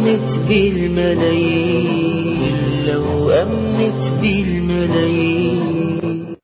أمنت بالملايين لو أمنت بالملايين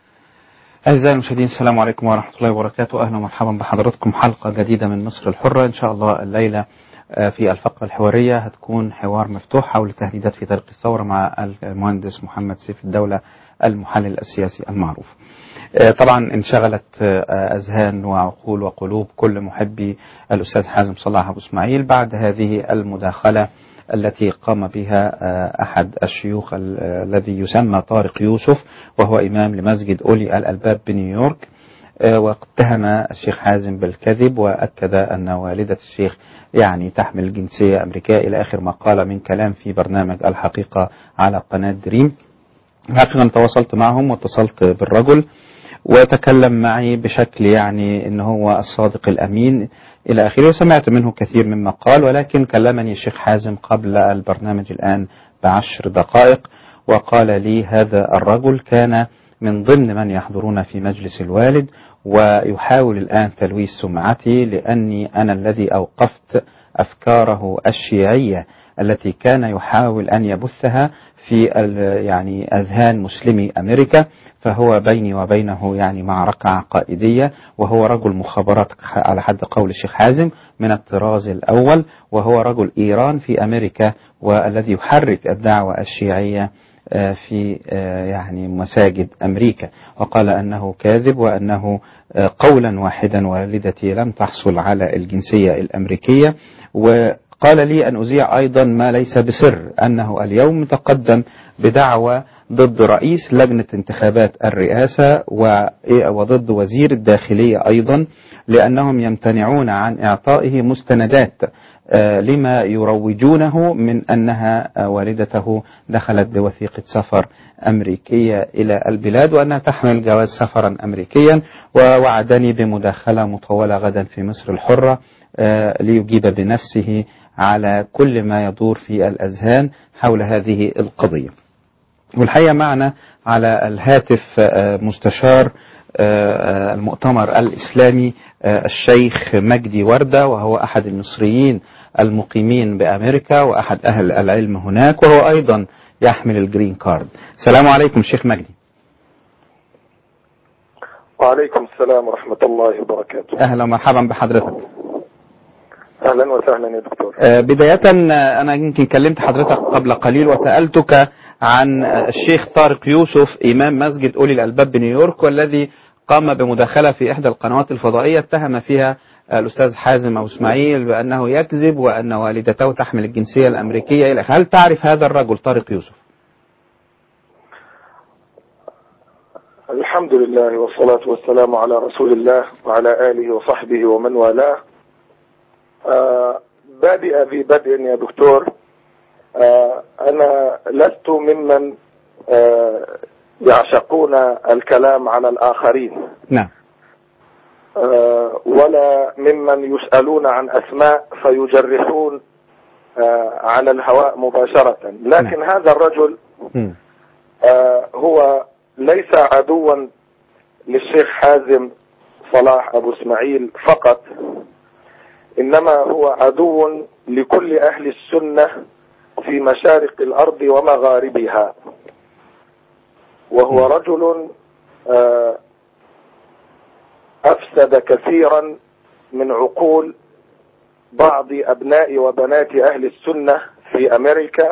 أعزائي المشاهدين السلام عليكم ورحمة الله وبركاته أهلا ومرحبا بحضراتكم حلقة جديدة من مصر الحرة إن شاء الله الليلة آه، في الفقرة الحوارية هتكون حوار مفتوح حول التهديدات في طريق الثورة مع المهندس محمد سيف الدولة المحلل السياسي المعروف آه، طبعا انشغلت آه، أذهان وعقول وقلوب كل محبي الأستاذ حازم صلاح أبو إسماعيل بعد هذه المداخلة التي قام بها آه، أحد الشيوخ ال- آه، الذي يسمى طارق يوسف وهو إمام لمسجد أولي الألباب بنيويورك آه، واتهم الشيخ حازم بالكذب وأكد أن والدة الشيخ يعني تحمل جنسية أمريكية إلى آخر ما قال من كلام في برنامج الحقيقة على قناة دريم حقيقة أنا تواصلت معهم واتصلت بالرجل وتكلم معي بشكل يعني ان هو الصادق الامين الى اخره وسمعت منه كثير مما قال ولكن كلمني الشيخ حازم قبل البرنامج الان بعشر دقائق وقال لي هذا الرجل كان من ضمن من يحضرون في مجلس الوالد ويحاول الان تلويث سمعتي لاني انا الذي اوقفت افكاره الشيعيه التي كان يحاول ان يبثها في ال- يعني اذهان مسلمي امريكا فهو بيني وبينه يعني معركه عقائديه وهو رجل مخابرات على حد قول الشيخ حازم من الطراز الاول وهو رجل ايران في امريكا والذي يحرك الدعوه الشيعيه آه، في آه، يعني مساجد امريكا وقال انه كاذب وانه آه، قولا واحدا والدتي لم تحصل على الجنسيه الامريكيه وقال لي ان اذيع ايضا ما ليس بسر انه اليوم تقدم بدعوى ضد رئيس لجنه انتخابات الرئاسه و- وضد وزير الداخليه ايضا لانهم يمتنعون عن اعطائه مستندات آه، لما يروجونه من انها آه، والدته دخلت بوثيقه سفر امريكيه الى البلاد وانها تحمل جواز سفرا امريكيا ووعدني بمداخله مطوله غدا في مصر الحره آه، ليجيب بنفسه على كل ما يدور في الاذهان حول هذه القضيه. والحقيقه معنا على الهاتف آه، مستشار آه، المؤتمر الإسلامي آه، الشيخ مجدي وردة وهو أحد المصريين المقيمين بأمريكا وأحد أهل العلم هناك وهو أيضا يحمل الجرين كارد السلام عليكم شيخ مجدي وعليكم السلام ورحمة الله وبركاته أهلا ومرحبا بحضرتك أهلا وسهلا يا دكتور آه، بداية آه، أنا يمكن كلمت حضرتك قبل قليل وسألتك عن آه، الشيخ طارق يوسف إمام مسجد أولي الألباب بنيويورك والذي قام بمداخلة في إحدى القنوات الفضائية اتهم فيها آه، الأستاذ حازم أو إسماعيل بأنه يكذب وأن والدته تحمل الجنسية الأمريكية إلى آخره. هل تعرف هذا الرجل طارق يوسف؟ الحمد لله والصلاة والسلام على رسول الله وعلى آله وصحبه ومن والاه آه، بادئ في بدء يا دكتور آه، أنا لست ممن آه، يعشقون الكلام على الآخرين نعم آه، ولا ممن يسألون عن أسماء فيجرحون آه، على الهواء مباشرة لكن هذا الرجل مم. آه، هو ليس عدوا للشيخ حازم صلاح أبو إسماعيل فقط إنما هو عدو لكل أهل السنة في مشارق الأرض ومغاربها وهو رجل آه، أفسد كثيرا من عقول بعض أبناء وبنات أهل السنة في أمريكا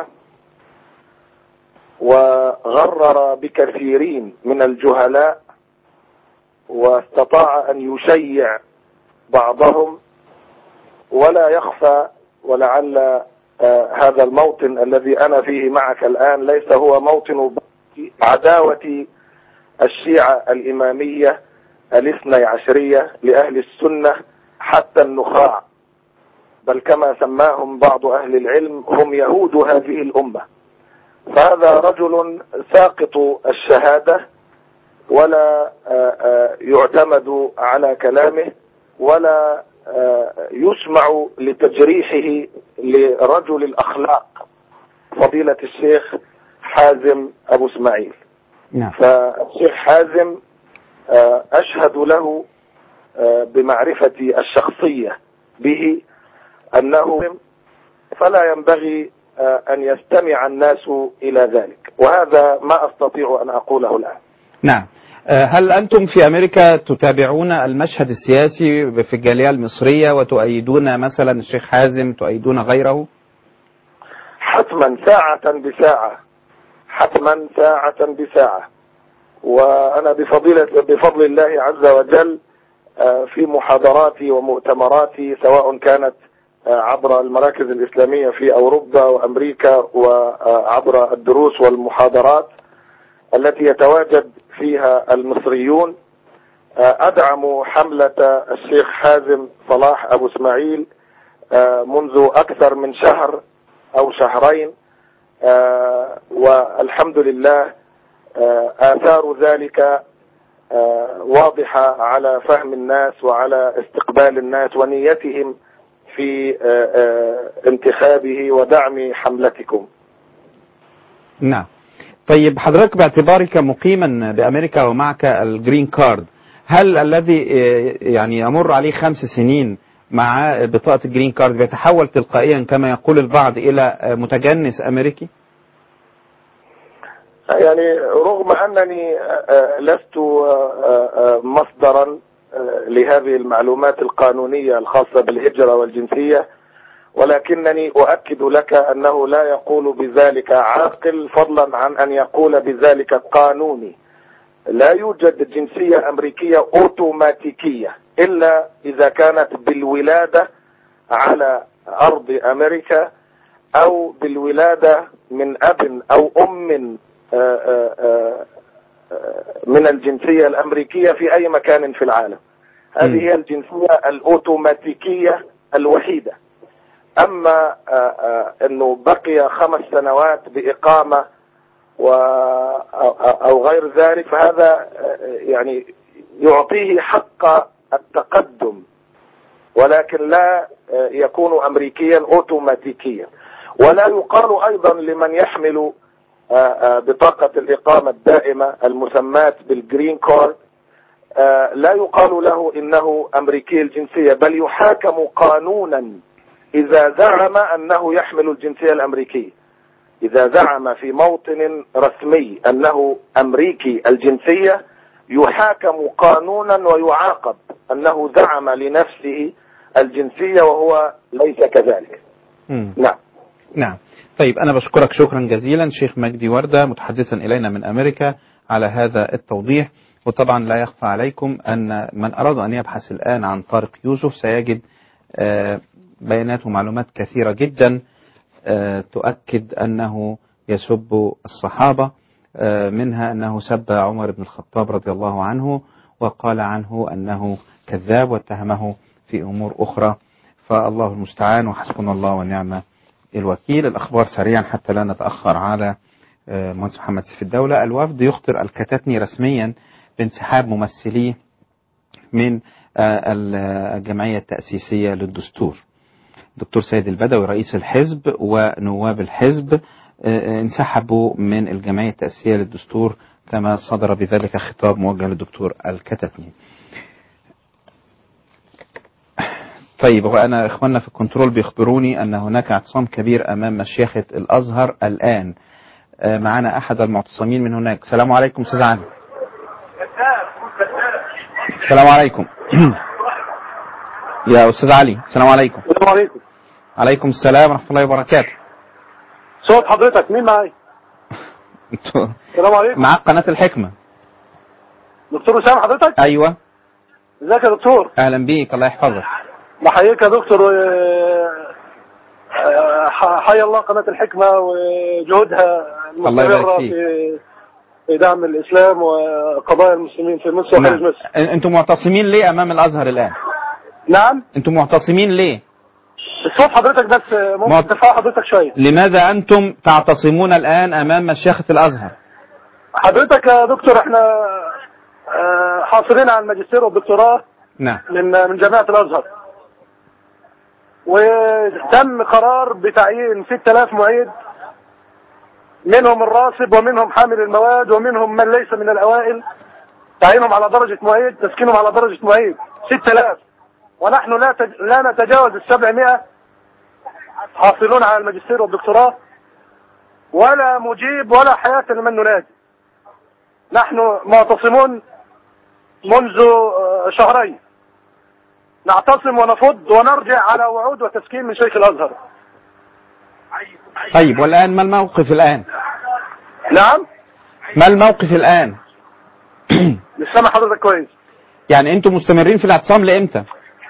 وغرر بكثيرين من الجهلاء واستطاع أن يشيع بعضهم ولا يخفى ولعل آه، هذا الموطن الذي أنا فيه معك الآن ليس هو موطن عداوة الشيعة الإمامية الاثني عشرية لأهل السنة حتى النخاع بل كما سماهم بعض أهل العلم هم يهود هذه الأمة فهذا رجل ساقط الشهادة ولا آه، آه، يعتمد على كلامه ولا آه، يسمع لتجريحه لرجل الأخلاق فضيلة الشيخ حازم أبو اسماعيل نعم فالشيخ حازم آه، أشهد له آه، بمعرفتي الشخصية به أنه فلا ينبغي آه، أن يستمع الناس إلى ذلك وهذا ما أستطيع أن أقوله الآن نعم آه، هل أنتم في أمريكا تتابعون المشهد السياسي في الجالية المصرية وتؤيدون مثلا الشيخ حازم تؤيدون غيره حتما ساعة بساعة حتما ساعة بساعة وأنا بفضيلة بفضل الله عز وجل آه، في محاضراتي ومؤتمراتي سواء كانت آه، عبر المراكز الإسلامية في أوروبا وأمريكا وعبر الدروس والمحاضرات التي يتواجد فيها المصريون آه، أدعم حملة الشيخ حازم صلاح أبو إسماعيل آه، منذ أكثر من شهر أو شهرين آه، والحمد لله آه، آثار ذلك آه، واضحة على فهم الناس وعلى استقبال الناس ونيتهم في آه، آه، انتخابه ودعم حملتكم نعم طيب حضرتك باعتبارك مقيما بأمريكا ومعك الجرين كارد هل الذي آه، يعني يمر عليه خمس سنين مع بطاقة الجرين كارد بيتحول تلقائيا كما يقول البعض إلى آه، متجنس أمريكي؟ يعني رغم أنني آه، لست آه، آه، مصدرا آه، لهذه المعلومات القانونية الخاصة بالهجرة والجنسية ولكنني أؤكد لك أنه لا يقول بذلك عاقل فضلا عن أن يقول بذلك قانوني لا يوجد جنسية أمريكية أوتوماتيكية إلا إذا كانت بالولادة على أرض أمريكا أو بالولادة من أب أو أم آه، آه، آه، آه، من الجنسية الأمريكية في أي مكان في العالم هذه مم. هي الجنسية الأوتوماتيكية الوحيدة أما آه، آه، أنه بقي خمس سنوات بإقامة و أو- أو غير ذلك فهذا آه، يعني يعطيه حق التقدم ولكن لا آه، يكون أمريكيا أوتوماتيكيا ولا يقال أيضا لمن يحمل آه، آه، بطاقة الإقامة الدائمة المسماة بالجرين كارد آه، لا يقال له إنه أمريكي الجنسية بل يحاكم قانونا إذا زعم أنه يحمل الجنسية الأمريكية إذا زعم في موطن رسمي أنه أمريكي الجنسية يحاكم قانونا ويعاقب أنه زعم لنفسه الجنسية وهو ليس كذلك مم. نعم نعم طيب أنا بشكرك شكرا جزيلا شيخ مجدي وردة متحدثا إلينا من أمريكا على هذا التوضيح وطبعا لا يخفى عليكم أن من أراد أن يبحث الآن عن طارق يوسف سيجد آه، بيانات ومعلومات كثيرة جدا آه، تؤكد أنه يسب الصحابة آه، منها أنه سب عمر بن الخطاب رضي الله عنه وقال عنه أنه كذاب واتهمه في أمور أخرى فالله المستعان وحسبنا الله ونعم الوكيل الأخبار سريعا حتى لا نتأخر على آه، مهندس محمد سيف الدولة الوفد يخطر الكتاتني رسميا بانسحاب ممثليه من آه، الجمعية التأسيسية للدستور دكتور سيد البدوي رئيس الحزب ونواب الحزب آه، انسحبوا من الجمعية التأسيسية للدستور كما صدر بذلك خطاب موجه للدكتور الكتتني طيب وأنا إخواننا في الكنترول بيخبروني أن هناك اعتصام كبير أمام مشيخة الأزهر الآن آه، معنا أحد المعتصمين من هناك السلام عليكم أستاذ علي السلام عليكم يا أستاذ علي السلام عليكم السلام عليكم عليكم السلام ورحمة الله وبركاته صوت حضرتك مين معايا انتوا السلام عليكم معاك قناة الحكمة دكتور وسام حضرتك أيوة ازيك يا دكتور أهلا بيك الله يحفظك بحييك يا دكتور و... آه، ح- حيا الله قناة الحكمة وجهودها الله يبارك المستمرة فيك. في في دعم الإسلام وقضايا المسلمين في مصر وخارج نعم. مصر انتوا معتصمين ليه أمام الأزهر الآن نعم انتوا معتصمين ليه الصوت حضرتك بس ممكن ما- ترفع حضرتك شوية لماذا أنتم تعتصمون الآن أمام مشيخة الأزهر حضرتك يا دكتور احنا آه، حاصلين على الماجستير والدكتوراه نعم من من جامعة الأزهر وتم قرار بتعيين 6000 معيد منهم الراسب ومنهم حامل المواد ومنهم من ليس من الأوائل تعيينهم على درجة معيد تسكينهم على درجة معيد 6000 ونحن لا تج... لا نتجاوز ال 700 حاصلون على الماجستير والدكتوراه ولا مجيب ولا حياة لمن ننادي نحن معتصمون منذ آه، شهرين نعتصم ونفض ونرجع على وعود وتسكين من شيخ الازهر طيب والآن ما الموقف الآن نعم ما الموقف الآن مش سامع حضرتك كويس يعني أنتم مستمرين في الاعتصام لإمتى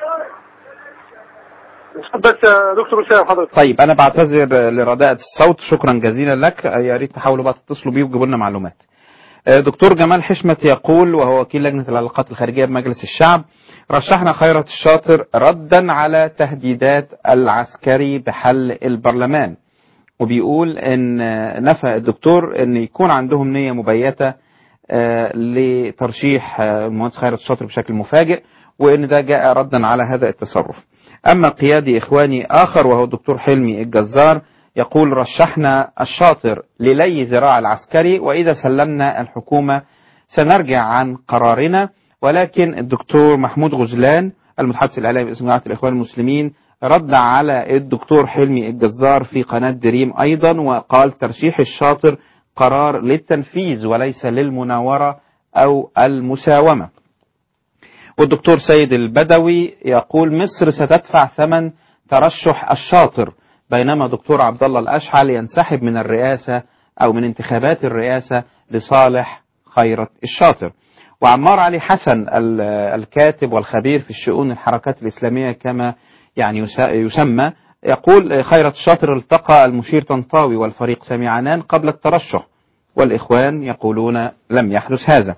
بس يا دكتور وسام حضرتك طيب أنا بعتذر لرداءة الصوت شكرا جزيلا لك يا ريت تحاولوا بقى تتصلوا بيه وتجيبوا لنا معلومات آه، دكتور جمال حشمت يقول وهو وكيل لجنة العلاقات الخارجية بمجلس الشعب رشحنا خيرت الشاطر ردا على تهديدات العسكري بحل البرلمان وبيقول ان نفى الدكتور ان يكون عندهم نية مبيتة آه، لترشيح آه، المهندس خيرت الشاطر بشكل مفاجئ وان ده جاء ردا على هذا التصرف اما قيادي اخواني اخر وهو الدكتور حلمي الجزار يقول رشحنا الشاطر للي ذراع العسكري واذا سلمنا الحكومة سنرجع عن قرارنا ولكن الدكتور محمود غزلان المتحدث الاعلامي باسم جماعه الاخوان المسلمين رد على الدكتور حلمي الجزار في قناه دريم ايضا وقال ترشيح الشاطر قرار للتنفيذ وليس للمناوره او المساومه. والدكتور سيد البدوي يقول مصر ستدفع ثمن ترشح الشاطر بينما دكتور عبد الله الاشعل ينسحب من الرئاسه او من انتخابات الرئاسه لصالح خيرت الشاطر. وعمار علي حسن ال- الكاتب والخبير في الشؤون الحركات الإسلامية كما يعني يس- يسمى يقول خيرت الشاطر التقى المشير طنطاوي والفريق سامي عنان قبل الترشح والإخوان يقولون لم يحدث هذا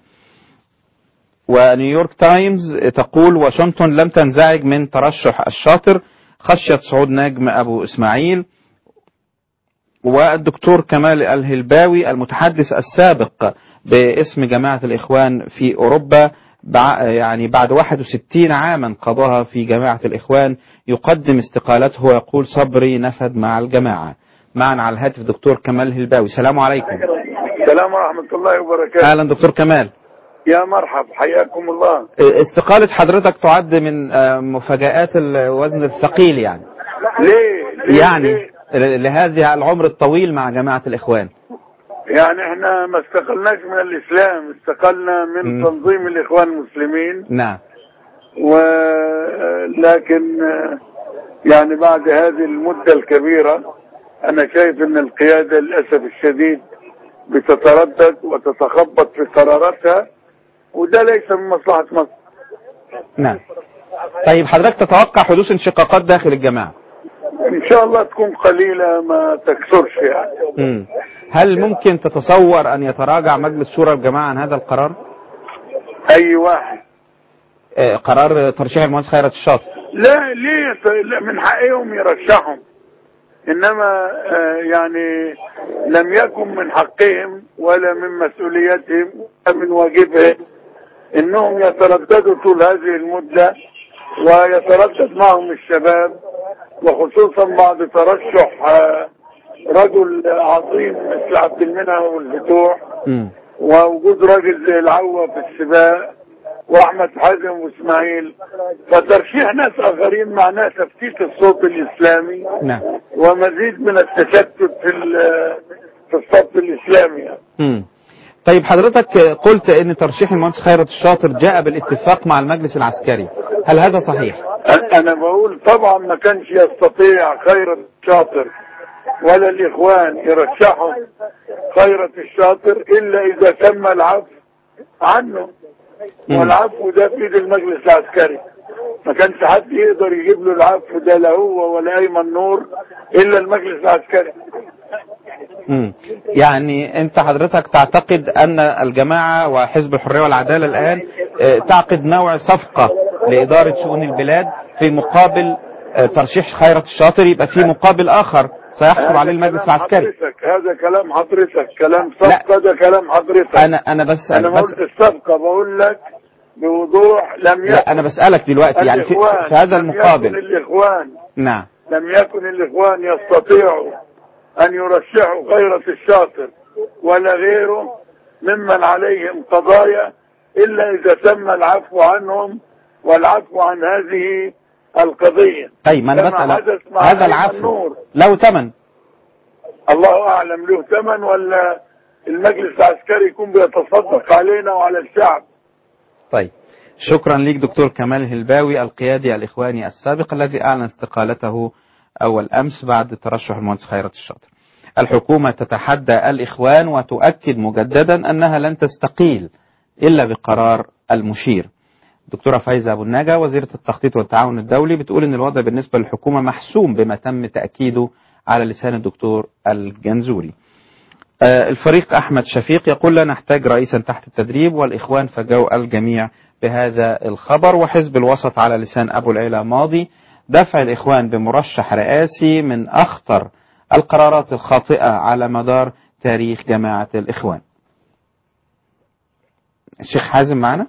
ونيويورك تايمز تقول واشنطن لم تنزعج من ترشح الشاطر خشية صعود نجم أبو إسماعيل والدكتور كمال الهلباوي المتحدث السابق باسم جماعة الإخوان في أوروبا بع- يعني بعد 61 عاما قضاها في جماعة الإخوان يقدم استقالته ويقول صبري نفد مع الجماعة معنا على الهاتف دكتور كمال الهلباوي السلام عليكم السلام ورحمة الله وبركاته أهلا دكتور كمال يا مرحب حياكم الله استقالة حضرتك تعد من آه، مفاجآت الوزن الثقيل يعني ليه, ليه يعني ليه؟ لهذه العمر الطويل مع جماعة الإخوان يعني احنا ما استقلناش من الاسلام استقلنا من مم. تنظيم الاخوان المسلمين نعم ولكن يعني بعد هذه المدة الكبيرة انا شايف ان القيادة للأسف الشديد بتتردد وتتخبط في قراراتها وده ليس من مصلحة مصر نعم طيب حضرتك تتوقع حدوث انشقاقات داخل الجماعة ان شاء الله تكون قليلة ما تكثرش يعني مم. هل ممكن تتصور أن يتراجع مجلس شورى الجماعة عن هذا القرار اي واحد آه، قرار ترشيح المهندس خيرت الشاطر لا ليه لا، من حقهم يرشحهم انما آه، يعني لم يكن من حقهم ولا من مسؤوليتهم ولا من واجبهم انهم يترددوا طول هذه المدة ويتردد معهم الشباب وخصوصا بعد ترشح آه، رجل عظيم مثل عبد المنعم والفتوح مم. ووجود راجل زي العوة في السباق واحمد حازم واسماعيل فترشيح ناس اخرين معناه تفتيت الصوت الاسلامي نعم ومزيد من التشتت في ال- في الصف الاسلامي يعني. مم. طيب حضرتك قلت ان ترشيح المهندس خيرت الشاطر جاء بالاتفاق مع المجلس العسكري هل هذا صحيح أ- انا بقول طبعا ما كانش يستطيع خيرة الشاطر ولا الاخوان يرشحوا خيرة الشاطر الا اذا تم العفو عنه مم. والعفو ده في ايد المجلس العسكري ما كانش حد يقدر يجيب له العفو ده لا هو ولا ايمن نور الا المجلس العسكري مم. يعني انت حضرتك تعتقد ان الجماعة وحزب الحرية والعدالة الان آه، تعقد نوع صفقة لإدارة شؤون البلاد في مقابل آه، ترشيح خيرت الشاطر يبقى في مقابل آخر سيحصل عليه المجلس كلام العسكري حضرتك هذا كلام حضرتك كلام صفقة ده كلام حضرتك انا انا بسأل انا ما بس قلت الصفقة بقول لك بوضوح لم يكن لا انا بسألك دلوقتي يعني في, الإخوان في هذا لم يكن المقابل الاخوان نعم لم يكن الاخوان يستطيعوا ان يرشحوا خيرة الشاطر ولا غيره ممن عليهم قضايا الا اذا تم العفو عنهم والعفو عن هذه القضية طيب ما انا كما بسأل حدث مع هذا أيمن العفو نور. له ثمن الله أعلم له ثمن ولا المجلس العسكري يكون بيتصدق علينا وعلى الشعب طيب شكرا ليك دكتور كمال الهلباوي القيادي الإخواني السابق الذي أعلن استقالته أول أمس بعد ترشح المهندس خيرت الشاطر الحكومة تتحدى الإخوان وتؤكد مجددا أنها لن تستقيل إلا بقرار المشير دكتورة فايزة أبو النجا وزيرة التخطيط والتعاون الدولي بتقول إن الوضع بالنسبة للحكومة محسوم بما تم تأكيده على لسان الدكتور الجنزوري آه، الفريق أحمد شفيق يقول لا نحتاج رئيسا تحت التدريب والإخوان فجوا الجميع بهذا الخبر وحزب الوسط على لسان أبو العلا ماضي دفع الإخوان بمرشح رئاسي من أخطر القرارات الخاطئة على مدار تاريخ جماعة الإخوان الشيخ حازم معنا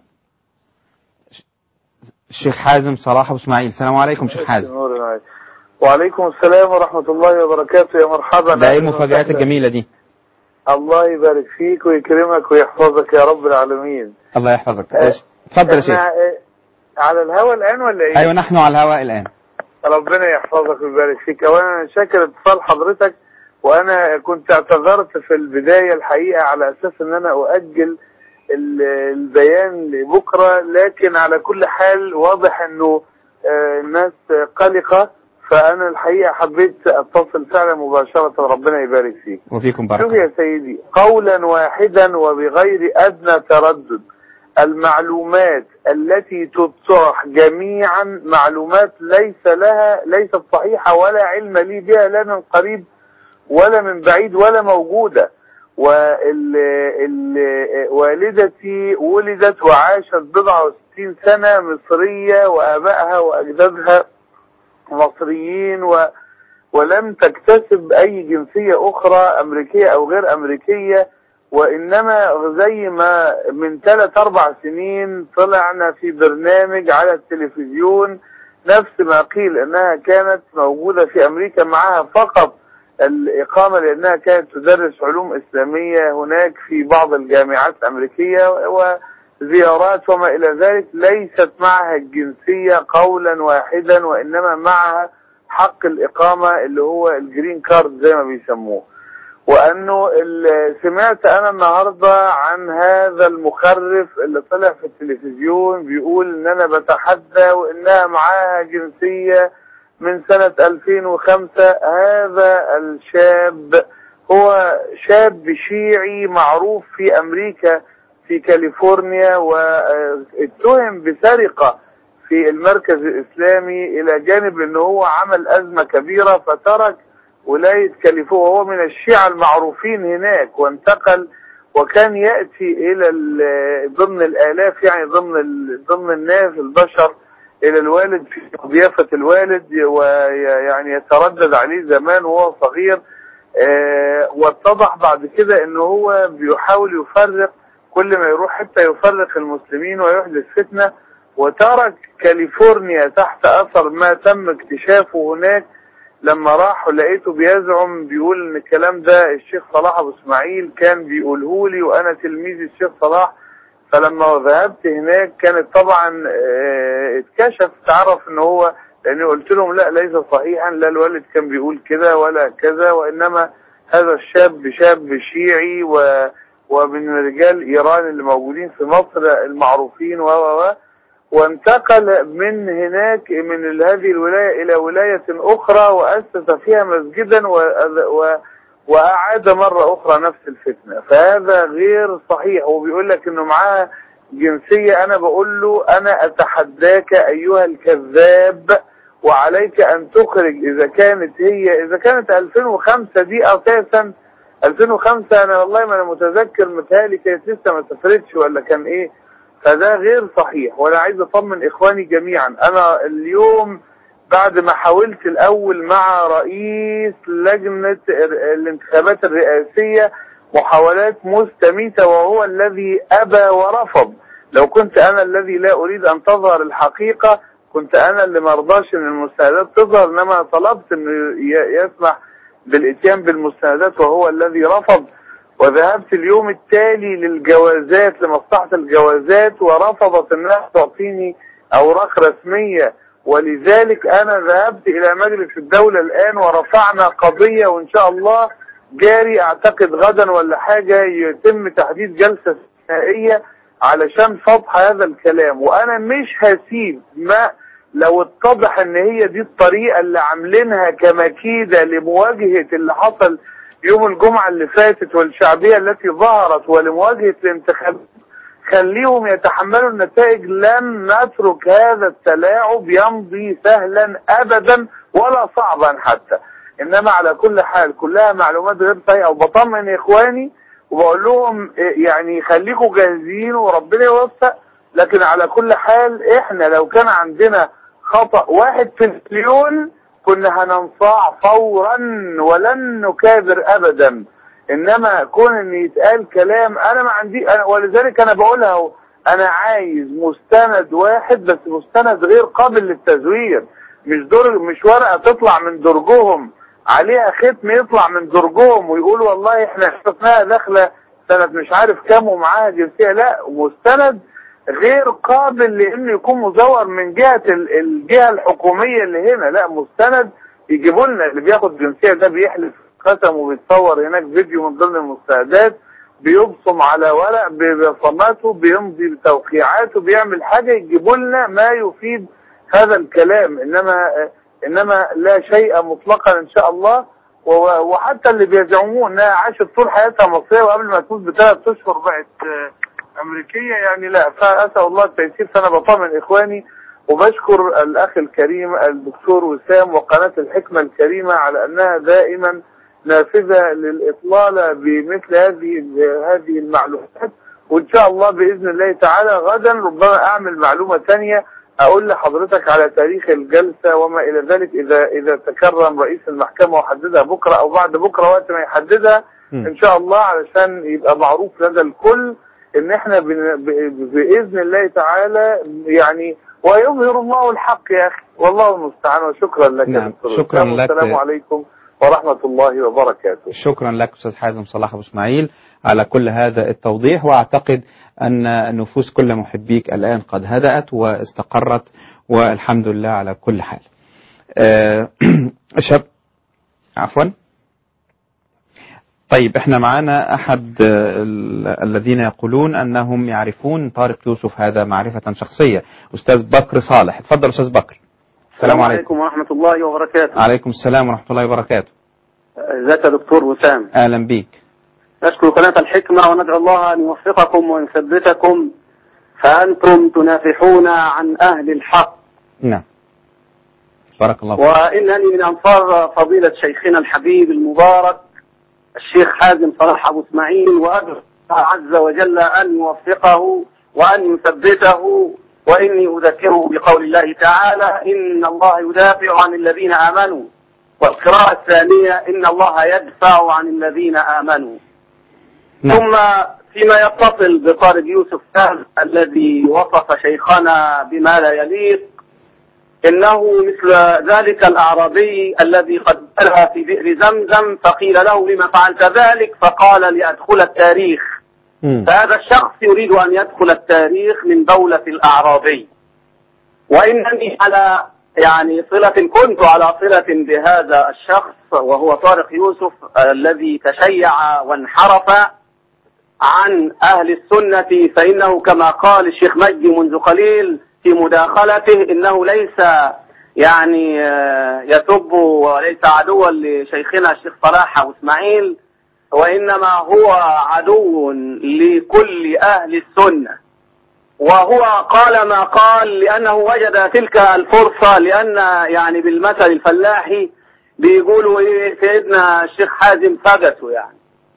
الشيخ حازم صلاح أبو إسماعيل السلام عليكم شيخ حازم وعليكم السلام ورحمة الله وبركاته يا مرحبا ده ايه المفاجآت الجميلة دي الله يبارك فيك ويكرمك ويحفظك يا رب العالمين الله يحفظك إيش؟ اتفضل يا شيخ احنا آه، على الهوا الآن ولا ايه أيوة نحن على الهواء الآن ربنا يحفظك ويبارك فيك اولا انا شاكر اتصال حضرتك وانا كنت اعتذرت في البداية الحقيقة على اساس ان انا اؤجل ال- البيان لبكرة لكن على كل حال واضح انه آه، الناس قلقة فانا الحقيقة حبيت اتصل فعلا مباشرة ربنا يبارك فيك وفيكم شوف بركة يا سيدي قولا واحدا وبغير أدنى تردد المعلومات التي تطرح جميعا معلومات ليس لها ليست صحيحة ولا علم لي بها لا من قريب ولا من بعيد ولا موجودة وال ال- والدتي ولدت وعاشت بضع وستين سنة مصرية وآبائها وأجدادها مصريين و ولم تكتسب أي جنسية أخرى أمريكية أو غير أمريكية وإنما زي ما من ثلاث أربع سنين طلعنا في برنامج على التلفزيون نفس ما قيل أنها كانت موجودة في أمريكا معها فقط الإقامة لأنها كانت تدرس علوم إسلامية هناك في بعض الجامعات الأمريكية وزيارات وما إلى ذلك ليست معها الجنسية قولا واحدا وإنما معها حق الإقامة اللي هو الجرين كارد زي ما بيسموه وأنه ال- سمعت أنا النهاردة عن هذا المخرف اللي طلع في التلفزيون بيقول إن أنا بتحدى وإنها معاها جنسية من سنة 2005 هذا الشاب هو شاب شيعي معروف في أمريكا في كاليفورنيا واتهم بسرقة في المركز الإسلامي إلى جانب أنه هو عمل أزمة كبيرة فترك ولاية كاليفورنيا وهو من الشيعة المعروفين هناك وانتقل وكان يأتي إلى ال- ضمن الآلاف يعني ضمن ال- ضمن الناس البشر إلى الوالد في ضيافة الوالد ويعني يتردد عليه زمان وهو صغير آه، واتضح بعد كده ان هو بيحاول يفرق كل ما يروح حتى يفرق المسلمين ويحدث فتنة وترك كاليفورنيا تحت اثر ما تم اكتشافه هناك لما راح ولقيته بيزعم بيقول ان الكلام ده الشيخ صلاح ابو اسماعيل كان بيقوله لي وانا تلميذ الشيخ صلاح فلما ذهبت هناك كانت طبعا آه، اتكشف تعرف ان هو لاني قلت لهم لا ليس صحيحا لا الوالد كان بيقول كده ولا كذا وانما هذا الشاب شاب شيعي و ومن رجال ايران اللي موجودين في مصر المعروفين و و و وانتقل من هناك من ال- هذه الولاية إلى ولاية أخرى وأسس فيها مسجدا و... و... وأعاد مرة أخرى نفس الفتنة فهذا غير صحيح وبيقول لك إنه معاه جنسية أنا بقول له أنا أتحداك أيها الكذاب وعليك أن تخرج إذا كانت هي إذا كانت 2005 دي أساسا 2005 أنا والله ما أنا متذكر متهيألي كانت لسه ما سافرتش ولا كان إيه فده غير صحيح وانا عايز اطمن اخواني جميعا انا اليوم بعد ما حاولت الاول مع رئيس لجنة ال- الانتخابات الرئاسية محاولات مستميتة وهو الذي ابى ورفض لو كنت انا الذي لا اريد ان تظهر الحقيقة كنت انا اللي مرضاش ان المستندات تظهر انما طلبت انه ي- يسمح بالاتيان بالمستندات وهو الذي رفض وذهبت اليوم التالي للجوازات لمصلحة الجوازات ورفضت انها تعطيني اوراق رسمية ولذلك انا ذهبت الى مجلس الدولة الان ورفعنا قضية وان شاء الله جاري اعتقد غدا ولا حاجة يتم تحديد جلسة استثنائية علشان فضح هذا الكلام وانا مش هسيب ما لو اتضح ان هي دي الطريقة اللي عاملينها كمكيدة لمواجهة اللي حصل يوم الجمعة اللي فاتت والشعبية التي ظهرت ولمواجهة الانتخابات خليهم يتحملوا النتائج لن نترك هذا التلاعب يمضي سهلا ابدا ولا صعبا حتى انما على كل حال كلها معلومات غير صحيحه وبطمن اخواني وبقول لهم إيه يعني خليكم جاهزين وربنا يوفق لكن على كل حال احنا لو كان عندنا خطأ واحد في المليون كنا هننصاع فورا ولن نكابر ابدا انما كون ان يتقال كلام انا ما عندي أنا ولذلك انا بقولها اهو، انا عايز مستند واحد بس مستند غير قابل للتزوير مش در مش ورقه تطلع من درجهم عليها ختم يطلع من درجهم ويقولوا والله احنا شفناها داخله سنه مش عارف كام ومعاها جنسيه لا مستند غير قابل لانه يكون مزور من جهه ال- الجهه الحكوميه اللي هنا لا مستند يجيبوا لنا اللي بياخد جنسيه ده بيحلف ختم وبيتصور هناك فيديو من ضمن المستندات بيبصم على ورق ببصماته بيمضي بتوقيعاته بيعمل حاجه يجيبوا لنا ما يفيد هذا الكلام انما انما لا شيء مطلقا ان شاء الله و- وحتى اللي بيزعمون انها عاشت طول حياتها مصريه وقبل ما تموت بثلاث اشهر بقت آه، امريكيه يعني لا فاسال الله التيسير فانا بطمن اخواني وبشكر الاخ الكريم الدكتور وسام وقناه الحكمه الكريمه على انها دائما نافذه للاطلاله بمثل هذه هذه المعلومات وان شاء الله باذن الله تعالى غدا ربما اعمل معلومه ثانيه اقول لحضرتك على تاريخ الجلسه وما الى ذلك اذا اذا تكرم رئيس المحكمه وحددها بكره او بعد بكره وقت ما يحددها مم. ان شاء الله علشان يبقى معروف لدى الكل ان احنا بن- ب- باذن الله تعالى يعني ويظهر الله الحق يا اخي والله المستعان وشكرا لك يا نعم، دكتور شكرا إسلام، لك. والسلام عليكم ورحمه الله وبركاته شكرا لك أستاذ حازم صلاح أبو إسماعيل على كل هذا التوضيح وأعتقد أن نفوس كل محبيك الآن قد هدأت واستقرت والحمد لله على كل حال آه، شاب عفوا طيب احنا معانا احد آه، ال- الذين يقولون انهم يعرفون طارق يوسف هذا معرفة شخصية استاذ بكر صالح اتفضل استاذ بكر السلام عليكم ورحمة الله وبركاته عليكم السلام ورحمة الله وبركاته ازيك يا دكتور وسام اهلا بيك نشكر قناة الحكمة وندعو الله أن يوفقكم ويثبتكم فأنتم تنافحون عن أهل الحق نعم بارك الله فيك وإنني من أنصار فضيلة شيخنا الحبيب المبارك الشيخ حازم صلاح أبو إسماعيل وأدعو الله عز وجل أن يوفقه وأن يثبته وإني أذكره بقول الله تعالى إن الله يدافع عن الذين آمنوا والقراءة الثانية إن الله يدفع عن الذين آمنوا نعم. ثم فيما يتصل بطارق يوسف سهل الذي وصف شيخنا بما لا يليق إنه مثل ذلك الأعرابي الذي قد بلغ في بئر زمزم فقيل له لما فعلت ذلك فقال لأدخل التاريخ مم. فهذا الشخص يريد أن يدخل التاريخ من دولة الأعرابي وإنني على يعني صلة كنت على صلة بهذا الشخص وهو طارق يوسف الذي تشيع وانحرف عن أهل السنة فإنه كما قال الشيخ مجدي منذ قليل في مداخلته إنه ليس يعني آه، يسب وليس عدوا لشيخنا الشيخ صلاح أبو إسماعيل وإنما هو عدو لكل أهل السنة وهو قال ما قال لأنه وجد تلك الفرصة لأن يعني بالمثل الفلاحي بيقولوا إيه سيدنا الشيخ حازم فقته يعني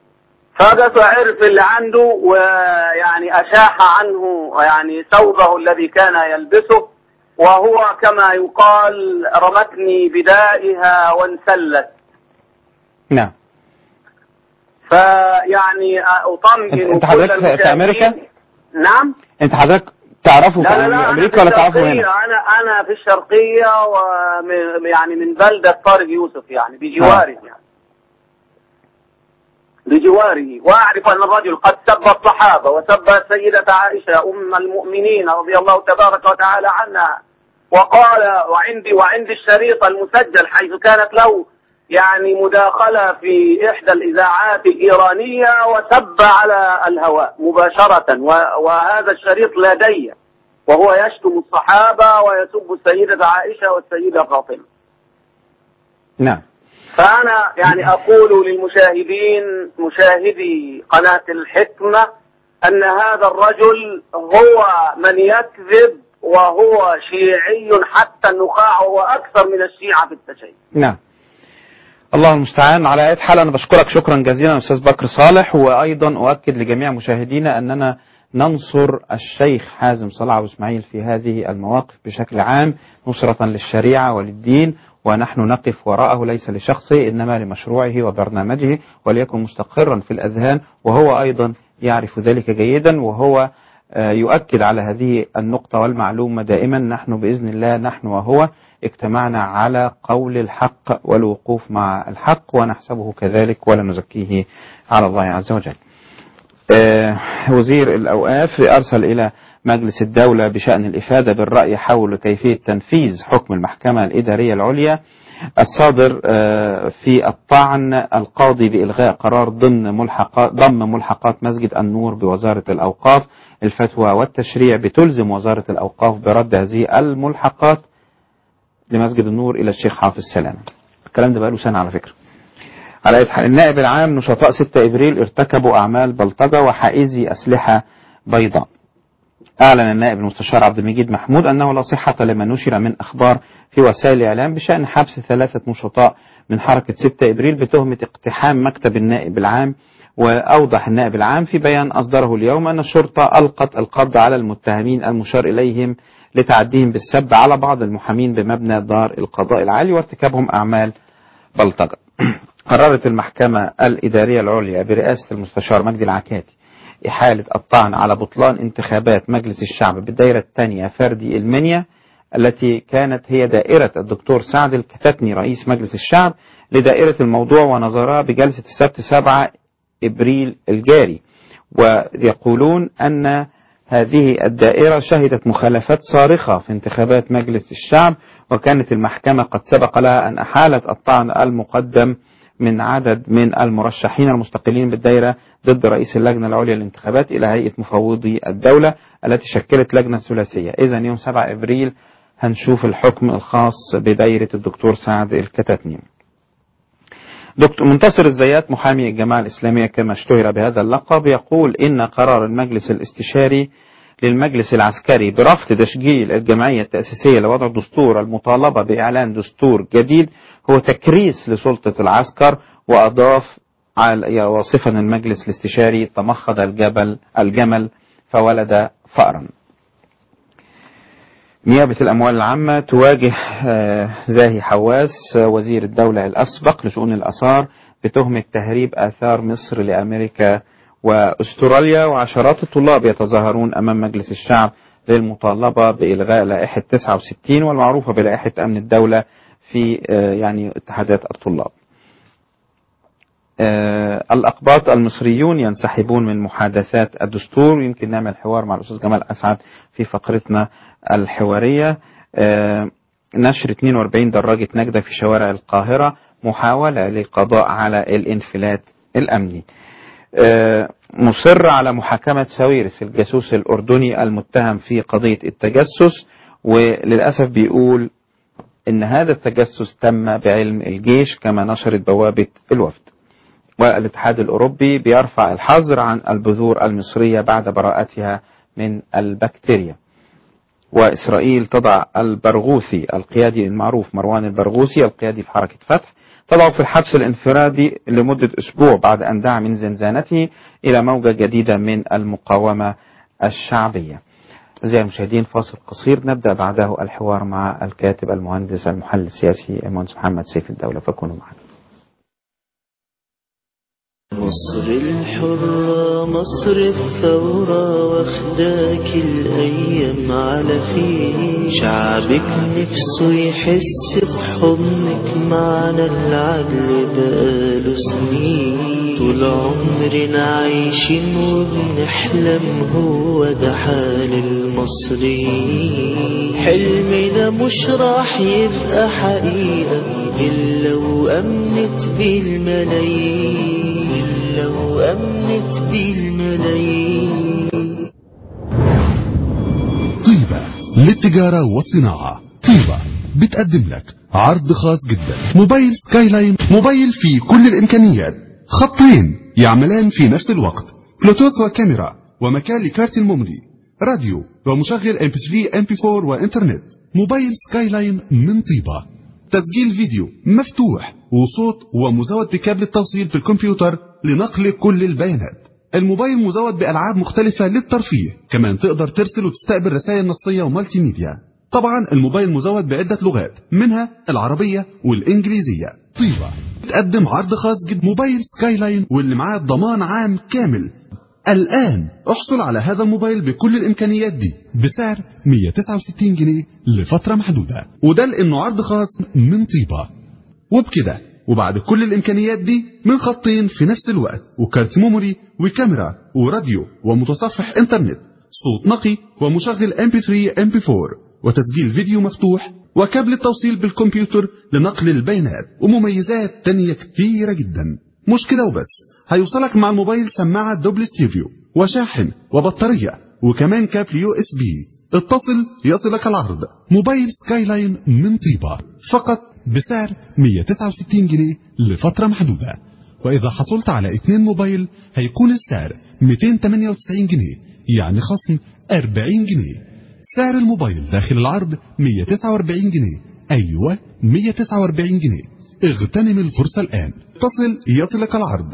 فقته عرف اللي عنده ويعني أشاح عنه يعني ثوبه الذي كان يلبسه وهو كما يقال رمتني بدائها وانسلت نعم فيعني أطمئن أنت- أنت كل حضرتك في المشاهدين. أمريكا؟ نعم انت حضرتك تعرفه لا في لا لا أنا امريكا في ولا تعرفه الشرقية. هنا أنا أنا في الشرقية ومن يعني من بلدة طارق يوسف يعني بجواره يعني بجواره وأعرف أن الرجل قد سب الصحابة وسب السيدة عائشة أم المؤمنين رضي الله تبارك وتعالى عنها وقال وعندي وعندي الشريط المسجل حيث كانت له يعني مداخلة في إحدى الإذاعات الإيرانية وسب على الهواء مباشرة و- وهذا الشريط لدي وهو يشتم الصحابة ويسب السيدة عائشة والسيدة فاطمة نعم فأنا يعني أقول للمشاهدين مشاهدي قناة الحكمة أن هذا الرجل هو من يكذب وهو شيعي حتى النخاع هو أكثر من الشيعة في التشيع نعم الله المستعان على اي حال انا بشكرك شكرا جزيلا استاذ بكر صالح وايضا اؤكد لجميع مشاهدينا اننا ننصر الشيخ حازم صلاح ابو اسماعيل في هذه المواقف بشكل عام نصرة للشريعة وللدين ونحن نقف وراءه ليس لشخصه انما لمشروعه وبرنامجه وليكن مستقرا في الاذهان وهو ايضا يعرف ذلك جيدا وهو آه، يؤكد على هذه النقطة والمعلومة دائما نحن بإذن الله نحن وهو اجتمعنا على قول الحق والوقوف مع الحق ونحسبه كذلك ولا نزكيه على الله عز وجل آه، وزير الأوقاف أرسل إلى مجلس الدولة بشأن الإفادة بالرأي حول كيفية تنفيذ حكم المحكمة الإدارية العليا الصادر آه، في الطعن القاضي بإلغاء قرار ضمن ملحقات ضم ملحقات مسجد النور بوزارة الأوقاف الفتوى والتشريع بتلزم وزارة الأوقاف برد هذه الملحقات لمسجد النور إلى الشيخ حافظ سلامة الكلام ده بقاله سنة على فكرة على أي حال النائب العام نشطاء 6 إبريل ارتكبوا أعمال بلطجة وحائزي أسلحة بيضاء أعلن النائب المستشار عبد المجيد محمود أنه لا صحة لما نشر من أخبار في وسائل الإعلام بشأن حبس ثلاثة نشطاء من حركة 6 إبريل بتهمة اقتحام مكتب النائب العام وأوضح النائب العام في بيان أصدره اليوم أن الشرطة ألقت القبض على المتهمين المشار إليهم لتعديهم بالسب على بعض المحامين بمبنى دار القضاء العالي وارتكابهم أعمال بلطجة قررت المحكمة الإدارية العليا برئاسة المستشار مجدي العكاتي إحالة الطعن على بطلان انتخابات مجلس الشعب بالدائرة الثانية فردي المنيا التي كانت هي دائرة الدكتور سعد الكتاتني رئيس مجلس الشعب لدائرة الموضوع ونظرها بجلسة السبت 7 إبريل الجاري ويقولون أن هذه الدائرة شهدت مخالفات صارخة في انتخابات مجلس الشعب وكانت المحكمة قد سبق لها أن أحالت الطعن المقدم من عدد من المرشحين المستقلين بالدائرة ضد رئيس اللجنة العليا للانتخابات إلى هيئة مفوضي الدولة التي شكلت لجنة ثلاثية إذا يوم 7 إبريل هنشوف الحكم الخاص بدائرة الدكتور سعد الكتاتني دكتور منتصر الزيات محامي الجماعة الإسلامية كما اشتهر بهذا اللقب يقول إن قرار المجلس الاستشاري للمجلس العسكري برفض تشجيل الجمعية التأسيسية لوضع دستور المطالبة بإعلان دستور جديد هو تكريس لسلطة العسكر وأضاف على واصفا المجلس الاستشاري تمخض الجبل الجمل فولد فأرا نيابة الأموال العامة تواجه آه، زاهي حواس آه، وزير الدولة الأسبق لشؤون الآثار بتهمة تهريب آثار مصر لأمريكا وأستراليا وعشرات الطلاب يتظاهرون أمام مجلس الشعب للمطالبة بإلغاء لائحة 69 والمعروفة بلائحة أمن الدولة في آه، يعني اتحادات الطلاب. آه، الأقباط المصريون ينسحبون من محادثات الدستور يمكن نعمل حوار مع الأستاذ جمال أسعد في فقرتنا الحوارية آه، نشر 42 دراجة نجدة في شوارع القاهرة محاولة للقضاء على الانفلات الأمني آه، مصر على محاكمة ساويرس الجاسوس الأردني المتهم في قضية التجسس وللأسف بيقول إن هذا التجسس تم بعلم الجيش كما نشرت بوابة الوفد والاتحاد الأوروبي بيرفع الحظر عن البذور المصرية بعد براءتها من البكتيريا وإسرائيل تضع البرغوثي القيادي المعروف مروان البرغوثي القيادي في حركة فتح تضعه في الحبس الانفرادي لمدة أسبوع بعد أن دعا من زنزانته إلى موجة جديدة من المقاومة الشعبية أعزائي المشاهدين فاصل قصير نبدأ بعده الحوار مع الكاتب المهندس المحلل السياسي المهندس محمد سيف الدولة فكونوا معنا مصر الحرة مصر الثورة واخداك الأيام على فيه شعبك نفسه يحس بحضنك معنا العدل بقاله سنين طول عمرنا عايشين وبنحلم هو ده حال المصريين حلمنا مش راح يبقى حقيقة إلا وأمنت بالملايين إلا وأمنت بالملايين طيبة للتجارة والصناعة طيبة بتقدم لك عرض خاص جدا موبايل سكاي لاين موبايل فيه كل الإمكانيات خطين يعملان في نفس الوقت بلوتوث وكاميرا ومكان لكارت الميموري راديو ومشغل MP3 MP4 وإنترنت موبايل سكاي لاين من طيبة تسجيل فيديو مفتوح وصوت ومزود بكابل التوصيل في الكمبيوتر لنقل كل البيانات الموبايل مزود بألعاب مختلفة للترفيه كمان تقدر ترسل وتستقبل رسائل نصية ومالتي ميديا طبعا الموبايل مزود بعدة لغات منها العربية والإنجليزية طيبة تقدم عرض خاص جدا موبايل سكاي لاين واللي معاه ضمان عام كامل الآن احصل على هذا الموبايل بكل الإمكانيات دي بسعر 169 جنيه لفترة محدودة وده لأنه عرض خاص من طيبة وبكده وبعد كل الإمكانيات دي من خطين في نفس الوقت وكارت ميموري وكاميرا وراديو ومتصفح إنترنت صوت نقي ومشغل MP3 MP4 وتسجيل فيديو مفتوح وكابل التوصيل بالكمبيوتر لنقل البيانات ومميزات تانية كتيرة جدا مش كده وبس هيوصلك مع الموبايل سماعة دوبل ستيريو وشاحن وبطارية وكمان كابل يو اس بي اتصل يصلك العرض موبايل سكاي لاين من طيبة فقط بسعر 169 جنيه لفترة محدودة وإذا حصلت على اتنين موبايل هيكون السعر 298 جنيه يعني خصم 40 جنيه سعر الموبايل داخل العرض 149 جنيه أيوة 149 جنيه اغتنم الفرصة الآن اتصل يصلك العرض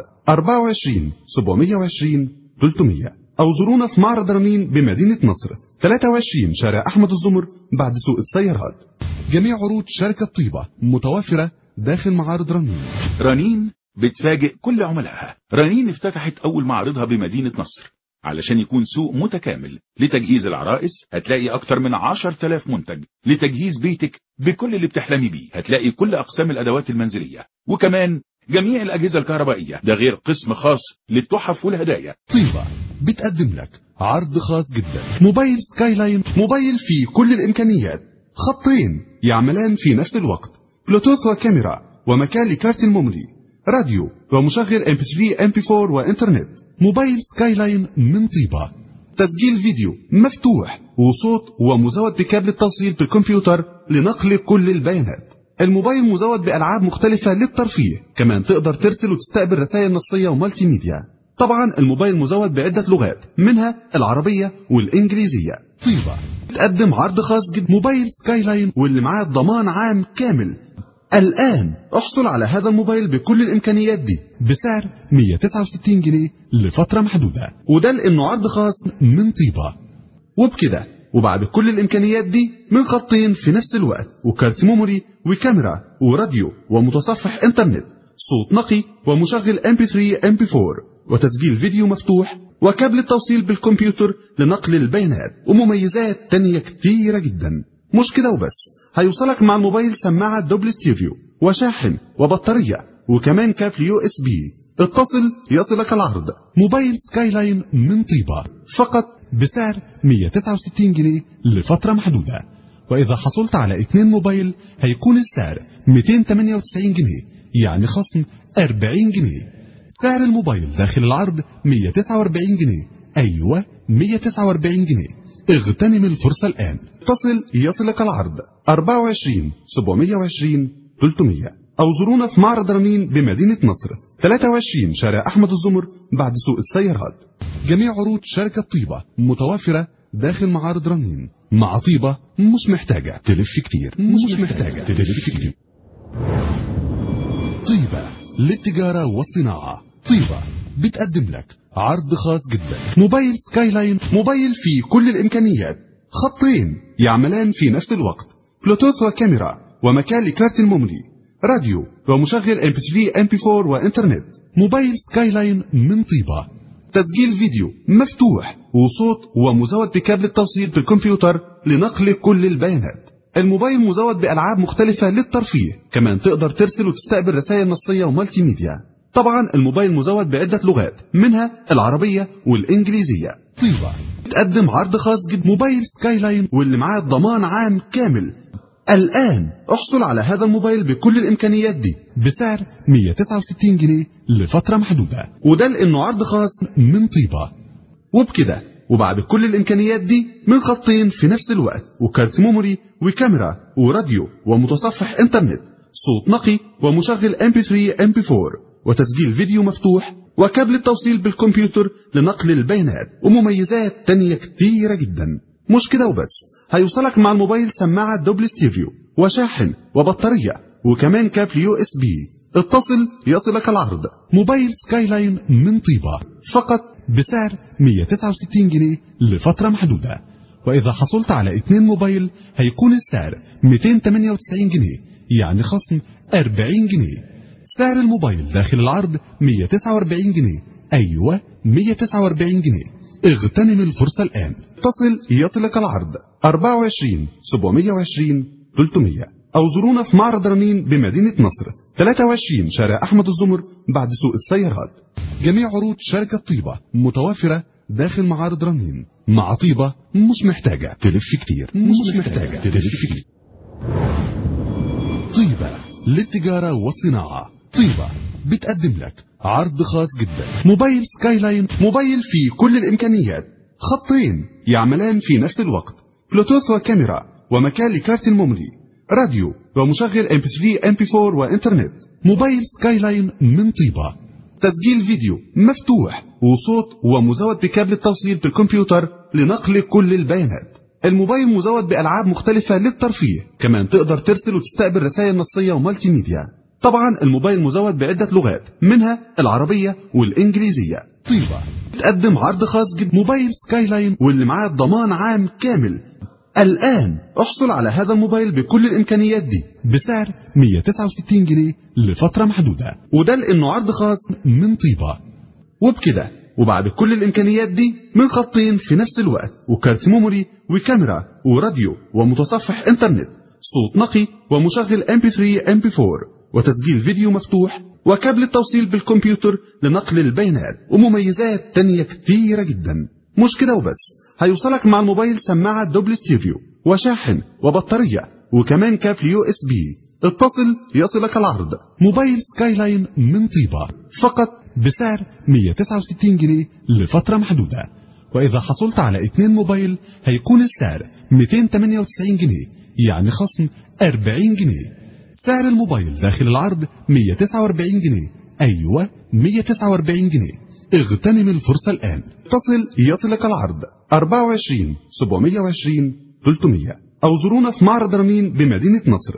24 720 300 أو زورونا في معرض رنين بمدينة نصر 23 شارع أحمد الزمر بعد سوق السيارات جميع عروض شركة طيبة متوفرة داخل معارض رنين رنين بتفاجئ كل عملائها رنين افتتحت أول معرضها بمدينة نصر علشان يكون سوق متكامل لتجهيز العرائس هتلاقي أكتر من عشر تلاف منتج لتجهيز بيتك بكل اللي بتحلمي بيه هتلاقي كل أقسام الأدوات المنزلية وكمان جميع الأجهزة الكهربائية ده غير قسم خاص للتحف والهدايا طيبة بتقدم لك عرض خاص جدا موبايل سكاي لاين موبايل فيه كل الإمكانيات خطين يعملان في نفس الوقت بلوتوث وكاميرا ومكان لكارت الميموري راديو ومشغل MP3 MP4 وإنترنت موبايل سكاي لاين من طيبة تسجيل فيديو مفتوح وصوت ومزود بكابل التوصيل في الكمبيوتر لنقل كل البيانات الموبايل مزود بألعاب مختلفة للترفيه كمان تقدر ترسل وتستقبل رسائل نصية ومالتي ميديا طبعا الموبايل مزود بعدة لغات منها العربية والإنجليزية طيبة تقدم عرض خاص جدا موبايل سكاي لاين واللي معاه ضمان عام كامل الآن احصل على هذا الموبايل بكل الإمكانيات دي بسعر 169 جنيه لفترة محدودة وده لأنه عرض خاص من طيبة وبكده وبعد كل الإمكانيات دي من خطين في نفس الوقت وكارت ميموري وكاميرا وراديو ومتصفح إنترنت صوت نقي ومشغل MP3 MP4 وتسجيل فيديو مفتوح وكابل التوصيل بالكمبيوتر لنقل البيانات ومميزات تانية كتيرة جدا مش كده وبس هيوصلك مع الموبايل سماعة دوبل ستيريو وشاحن وبطارية وكمان كابل يو اس بي اتصل يصلك العرض موبايل سكاي لاين من طيبة فقط بسعر 169 جنيه لفترة محدودة وإذا حصلت على اتنين موبايل هيكون السعر 298 جنيه يعني خصم 40 جنيه سعر الموبايل داخل العرض 149 جنيه أيوة 149 جنيه اغتنم الفرصة الآن اتصل يصلك العرض 24 720 300 أو زورونا في معرض رنين بمدينة نصر 23 شارع أحمد الزمر بعد سوق السيارات جميع عروض شركة طيبة متوفرة داخل معارض رنين مع طيبة مش محتاجة تلف كتير مش محتاجة تلف كتير طيبة للتجارة والصناعة طيبة بتقدم لك عرض خاص جدا موبايل سكاي لاين موبايل فيه كل الإمكانيات خطين يعملان في نفس الوقت بلوتوث وكاميرا ومكان لكارت الميموري راديو ومشغل MP3 MP4 وإنترنت موبايل سكاي لاين من طيبة تسجيل فيديو مفتوح وصوت ومزود بكابل التوصيل في الكمبيوتر لنقل كل البيانات الموبايل مزود بألعاب مختلفة للترفيه كمان تقدر ترسل وتستقبل رسائل نصية ومالتي ميديا طبعا الموبايل مزود بعدة لغات منها العربية والإنجليزية طيبة تقدم عرض خاص جدا موبايل سكاي لاين واللي معاه ضمان عام كامل الآن احصل على هذا الموبايل بكل الإمكانيات دي بسعر 169 جنيه لفترة محدودة وده لأنه عرض خاص من طيبة وبكده وبعد كل الإمكانيات دي من خطين في نفس الوقت وكارت ميموري وكاميرا وراديو ومتصفح إنترنت صوت نقي ومشغل MP3 MP4 وتسجيل فيديو مفتوح وكابل التوصيل بالكمبيوتر لنقل البيانات ومميزات تانية كتيرة جدا مش كده وبس هيوصلك مع الموبايل سماعة دوبل ستيريو وشاحن وبطارية وكمان كابل يو اس بي اتصل يصلك العرض موبايل سكاي لاين من طيبة فقط بسعر 169 جنيه لفترة محدودة وإذا حصلت على اتنين موبايل هيكون السعر 298 جنيه يعني خصم 40 جنيه سعر الموبايل داخل العرض 149 جنيه أيوة 149 جنيه اغتنم الفرصة الآن اتصل يصلك العرض 24 720 300 أو زورونا في معرض رنين بمدينة نصر 23 شارع أحمد الزمر بعد سوق السيارات جميع عروض شركة طيبة متوافرة داخل معارض رنين مع طيبة مش محتاجة تلف كتير مش محتاجة تلف كتير طيبة للتجارة والصناعة طيبة بتقدم لك عرض خاص جدا موبايل سكاي لاين موبايل فيه كل الإمكانيات خطين يعملان في نفس الوقت بلوتوث وكاميرا ومكان لكارت الميموري راديو ومشغل MP3 MP4 وإنترنت موبايل سكاي لاين من طيبة تسجيل فيديو مفتوح وصوت ومزود بكابل التوصيل بالكمبيوتر لنقل كل البيانات الموبايل مزود بألعاب مختلفة للترفيه كمان تقدر ترسل وتستقبل رسائل نصية ومالتي ميديا طبعا الموبايل مزود بعدة لغات منها العربية والإنجليزية طيبة تقدم عرض خاص جدا موبايل سكاي لاين واللي معاه ضمان عام كامل الآن احصل على هذا الموبايل بكل الإمكانيات دي بسعر 169 جنيه لفترة محدودة وده لأنه عرض خاص من طيبة وبكده وبعد كل الإمكانيات دي من خطين في نفس الوقت وكارت ميموري وكاميرا وراديو ومتصفح إنترنت صوت نقي ومشغل MP3 MP4 وتسجيل فيديو مفتوح وكابل التوصيل بالكمبيوتر لنقل البيانات ومميزات تانية كتيرة جدا مش كده وبس هيوصلك مع الموبايل سماعة دوبل ستيريو وشاحن وبطارية وكمان كابل يو اس بي اتصل يصلك العرض موبايل سكاي لاين من طيبة فقط بسعر 169 جنيه لفترة محدودة وإذا حصلت على اتنين موبايل هيكون السعر 298 جنيه يعني خصم 40 جنيه سعر الموبايل داخل العرض 149 جنيه أيوة 149 جنيه اغتنم الفرصة الآن اتصل يصلك العرض 24 720 300 أو زورونا في معرض رنين بمدينة نصر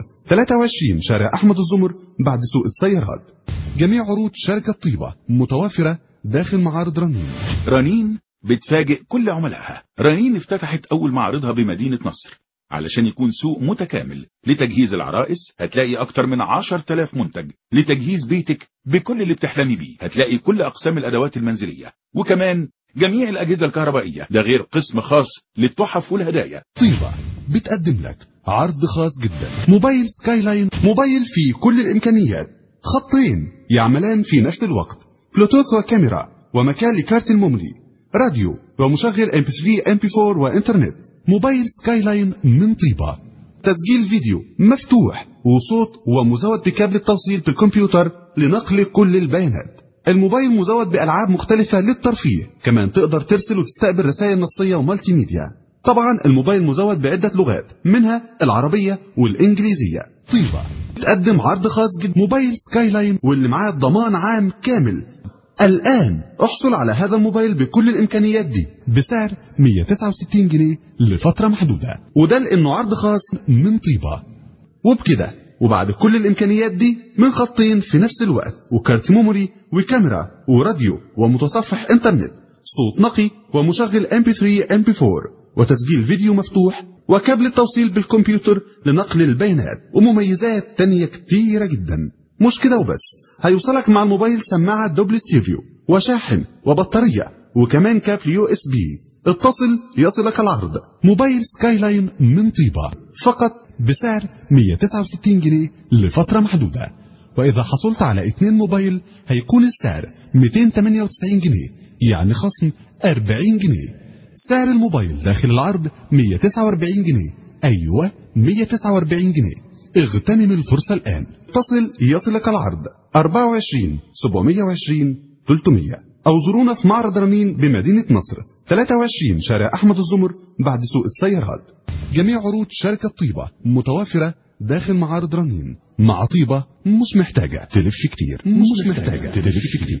23 شارع أحمد الزمر بعد سوق السيارات جميع عروض شركة طيبة متوافرة داخل معارض رنين رنين بتفاجئ كل عملائها رنين افتتحت أول معرضها بمدينة نصر علشان يكون سوق متكامل لتجهيز العرائس هتلاقي أكتر من 10000 منتج لتجهيز بيتك بكل اللي بتحلمي بيه هتلاقي كل أقسام الأدوات المنزلية وكمان جميع الأجهزة الكهربائية ده غير قسم خاص للتحف والهدايا طيبة بتقدم لك عرض خاص جدا موبايل سكاي لاين موبايل فيه كل الإمكانيات خطين يعملان في نفس الوقت بلوتوث وكاميرا ومكان لكارت الميموري راديو ومشغل MP3 MP4 وإنترنت موبايل سكاي لاين من طيبة تسجيل فيديو مفتوح وصوت ومزود بكابل التوصيل بالكمبيوتر لنقل كل البيانات الموبايل مزود بألعاب مختلفة للترفيه كمان تقدر ترسل وتستقبل رسائل نصية ومالتي ميديا طبعا الموبايل مزود بعدة لغات منها العربية والإنجليزية طيبة تقدم عرض خاص جدا موبايل سكاي لاين واللي معاه ضمان عام كامل الآن احصل على هذا الموبايل بكل الإمكانيات دي بسعر 169 جنيه لفترة محدودة وده لأنه عرض خاص من طيبة وبكده وبعد كل الإمكانيات دي من خطين في نفس الوقت وكارت ميموري وكاميرا وراديو ومتصفح إنترنت صوت نقي ومشغل MP3 MP4 وتسجيل فيديو مفتوح وكابل التوصيل بالكمبيوتر لنقل البيانات ومميزات تانية كتيرة جدا مش كده وبس هيوصلك مع الموبايل سماعة دوبل ستيريو وشاحن وبطارية وكمان كابل يو اس بي اتصل يصلك العرض موبايل سكاي لاين من طيبة فقط بسعر 169 جنيه لفترة محدودة وإذا حصلت على اتنين موبايل هيكون السعر 298 جنيه يعني خصم 40 جنيه سعر الموبايل داخل العرض 149 جنيه أيوة 149 جنيه اغتنم الفرصة الآن تصل يصلك العرض 24 720 300 أو زورونا في معرض رنين بمدينة نصر 23 شارع أحمد الزمر بعد سوق السيارات جميع عروض شركة طيبة متوفرة داخل معارض رنين مع طيبة مش محتاجة تلف كتير مش محتاجة تلف كتير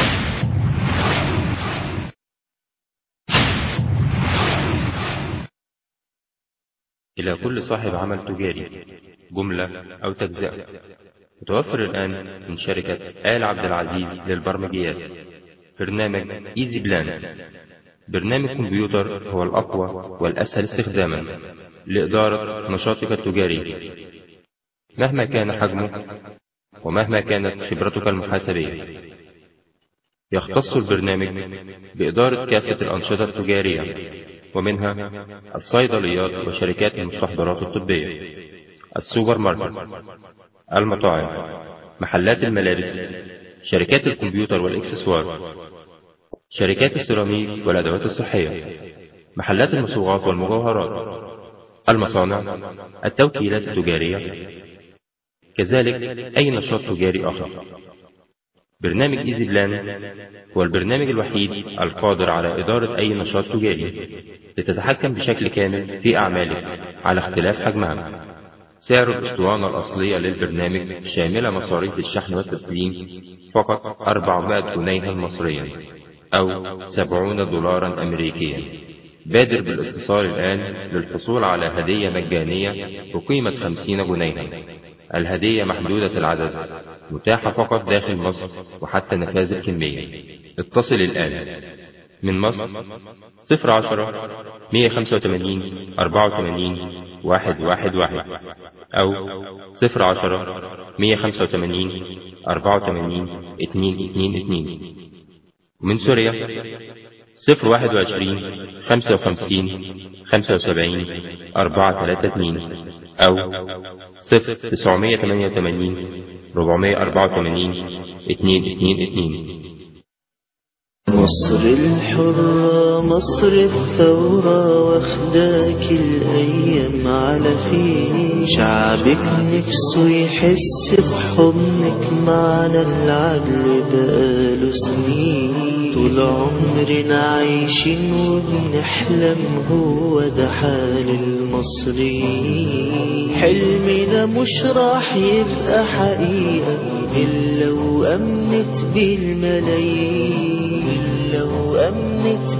إلى كل صاحب عمل تجاري جملة أو تجزئة متوفر الآن من شركة آل عبد العزيز للبرمجيات برنامج إيزي بلان برنامج كمبيوتر هو الأقوى والأسهل استخداما لإدارة نشاطك التجاري مهما كان حجمه ومهما كانت خبرتك المحاسبية يختص البرنامج بإدارة كافة الأنشطة التجارية ومنها الصيدليات وشركات المستحضرات الطبية السوبر ماركت المطاعم محلات الملابس شركات الكمبيوتر والإكسسوار شركات السيراميك والأدوات الصحية محلات المصوغات والمجوهرات المصانع التوكيلات التجارية كذلك أي نشاط تجاري آخر برنامج إيزي بلان هو البرنامج الوحيد القادر على إدارة أي نشاط تجاري لتتحكم بشكل كامل في أعمالك على اختلاف حجمها سعر الأسطوانة الأصلية للبرنامج شاملة مصاريف الشحن والتسليم فقط 400 جنيها مصريا أو 70 دولارا أمريكيا بادر بالاتصال الآن للحصول على هدية مجانية بقيمة 50 جنيها الهدية محدودة العدد متاحة فقط داخل مصر وحتى نفاذ الكمية اتصل الآن من مصر 010 185 84 111 أو 010 185 84 222 ومن سوريا 021 55 75 432 أو 0988 484 222 مصر الحرة مصر الثورة واخداك الأيام على فين شعبك نفسه يحس بحضنك معنا العدل بقاله سنين طول عمرنا عايشين وبنحلم هو ده حال المصريين حلمنا مش راح يبقى حقيقة إلا وأمنت بالملايين إلا وأمنت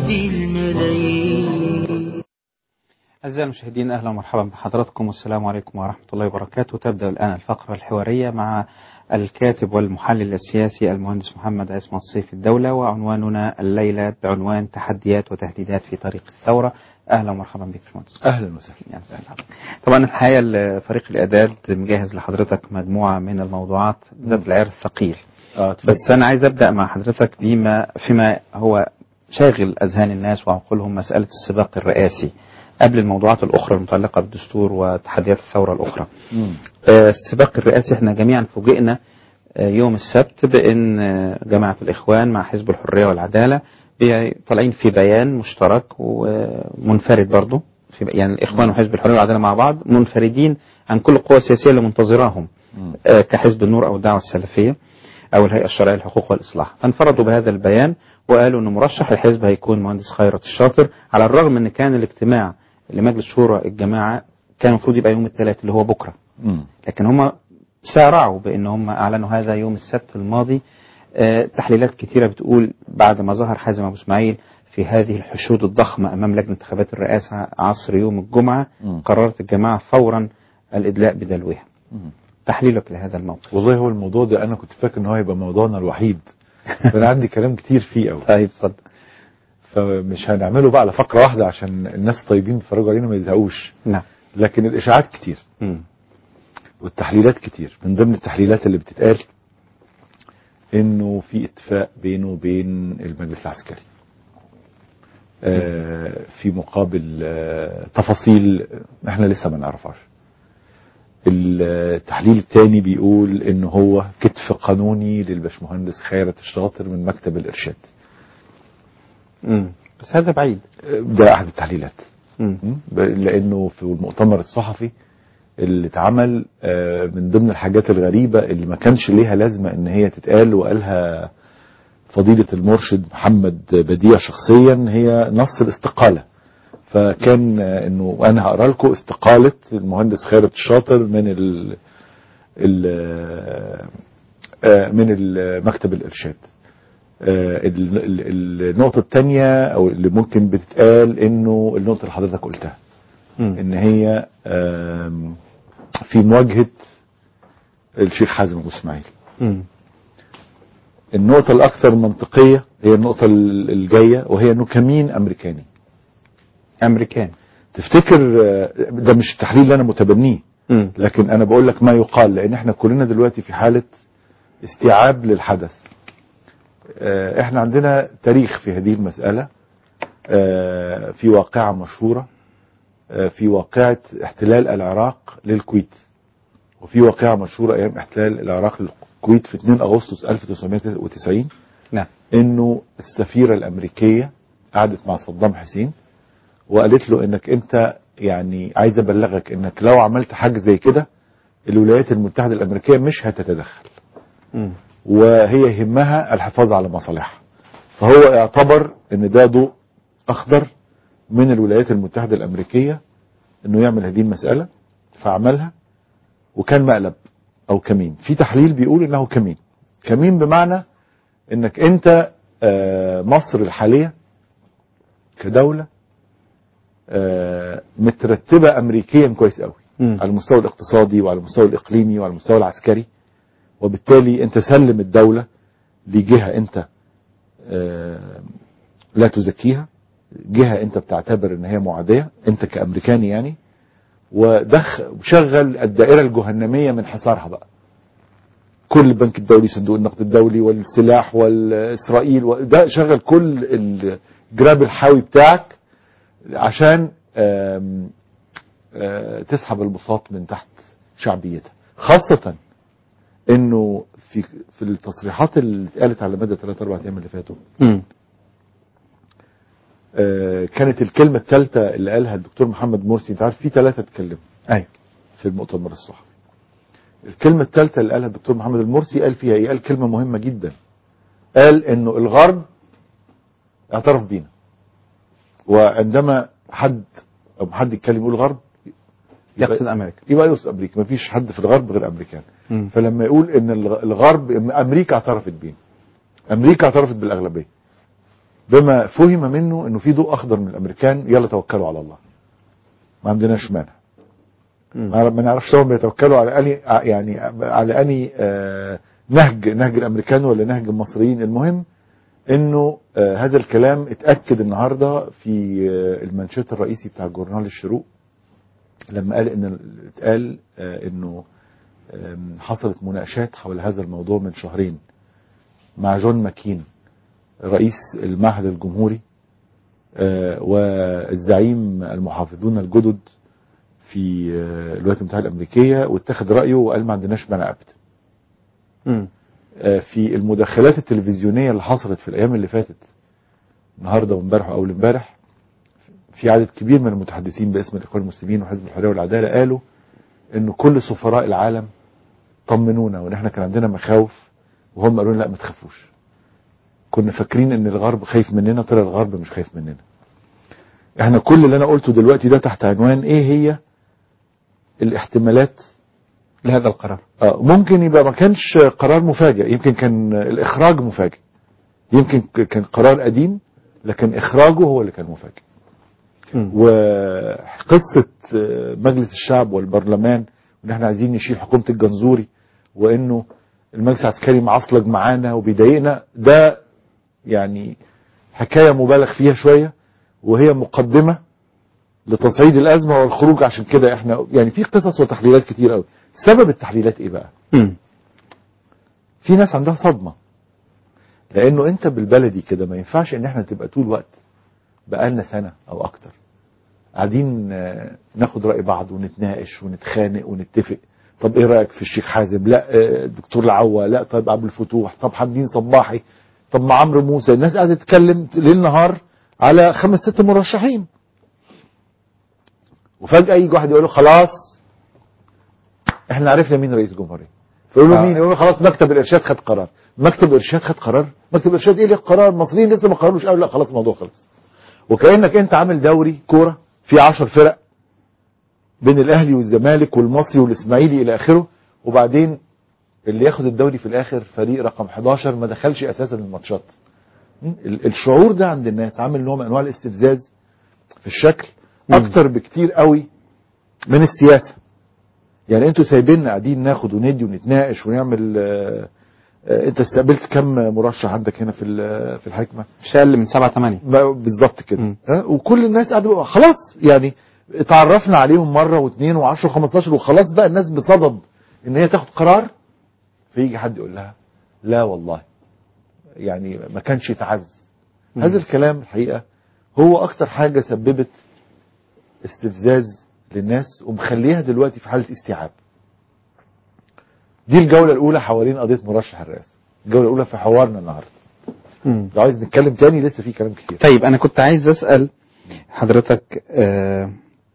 بالملايين أعزائي المشاهدين أهلا ومرحبا بحضراتكم والسلام عليكم ورحمة الله وبركاته تبدأ الآن الفقرة الحوارية مع الكاتب والمحلل السياسي المهندس محمد عصمت سيف الدولة وعنواننا الليلة بعنوان تحديات وتهديدات في طريق الثورة أهلا ومرحبا بك باشمهندس اهلا وسهلا يا مساء الخير. طبعا الحقيقة فريق الإعداد مجهز لحضرتك مجموعة من الموضوعات ذات العيار الثقيل اه بس أنا عايز أبدأ مع حضرتك بما فيما هو شاغل أذهان الناس وعقولهم مسألة السباق الرئاسي قبل الموضوعات الأخرى المتعلقة بالدستور وتحديات الثورة الأخرى آه، السباق الرئاسي احنا جميعا فوجئنا آه، يوم السبت بأن آه، جماعة الإخوان مع حزب الحرية والعدالة بي- طالعين في بيان مشترك ومنفرد برضه في ب- يعني الإخوان وحزب الحرية والعدالة مع بعض منفردين عن كل القوى السياسية اللي منتظراهم آه، كحزب النور أو الدعوة السلفية أو الهيئة الشرعية للحقوق والإصلاح فانفردوا بهذا البيان وقالوا أن مرشح الحزب هيكون مهندس خيرت الشاطر على الرغم أن كان الاجتماع لمجلس شورى الجماعة كان المفروض يبقى يوم الثلاث اللي هو بكرة لكن هم سارعوا بأن هم أعلنوا هذا يوم السبت الماضي آه، تحليلات كثيرة بتقول بعد ما ظهر حازم أبو إسماعيل في هذه الحشود الضخمة أمام لجنة انتخابات الرئاسة عصر يوم الجمعة قررت الجماعة فورا الإدلاء بدلوها تحليلك لهذا الموقف والله هو الموضوع ده انا كنت فاكر ان هو هيبقى موضوعنا الوحيد فانا عندي كلام كتير فيه قوي طيب اتفضل فمش هنعمله بقى على فقره واحده عشان الناس الطيبين يتفرجوا علينا ما يزهقوش نعم لكن الاشاعات كتير مم. والتحليلات كتير من ضمن التحليلات اللي بتتقال انه في اتفاق بينه وبين المجلس العسكري آه في مقابل آه تفاصيل احنا لسه ما نعرفهاش التحليل الثاني بيقول ان هو كتف قانوني للبشمهندس خيرت الشاطر من مكتب الارشاد مم. بس هذا بعيد ده احد التحليلات مم. ب- لانه في المؤتمر الصحفي اللي اتعمل آه، من ضمن الحاجات الغريبة اللي ما كانش ليها لازمة ان هي تتقال وقالها فضيلة المرشد محمد بديع شخصيا هي نص الاستقالة فكان آه، انه انا هقرا لكم استقالة المهندس خيرت الشاطر من ال ال آه، من ال- مكتب الارشاد آه، ال- ال- النقطة الثانية او اللي ممكن بتتقال انه النقطة اللي حضرتك قلتها مم. ان هي آم، في مواجهة الشيخ حازم ابو اسماعيل مم. النقطة الأكثر منطقية هي النقطة ال- الجاية وهي أنه كمين أمريكاني امريكان تفتكر آه، ده مش التحليل اللي أنا متبنيه مم. لكن أنا بقول لك ما يقال لأن احنا كلنا دلوقتي في حالة استيعاب للحدث آه، احنا عندنا تاريخ في هذه المسألة آه، في واقعة مشهورة آه، في واقعة احتلال العراق للكويت وفي واقعة مشهورة أيام احتلال العراق للكويت في 2 أغسطس 1999 نعم انه السفيرة الامريكية قعدت مع صدام حسين وقالت له انك انت يعني عايز ابلغك انك لو عملت حاجة زي كده الولايات المتحدة الامريكية مش هتتدخل مم. وهي يهمها الحفاظ على مصالحها فهو اعتبر ان ده ضوء اخضر من الولايات المتحدة الامريكية انه يعمل هذه المسألة فعملها وكان مقلب او كمين في تحليل بيقول انه كمين كمين بمعنى انك انت آه، مصر الحالية كدولة آه، مترتبة امريكيا كويس قوي مم. على المستوى الاقتصادي وعلى المستوى الاقليمي وعلى المستوى العسكري وبالتالي انت سلم الدولة لجهة انت آه، لا تزكيها جهة انت بتعتبر ان هي معادية انت كامريكاني يعني ودخ وشغل الدائرة الجهنمية من حصارها بقى كل البنك الدولي صندوق النقد الدولي والسلاح والاسرائيل وده شغل كل الجراب الحاوي بتاعك عشان آم، آه، تسحب البساط من تحت شعبيتها خاصة انه في في التصريحات اللي اتقالت على مدى 3 4 ايام اللي فاتوا مم. آه، كانت الكلمة الثالثة اللي قالها الدكتور محمد مرسي انت عارف في ثلاثة اتكلموا ايوه في المؤتمر الصحفي الكلمة الثالثة اللي قالها الدكتور محمد المرسي قال فيها ايه قال كلمة مهمة جدا قال انه الغرب اعترف بينا وعندما حد او حد يتكلم يقول غرب يبقى- يقصد امريكا يبقى يقصد امريكا مفيش حد في الغرب غير امريكان مم. فلما يقول ان الغ- الغرب امريكا اعترفت بينا امريكا اعترفت بالاغلبيه بما فهم منه انه في ضوء اخضر من الامريكان يلا توكلوا على الله ما عندناش مانع مم. ما ما نعرفش طبعا بيتوكلوا على اني يعني على اني آه، نهج نهج الامريكان ولا نهج المصريين المهم انه آه، هذا الكلام اتاكد النهارده في آه، المنشط الرئيسي بتاع جورنال الشروق لما قال ان اتقال آه، انه آم، حصلت مناقشات حول هذا الموضوع من شهرين مع جون ماكين رئيس المعهد الجمهوري آه، والزعيم المحافظون الجدد في آه، الولايات المتحده الامريكيه واتخذ رايه وقال ما عندناش مانع ابدا مم. آه، في المداخلات التلفزيونيه اللي حصلت في الايام اللي فاتت النهارده وامبارح واول امبارح في عدد كبير من المتحدثين باسم الاخوان المسلمين وحزب الحريه والعداله قالوا انه كل سفراء العالم طمنونا وان احنا كان عندنا مخاوف وهم قالوا لنا لا ما تخافوش كنا فاكرين ان الغرب خايف مننا طلع الغرب مش خايف مننا احنا كل اللي انا قلته دلوقتي ده تحت عنوان ايه هي الاحتمالات لهذا القرار آه، ممكن يبقى ما كانش قرار مفاجئ يمكن كان الإخراج مفاجئ يمكن ك- كان قرار قديم لكن إخراجه هو اللي كان مفاجئ مم. وقصة آه، مجلس الشعب والبرلمان وإن احنا عايزين نشيل حكومة الجنزوري وإنه المجلس العسكري معصلج معانا وبيضايقنا ده يعني حكاية مبالغ فيها شوية وهي مقدمة لتصعيد الأزمة والخروج عشان كده احنا يعني في قصص وتحليلات كتير قوي سبب التحليلات ايه بقى مم. في ناس عندها صدمة لانه انت بالبلدي كده ما ينفعش ان احنا تبقى طول الوقت بقالنا سنة او اكتر قاعدين آه، ناخد رأي بعض ونتناقش ونتخانق ونتفق طب ايه رايك في الشيخ حازم لا آه، الدكتور العوا لا طيب عبد الفتوح طب حمدين صباحي طب مع عمرو موسى الناس قاعده تتكلم ليل نهار على خمس ست مرشحين وفجاه يجي واحد يقول له خلاص احنا عرفنا مين رئيس الجمهوريه فيقول له آه. مين يقول له خلاص مكتب الارشاد خد قرار مكتب الارشاد خد قرار مكتب الارشاد ايه اللي قرار المصريين لسه ما قرروش قالوا لا خلاص الموضوع خلص وكانك انت عامل دوري كوره في 10 فرق بين الاهلي والزمالك والمصري والاسماعيلي الى اخره وبعدين اللي ياخد الدوري في الاخر فريق رقم 11 ما دخلش اساسا الماتشات م? ال- الشعور ده عند الناس عامل نوع من انواع الاستفزاز في الشكل اكتر بكتير قوي من السياسه يعني انتوا سايبيننا قاعدين ناخد وندي ونتناقش ونعمل آه، آه، انت استقبلت كم مرشح عندك هنا في ال- في الحكمه مش اقل من سبعة ثمانية ما- بالظبط كده ها؟ وكل الناس قاعده خلاص يعني اتعرفنا عليهم مره واثنين وعشرة وخمستاشر وخلاص بقى الناس بصدد ان هي تاخد قرار فيجي حد يقول لها لا والله يعني ما كانش يتعز هذا الكلام الحقيقه هو اكتر حاجه سببت استفزاز للناس ومخليها دلوقتي في حاله استيعاب دي الجوله الاولى حوالين قضيه مرشح الرئاسه الجوله الاولى في حوارنا النهارده لو عايز نتكلم تاني لسه في كلام كتير طيب انا كنت عايز اسال حضرتك آه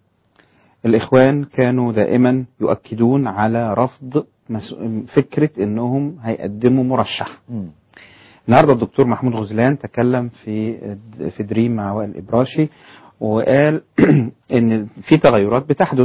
الاخوان كانوا دائما يؤكدون على رفض مس- فكره انهم هيقدموا مرشح النهارده الدكتور محمود غزلان تكلم في في دريم مع وائل الابراشي وقال ان في تغيرات بتحدث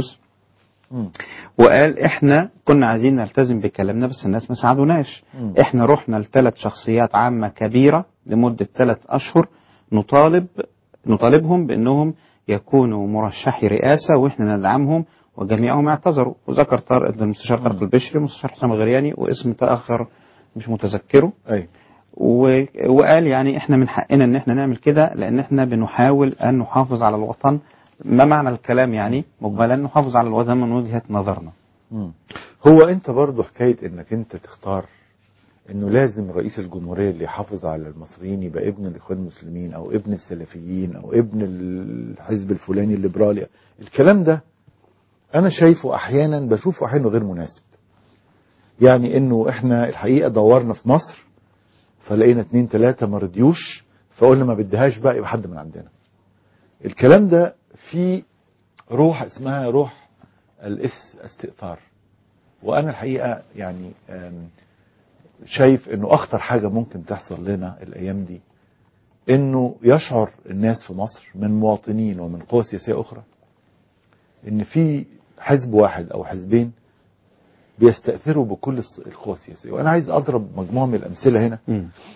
وقال احنا كنا عايزين نلتزم بكلامنا بس الناس ما ساعدوناش مم. احنا رحنا لثلاث شخصيات عامة كبيرة لمدة ثلاث أشهر نطالب نطالبهم بأنهم يكونوا مرشحي رئاسة وإحنا ندعمهم وجميعهم اعتذروا وذكر طارق المستشار طارق البشري المستشار حسام الغرياني واسم تأخر مش متذكره أي. و... وقال يعني احنا من حقنا ان احنا نعمل كده لان احنا بنحاول ان نحافظ على الوطن ما معنى الكلام يعني مجملا نحافظ على الوطن من وجهة نظرنا مم. هو انت برضو حكايه انك انت تختار انه لازم رئيس الجمهوريه اللي يحافظ على المصريين يبقى ابن الاخوان المسلمين او ابن السلفيين او ابن الحزب الفلاني الليبرالي الكلام ده انا شايفه احيانا بشوفه احيانا غير مناسب يعني انه احنا الحقيقه دورنا في مصر فلقينا اتنين تلاته ما رضيوش فقلنا ما بديهاش بقى يبقى حد من عندنا الكلام ده في روح اسمها روح الاس استئثار وانا الحقيقه يعني آم، شايف انه اخطر حاجه ممكن تحصل لنا الايام دي انه يشعر الناس في مصر من مواطنين ومن قوى سياسيه اخرى ان في حزب واحد او حزبين بيستأثروا بكل الص- القوى السياسيه وانا عايز اضرب مجموعه من الامثله هنا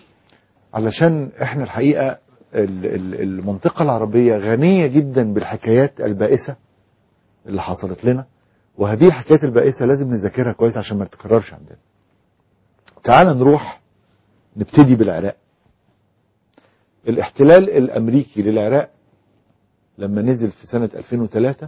علشان احنا الحقيقه ال- ال- المنطقه العربيه غنيه جدا بالحكايات البائسه اللي حصلت لنا وهذه الحكايات البائسه لازم نذاكرها كويس عشان ما تتكررش عندنا. تعال نروح نبتدي بالعراق. الاحتلال الامريكي للعراق لما نزل في سنه 2003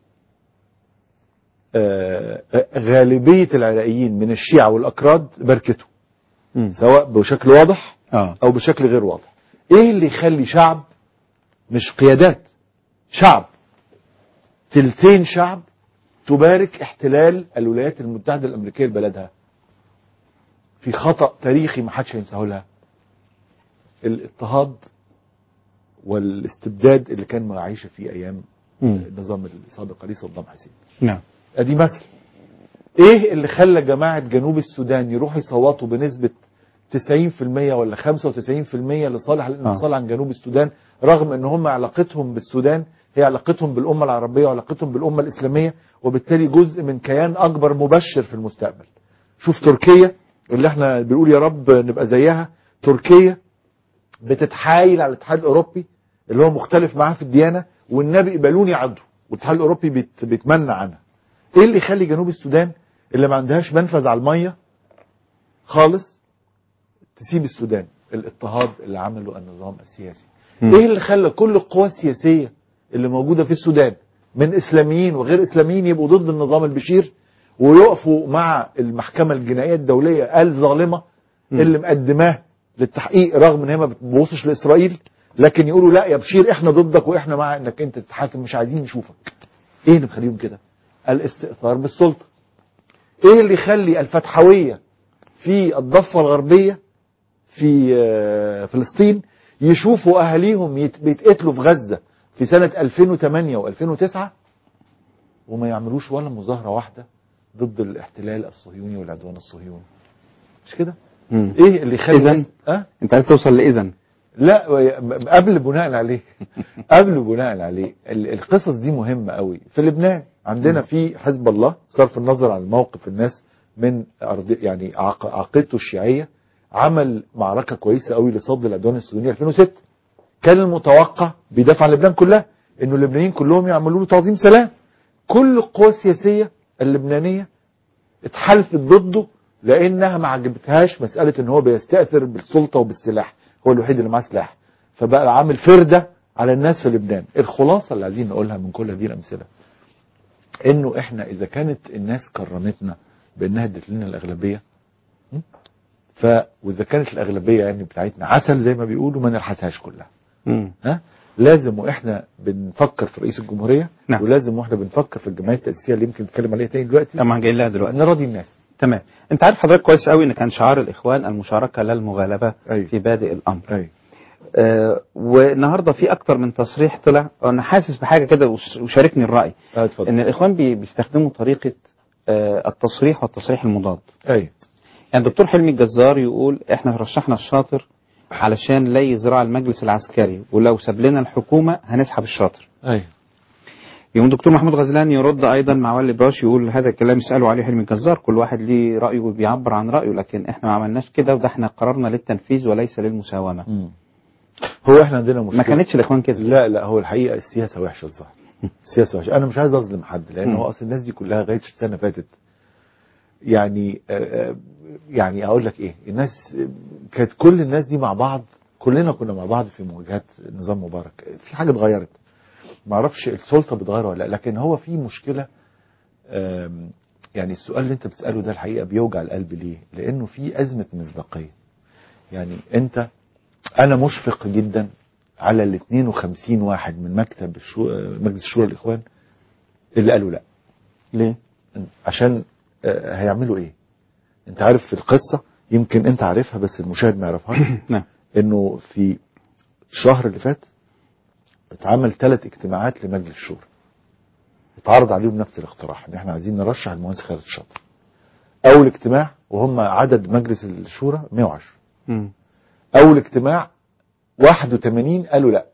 آه، غالبيه العراقيين من الشيعة والاكراد باركتوا سواء بشكل واضح او بشكل غير واضح. ايه اللي يخلي شعب مش قيادات شعب تلتين شعب تبارك احتلال الولايات المتحدة الأمريكية لبلدها في خطأ تاريخي ما حدش هينساه لها الاضطهاد والاستبداد اللي كان عايشة فيه أيام النظام السابق عليه صدام حسين نعم ادي مثل ايه اللي خلى جماعة جنوب السودان يروحوا يصوتوا بنسبة 90% ولا 95% لصالح الانفصال عن جنوب السودان رغم ان هم علاقتهم بالسودان هي علاقتهم بالامه العربيه وعلاقتهم بالامه الاسلاميه وبالتالي جزء من كيان اكبر مبشر في المستقبل. شوف تركيا اللي احنا بنقول يا رب نبقى زيها تركيا بتتحايل على الاتحاد الاوروبي اللي هو مختلف معاه في الديانه والنبي قبلوني عضو والاتحاد الاوروبي بيت بيتمنى عنها. ايه اللي يخلي جنوب السودان اللي ما عندهاش منفذ على الميه خالص تسيب السودان الاضطهاد اللي عمله النظام السياسي مم. ايه اللي خلى كل القوى السياسيه اللي موجوده في السودان من اسلاميين وغير اسلاميين يبقوا ضد النظام البشير ويقفوا مع المحكمه الجنائيه الدوليه الظالمه مم. اللي مقدماه للتحقيق رغم ان هي ما بتبصش لاسرائيل لكن يقولوا لا يا بشير احنا ضدك واحنا مع انك انت تتحاكم مش عايزين نشوفك ايه اللي مخليهم كده الاستئثار بالسلطه ايه اللي يخلي الفتحويه في الضفه الغربيه في آه، فلسطين يشوفوا اهاليهم يت- بيتقتلوا في غزه في سنه 2008 و2009 وما يعملوش ولا مظاهره واحده ضد الاحتلال الصهيوني والعدوان الصهيوني مش كده مم. ايه اللي يخلي إذن الناس- أه؟ انت عايز توصل لاذن لا قبل بناء عليه قبل بناء عليه ال- القصص دي مهمة قوي في لبنان عندنا في حزب الله صرف النظر عن موقف الناس من أرض يعني عق- عقيدته الشيعية عمل معركة كويسة قوي لصد العدوان الصهيوني 2006 كان المتوقع بيدافع عن لبنان كلها انه اللبنانيين كلهم يعملوا له تعظيم سلام كل القوى السياسية اللبنانية اتحالفت ضده لانها ما عجبتهاش مساله ان هو بيستاثر بالسلطه وبالسلاح هو الوحيد اللي معاه سلاح فبقى عامل فرده على الناس في لبنان الخلاصه اللي عايزين نقولها من كل هذه الامثله انه احنا اذا كانت الناس كرمتنا بانها ادت لنا الاغلبيه م? ف واذا كانت الاغلبيه يعني بتاعتنا عسل زي ما بيقولوا ما نلحسهاش كلها مم. ها لازم واحنا بنفكر في رئيس الجمهوريه نعم. ولازم واحنا بنفكر في الجمعيه التاسيسيه اللي يمكن نتكلم عليها تاني دلوقتي طبعا جايين لها دلوقتي نراضي الناس تمام انت عارف حضرتك كويس قوي ان كان شعار الاخوان المشاركه لا المغالبه أيوة. في بادئ الامر أيوة. آه والنهارده في اكتر من تصريح طلع انا حاسس بحاجه كده وش- وشاركني الراي اه اتفضل ان الاخوان بي بيستخدموا طريقه آه التصريح والتصريح المضاد ايوه يعني الدكتور حلمي الجزار يقول احنا رشحنا الشاطر علشان لا يزرع المجلس العسكري ولو ساب لنا الحكومه هنسحب الشاطر ايوه يوم دكتور محمود غزلان يرد ايضا مع والي براش يقول هذا الكلام يسالوا عليه حلمي الجزار كل واحد ليه رايه وبيعبر عن رايه لكن احنا ما عملناش كده وده احنا قررنا للتنفيذ وليس للمساومه مم. هو احنا عندنا مشكله ما كانتش الاخوان كده لا لا هو الحقيقه السياسه وحشه الظاهر السياسه وحشه انا مش عايز اظلم حد لان مم. هو اصل الناس دي كلها لغايه السنه اللي فاتت يعني آه، آه، يعني اقول لك ايه الناس كانت كل الناس دي مع بعض كلنا كنا مع بعض في مواجهه نظام مبارك في حاجه اتغيرت ما اعرفش السلطه بتغير ولا لا لكن هو في مشكله آم، يعني السؤال اللي انت بتساله ده الحقيقه بيوجع القلب ليه لانه في ازمه مصداقيه يعني انت انا مشفق جدا على ال 52 واحد من مكتب الشو... مجلس شورى الاخوان اللي قالوا لا ليه؟ عشان آه، هيعملوا ايه؟ انت عارف في القصه يمكن انت عارفها بس المشاهد ما يعرفهاش نعم انه في الشهر اللي فات اتعمل ثلاث اجتماعات لمجلس الشورى اتعرض عليهم نفس الاقتراح ان احنا عايزين نرشح المهندس خالد الشاطر اول اجتماع وهم عدد مجلس الشورى 110 مم. اول اجتماع 81 قالوا لا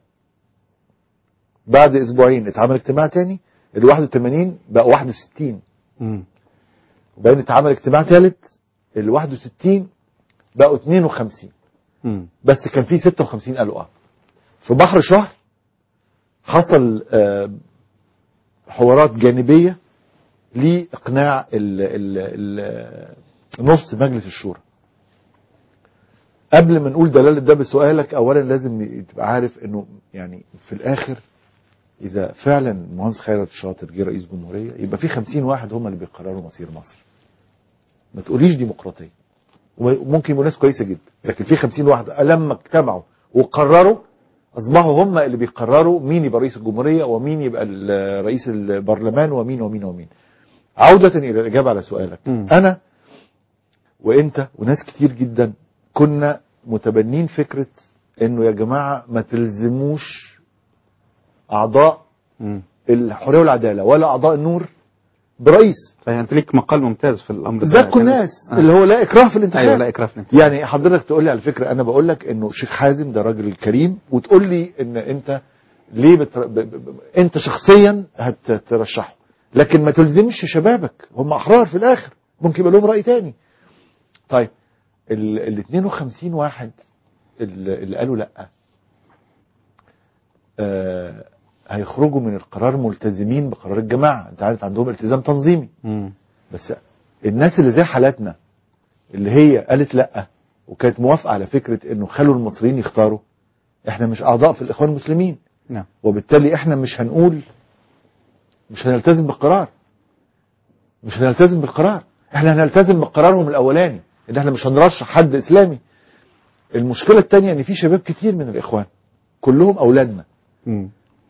بعد اسبوعين اتعمل اجتماع تاني ال 81 بقى 61 مم. وبعدين اتعمل اجتماع ثالث ال 61 بقوا 52 مم. بس كان في 56 قالوا اه في بحر شهر حصل آه، حوارات جانبيه لاقناع ال ال ال نص مجلس الشورى قبل ما نقول دلاله ده بسؤالك اولا لازم تبقى عارف انه يعني في الاخر اذا فعلا المهندس خيرت الشاطر جه رئيس جمهوريه يبقى في 50 واحد هم اللي بيقرروا مصير مصر ما تقوليش ديمقراطيه وممكن يبقوا ناس كويسه جدا لكن في 50 واحد لما اجتمعوا وقرروا اصبحوا هم اللي بيقرروا مين يبقى رئيس الجمهوريه ومين يبقى ال- رئيس البرلمان ومين ومين ومين عودة إلى الإجابة على سؤالك مم. أنا وأنت وناس كتير جدا كنا متبنين فكرة إنه يا جماعة ما تلزموش أعضاء مم. الحرية والعدالة ولا أعضاء النور برئيس صحيح انت ليك مقال ممتاز في الامر ده كل الناس آه. اللي هو لا إكراه في الانتخاب ايوه لا اكراه في الانتخاب. يعني حضرتك تقول لي على فكره انا بقول لك انه شيخ حازم ده راجل كريم وتقول لي ان انت ليه بتر... ب... ب... ب... انت شخصيا هترشحه لكن ما تلزمش شبابك هم احرار في الاخر ممكن يبقى لهم راي تاني طيب ال, ال 52 واحد اللي, اللي قالوا لا آه هيخرجوا من القرار ملتزمين بقرار الجماعه انت عارف عندهم التزام تنظيمي مم. بس الناس اللي زي حالاتنا اللي هي قالت لا وكانت موافقه على فكره انه خلوا المصريين يختاروا احنا مش اعضاء في الاخوان المسلمين نعم وبالتالي احنا مش هنقول مش هنلتزم بالقرار مش هنلتزم بالقرار احنا هنلتزم بقرارهم الاولاني ان احنا مش هنرشح حد اسلامي المشكله الثانيه ان في شباب كتير من الاخوان كلهم اولادنا مم.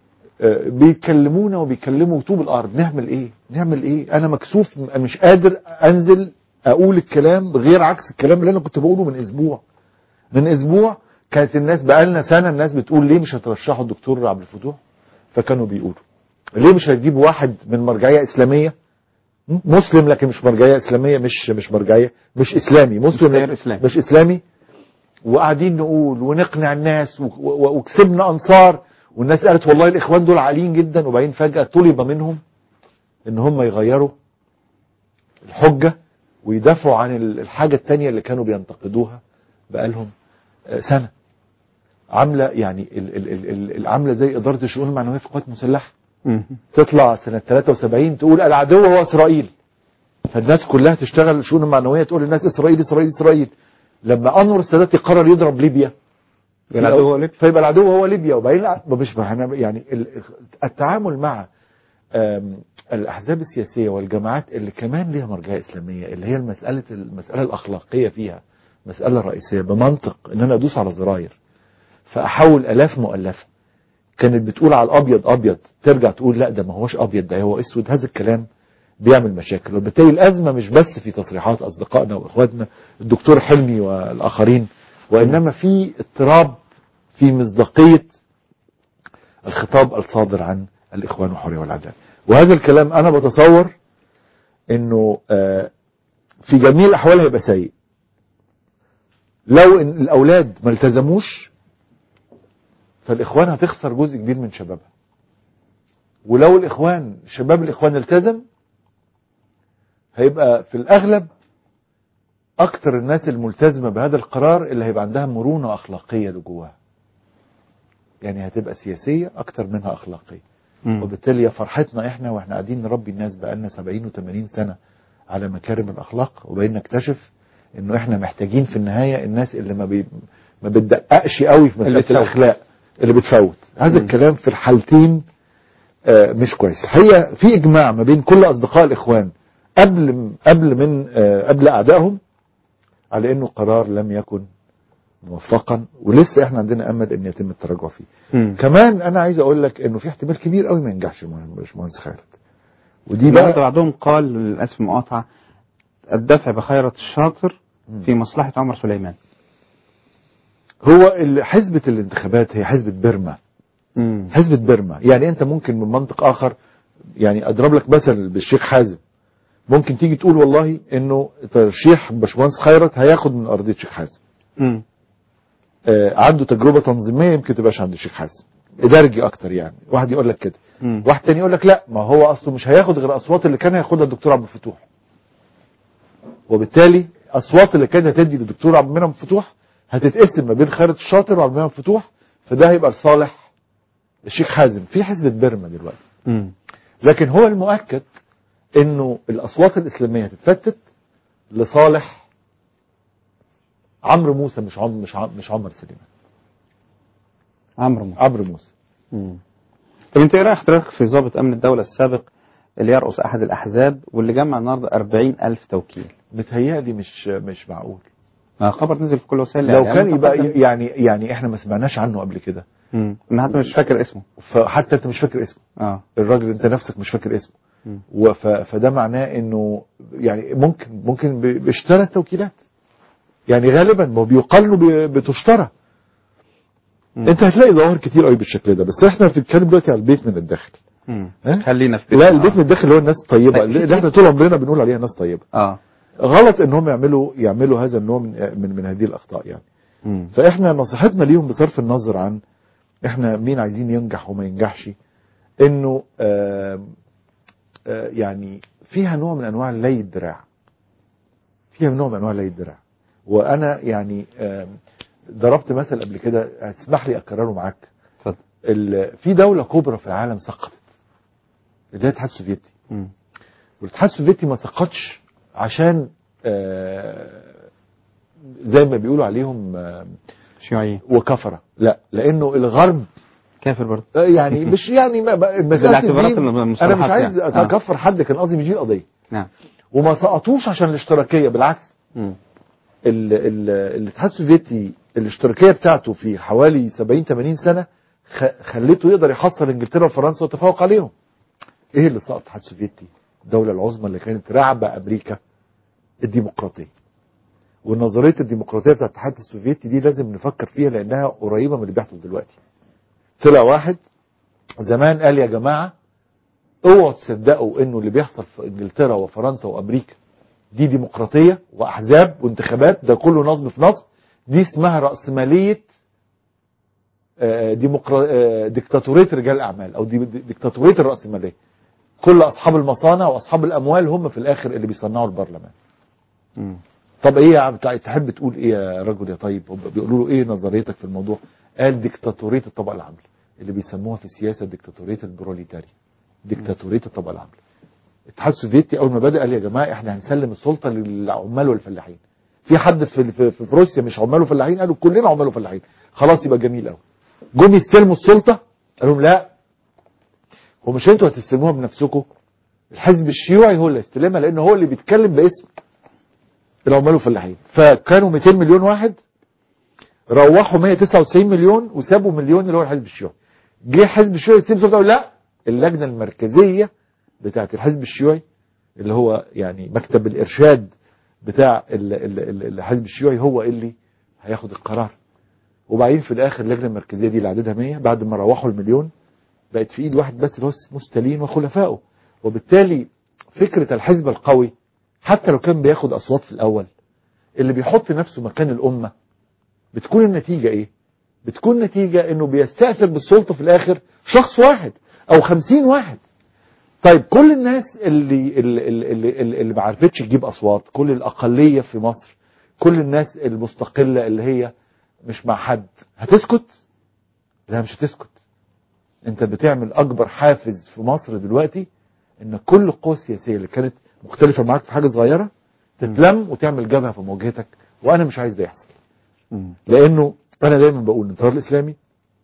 آه، بيكلمونا وبيكلموا طوب الارض نعمل ايه نعمل ايه انا مكسوف م- مش قادر انزل اقول الكلام غير عكس الكلام اللي انا كنت بقوله من اسبوع من اسبوع كانت الناس بقالنا سنه الناس بتقول ليه مش هترشحوا الدكتور عبد الفتوح فكانوا بيقولوا ليه مش هتجيبوا واحد من مرجعيه اسلاميه م? مسلم لكن مش مرجعيه اسلاميه مش مش مرجعيه مش اسلامي مسلم غير لكن- إسلامي. مش اسلامي وقاعدين نقول ونقنع الناس و- و- وكسبنا انصار والناس قالت والله الاخوان دول عاليين جدا وبعدين فجاه طلب منهم ان هم يغيروا الحجه ويدافعوا عن ال- الحاجه التانية اللي كانوا بينتقدوها بقالهم آه، سنه عامله يعني ال- ال- ال- ال- العامله زي اداره الشؤون المعنويه في القوات المسلحه مم. تطلع سنة 73 تقول العدو هو إسرائيل فالناس كلها تشتغل الشؤون المعنوية تقول للناس إسرائيل إسرائيل إسرائيل لما أنور السادات يقرر يضرب ليبيا يبقى العدو هو ليبيا. فيبقى العدو هو ليبيا وبعدين لا، مش احنا يعني ال- التعامل مع آم، الأحزاب السياسية والجماعات اللي كمان ليها مرجعية إسلامية اللي هي المسألة المسألة الأخلاقية فيها مسألة رئيسية بمنطق إن أنا أدوس على الزراير فأحول آلاف مؤلفة كانت بتقول على الابيض ابيض ترجع تقول لا ده ما هوش ابيض ده هو اسود هذا الكلام بيعمل مشاكل وبالتالي الازمه مش بس في تصريحات اصدقائنا واخواتنا الدكتور حلمي والاخرين وانما في اضطراب في مصداقيه الخطاب الصادر عن الاخوان والحريه والعداله وهذا الكلام انا بتصور انه آه، في جميع الاحوال هيبقى سيء لو ان الاولاد ما التزموش فالاخوان هتخسر جزء كبير من شبابها ولو الاخوان شباب الاخوان التزم هيبقى في الاغلب اكتر الناس الملتزمه بهذا القرار اللي هيبقى عندها مرونه اخلاقيه لجواها يعني هتبقى سياسيه اكتر منها اخلاقيه مم. وبالتالي يا فرحتنا احنا واحنا قاعدين نربي الناس بقالنا 70 و80 سنه على مكارم الاخلاق وبقينا نكتشف انه احنا محتاجين في النهايه الناس اللي ما بي ما بتدققش قوي في اللي مساله بتفوت. الاخلاق اللي بتفوت هذا مم. الكلام في الحالتين آه، مش كويس الحقيقه في اجماع ما بين كل اصدقاء الاخوان قبل قبل من آه، قبل اعدائهم على انه قرار لم يكن موفقا ولسه احنا عندنا امل ان يتم التراجع فيه مم. كمان انا عايز اقول لك انه في احتمال كبير قوي ما ينجحش المهندس خالد ودي النهارده بقى بعضهم قال للاسف المقاطعه الدفع بخيرة الشاطر في مصلحة عمر سليمان هو ال- حزبة الانتخابات هي حزبة بيرما مم. حزبة بيرما يعني انت ممكن من منطق اخر يعني اضرب لك مثل بالشيخ حازم ممكن تيجي تقول والله انه ترشيح باشمهندس خيرت هياخد من ارضيه الشيخ حازم مم. آه عنده تجربه تنظيميه يمكن تبقاش عند الشيخ حازم ادارجي اكتر يعني واحد يقول لك كده مم. واحد تاني يقول لك لا ما هو اصله مش هياخد غير اصوات اللي كان هياخدها الدكتور عبد الفتوح وبالتالي اصوات اللي كانت هتدي للدكتور عبد المنعم الفتوح هتتقسم ما بين خالد الشاطر وعبد المنعم الفتوح فده هيبقى لصالح الشيخ حازم في حزب بيرما دلوقتي مم. لكن هو المؤكد انه الاصوات الاسلاميه هتتفتت لصالح عمرو موسى مش عمرو مش عمرو مش عمر سليمان عمرو موسى. عمرو موسى مم. طب انت ايه رايك حضرتك في ضابط امن الدوله السابق اللي يرأس احد الاحزاب واللي جمع النهارده 40 الف توكيل متهيألي مش مش معقول ما خبر نزل في كل وسائل لو الإعلام كان يبقى وتقدم. يعني يعني احنا ما سمعناش عنه قبل كده مم. انا حتى مش فاكر اسمه فحتى انت مش فاكر اسمه اه الراجل انت نفسك مش فاكر اسمه مم. وف فده معناه انه يعني ممكن ممكن ب- بيشترى التوكيلات يعني غالبا ما هو بيقال له بي- بتشترى مم. انت هتلاقي ظواهر كتير قوي بالشكل ده بس احنا بنتكلم دلوقتي على البيت من الداخل مم. ها؟ خلينا في لا بيتنا. البيت من الداخل اللي هو الناس الطيبه اللي احنا طول عمرنا بنقول عليها ناس طيبه اه غلط انهم يعملوا يعملوا هذا النوع من من, من هذه الاخطاء يعني مم. فاحنا نصيحتنا ليهم بصرف النظر عن احنا مين عايزين ينجح وما ينجحش انه آم، آه يعني فيها نوع من انواع لي الدراع فيها نوع من انواع لي الدراع وانا يعني آم، ضربت مثل قبل كده هتسمح لي اكرره معاك اتفضل ال- في دولة كبرى في العالم سقطت اللي هي الاتحاد السوفيتي مم. والاتحاد السوفيتي ما سقطش عشان آه، زي ما بيقولوا عليهم آه، شيوعيين وكفرة لا لانه الغرب كافر برضه آه، يعني مش يعني ما- ما- مسألة بالاعتبارات الدين، المصطلحات انا مش عايز يعني. آه. اكفر حد كان قصدي مش دي القضيه نعم وما سقطوش عشان الاشتراكيه بالعكس مم. ال- ال- الاتحاد السوفيتي الاشتراكيه بتاعته في حوالي 70 80 سنه خ- خليته يقدر يحصل انجلترا وفرنسا ويتفوق عليهم ايه اللي سقط الاتحاد السوفيتي الدولة العظمى اللي كانت راعبة امريكا الديمقراطية ونظرية الديمقراطية بتاعت الاتحاد السوفيتي دي لازم نفكر فيها لانها قريبة من اللي بيحصل دلوقتي طلع واحد زمان قال يا جماعة اوعوا تصدقوا انه اللي بيحصل في انجلترا وفرنسا وامريكا دي ديمقراطية واحزاب وانتخابات ده كله نصب في نصب دي اسمها رأسمالية آه، ديمقرا... آه، ديكتاتورية رجال الأعمال أو دي... ديكتاتورية الرأسمالية كل أصحاب المصانع وأصحاب الأموال هم في الآخر اللي بيصنعوا البرلمان طب إيه يا عم تع- تحب تقول إيه يا رجل يا طيب هم بيقولوا له إيه نظريتك في الموضوع قال ديكتاتورية الطبقة العاملة اللي بيسموها في السياسة ديكتاتورية البروليتاري ديكتاتورية الطبقة العاملة الاتحاد السوفيتي أول ما بدأ قال يا جماعة إحنا هنسلم السلطة للعمال والفلاحين في حد في في, في روسيا مش عمال وفلاحين قالوا كلنا عمال وفلاحين خلاص يبقى جميل قوي جم يستلموا السلطة قال لهم لا هو مش انتوا هتستلموها بنفسكم الحزب الشيوعي هو اللي هيستلمها لان هو اللي بيتكلم باسم العمال والفلاحين فكانوا 200 مليون واحد روحوا 199 مليون وسابوا مليون اللي هو الحزب الشيوعي جه الحزب الشيوعي يستلم السلطه قال لا اللجنه المركزيه بتاعت الحزب الشيوعي اللي هو يعني مكتب الارشاد بتاع ال- ال- ال- الحزب الشيوعي هو اللي هياخد القرار وبعدين في الاخر اللجنه المركزيه دي اللي عددها 100 بعد ما روحوا المليون بقت في ايد واحد بس اللي هو اسمه ستالين وخلفائه وبالتالي فكره الحزب القوي حتى لو كان بياخد اصوات في الاول اللي بيحط نفسه مكان الامه بتكون النتيجه ايه؟ بتكون نتيجه انه بيستاثر بالسلطه في الاخر شخص واحد او خمسين واحد طيب كل الناس اللي اللي اللي, اللي, اللي ما عرفتش تجيب اصوات كل الاقليه في مصر كل الناس المستقله اللي هي مش مع حد هتسكت لا مش هتسكت انت بتعمل اكبر حافز في مصر دلوقتي ان كل القوى السياسيه اللي كانت مختلفه معاك في حاجه صغيره تتلم وتعمل جبهه في مواجهتك وانا مش عايز ده يحصل لانه انا دايما بقول الانتظار الاسلامي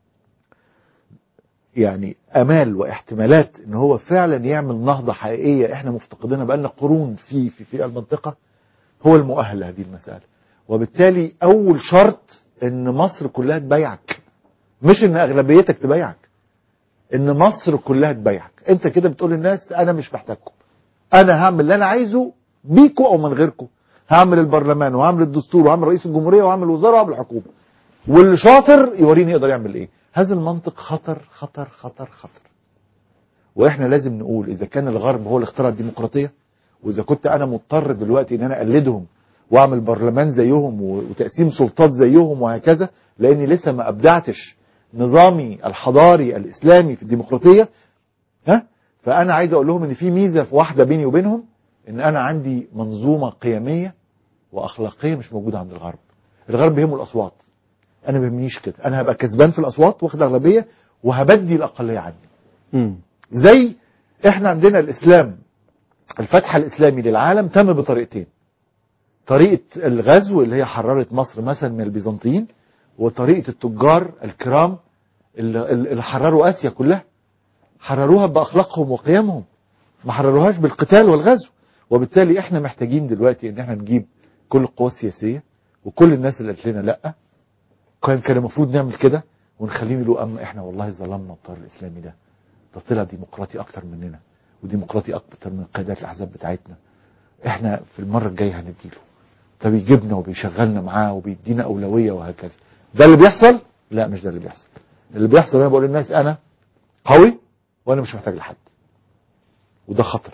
يعني امال واحتمالات ان هو فعلا يعمل نهضه حقيقيه احنا مفتقدينها بقالنا قرون في في في المنطقه هو المؤهل لهذه المساله وبالتالي اول شرط ان مصر كلها تبايعك مش ان اغلبيتك تبايعك ان مصر كلها تبايعك انت كده بتقول للناس انا مش محتاجكم انا هعمل اللي انا عايزه بيكوا او من غيركم هعمل البرلمان وهعمل الدستور وهعمل رئيس الجمهوريه وهعمل وزاره وهعمل حكومه واللي شاطر يوريني يقدر يعمل ايه هذا المنطق خطر خطر خطر خطر واحنا لازم نقول اذا كان الغرب هو اللي اخترع الديمقراطيه واذا كنت انا مضطر دلوقتي ان انا اقلدهم واعمل برلمان زيهم و- وتقسيم سلطات زيهم وهكذا لاني لسه ما ابدعتش نظامي الحضاري الاسلامي في الديمقراطيه ها فانا عايز اقول لهم ان في ميزه في واحده بيني وبينهم ان انا عندي منظومه قيميه واخلاقيه مش موجوده عند الغرب الغرب بيهمه الاصوات انا ما بيهمنيش كده انا هبقى كسبان في الاصوات واخد اغلبيه وهبدي الاقليه عني زي احنا عندنا الاسلام الفتح الاسلامي للعالم تم بطريقتين طريقه الغزو اللي هي حررت مصر مثلا من البيزنطيين وطريقه التجار الكرام اللي اللي حرروا اسيا كلها حرروها باخلاقهم وقيمهم ما حرروهاش بالقتال والغزو وبالتالي احنا محتاجين دلوقتي ان احنا نجيب كل القوى السياسيه وكل الناس اللي قالت لنا لا كان كان المفروض نعمل كده ونخليهم يقولوا اما احنا والله ظلمنا الطار الاسلامي ده ده طلع ديمقراطي اكتر مننا وديمقراطي اكتر من قيادات الاحزاب بتاعتنا احنا في المره الجايه هنديله ده بيجيبنا وبيشغلنا معاه وبيدينا اولويه وهكذا ده اللي بيحصل لا مش ده اللي بيحصل اللي بيحصل انا بقول للناس انا قوي وانا مش محتاج لحد وده خطر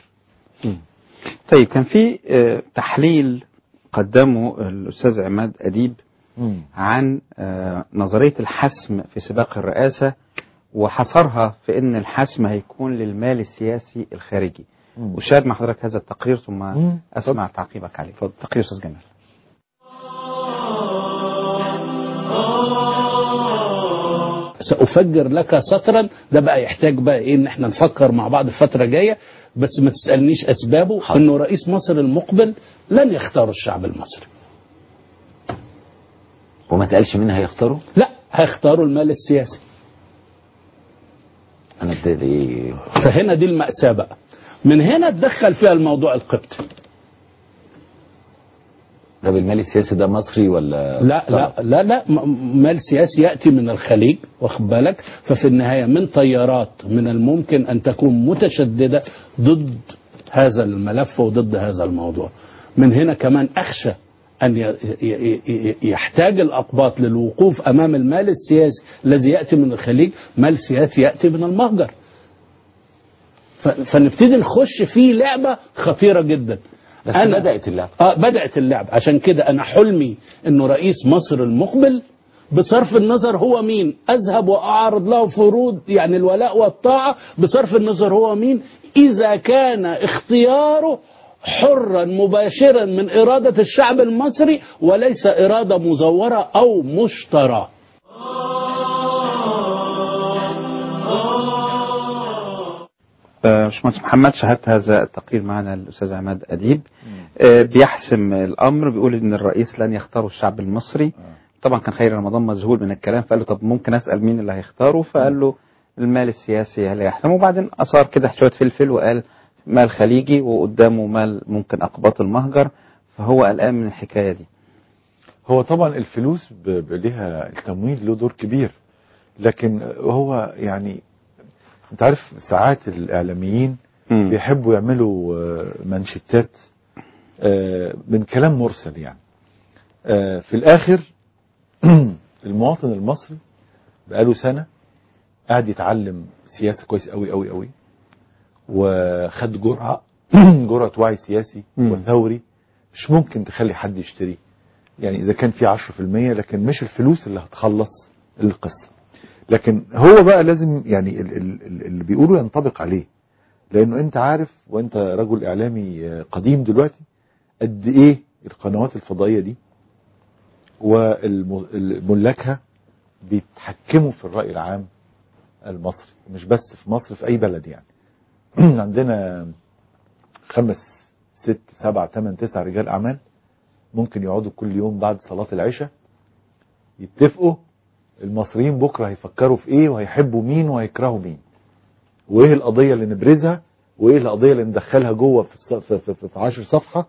طيب كان في آه، تحليل قدمه الأستاذ عماد أديب مم. عن آه، نظرية الحسم في سباق الرئاسة وحصرها في أن الحسم هيكون للمال السياسي الخارجي مم. وشاهد مع حضرتك هذا التقرير ثم مم. أسمع تعقيبك عليه اتفضل تقرير أستاذ جمال سأفجر لك سطرا ده بقى يحتاج بقى ايه ان احنا نفكر مع بعض فترة جاية بس ما تسألنيش اسبابه انه رئيس مصر المقبل لن يختار الشعب المصري وما سألش مين هيختاره لا هيختاروا المال السياسي انا ابتدي فهنا دي المأساة بقى من هنا تدخل فيها الموضوع القبطي طب المال السياسي ده مصري ولا لا لا لا لا م- مال سياسي ياتي من الخليج واخد بالك ففي النهايه من طيارات من الممكن ان تكون متشدده ضد هذا الملف وضد هذا الموضوع من هنا كمان اخشى ان ي- ي- ي- يحتاج الاقباط للوقوف امام المال السياسي الذي ياتي من الخليج مال سياسي ياتي من المهجر ف- فنبتدي نخش في لعبه خطيره جدا بس بدأت اللعبة. اه بدات اللعبه عشان كده انا حلمي انه رئيس مصر المقبل بصرف النظر هو مين اذهب واعرض له فروض يعني الولاء والطاعه بصرف النظر هو مين اذا كان اختياره حرا مباشرا من اراده الشعب المصري وليس اراده مزوره او مشتراه آه، باشمهندس محمد شاهدت هذا التقرير معنا الاستاذ عماد اديب آه، بيحسم الامر بيقول ان الرئيس لن يختاره الشعب المصري طبعا كان خير رمضان مذهول من الكلام فقال له طب ممكن اسال مين اللي هيختاره فقال له المال السياسي اللي هيحسم وبعدين اثار كده شويه فلفل وقال مال خليجي وقدامه مال ممكن اقباط المهجر فهو قلقان من الحكايه دي هو طبعا الفلوس ب- ب- ليها التمويل له دور كبير لكن هو يعني انت عارف ساعات الاعلاميين مم. بيحبوا يعملوا آه، منشتات آه، من كلام مرسل يعني آه، في الاخر المواطن المصري بقاله سنه قاعد يتعلم سياسه كويس قوي قوي قوي وخد جرعه جرعه وعي سياسي مم. وثوري مش ممكن تخلي حد يشتريه يعني اذا كان في 10% لكن مش الفلوس اللي هتخلص القصه لكن هو بقى لازم يعني ال- ال- ال- اللي بيقوله ينطبق عليه لانه انت عارف وانت رجل اعلامي آه، قديم دلوقتي قد ايه القنوات الفضائيه دي وملاكها بيتحكموا في الراي العام المصري مش بس في مصر في اي بلد يعني عندنا خمس ست سبع ثمان تسع رجال اعمال ممكن يقعدوا كل يوم بعد صلاه العشاء يتفقوا المصريين بكره هيفكروا في ايه وهيحبوا مين وهيكرهوا مين وايه القضيه اللي نبرزها وايه القضيه اللي ندخلها جوه في الص- في, في, في, في 10 صفحه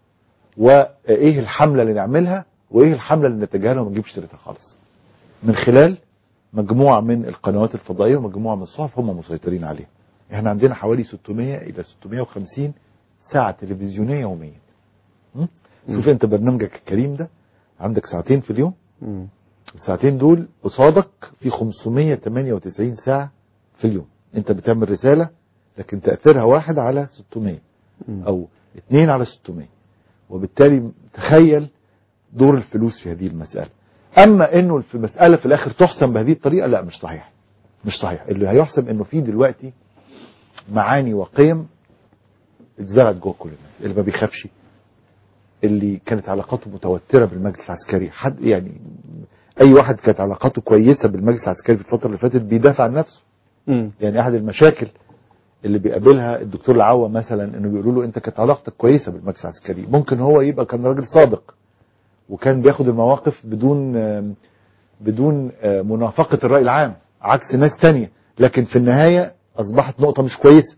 وايه الحمله اللي نعملها وايه الحمله اللي نتجاهلها وما نجيبش سيرتها خالص من خلال مجموعه من القنوات الفضائيه ومجموعه من الصحف هم مسيطرين عليها احنا عندنا حوالي 600 الى 650 ساعه تلفزيونيه يوميا م? شوف انت برنامجك الكريم ده عندك ساعتين في اليوم مم. الساعتين دول قصادك في 598 ساعة في اليوم انت بتعمل رسالة لكن تأثيرها واحد على 600 او اتنين على 600 وبالتالي تخيل دور الفلوس في هذه المسألة اما انه في المسألة في الاخر تحسم بهذه الطريقة لا مش صحيح مش صحيح اللي هيحسم انه في دلوقتي معاني وقيم اتزرعت جوه كل الناس اللي ما بيخافش اللي كانت علاقاته متوترة بالمجلس العسكري حد يعني اي واحد كانت علاقاته كويسة بالمجلس العسكري في الفترة اللي فاتت بيدافع عن نفسه مم. يعني احد المشاكل اللي بيقابلها الدكتور العوا مثلا انه بيقولوا له انت كانت علاقتك كويسه بالمجلس العسكري ممكن هو يبقى كان راجل صادق وكان بياخد المواقف بدون آم، بدون آه، منافقه الراي العام عكس ناس تانية لكن في النهايه اصبحت نقطه مش كويسه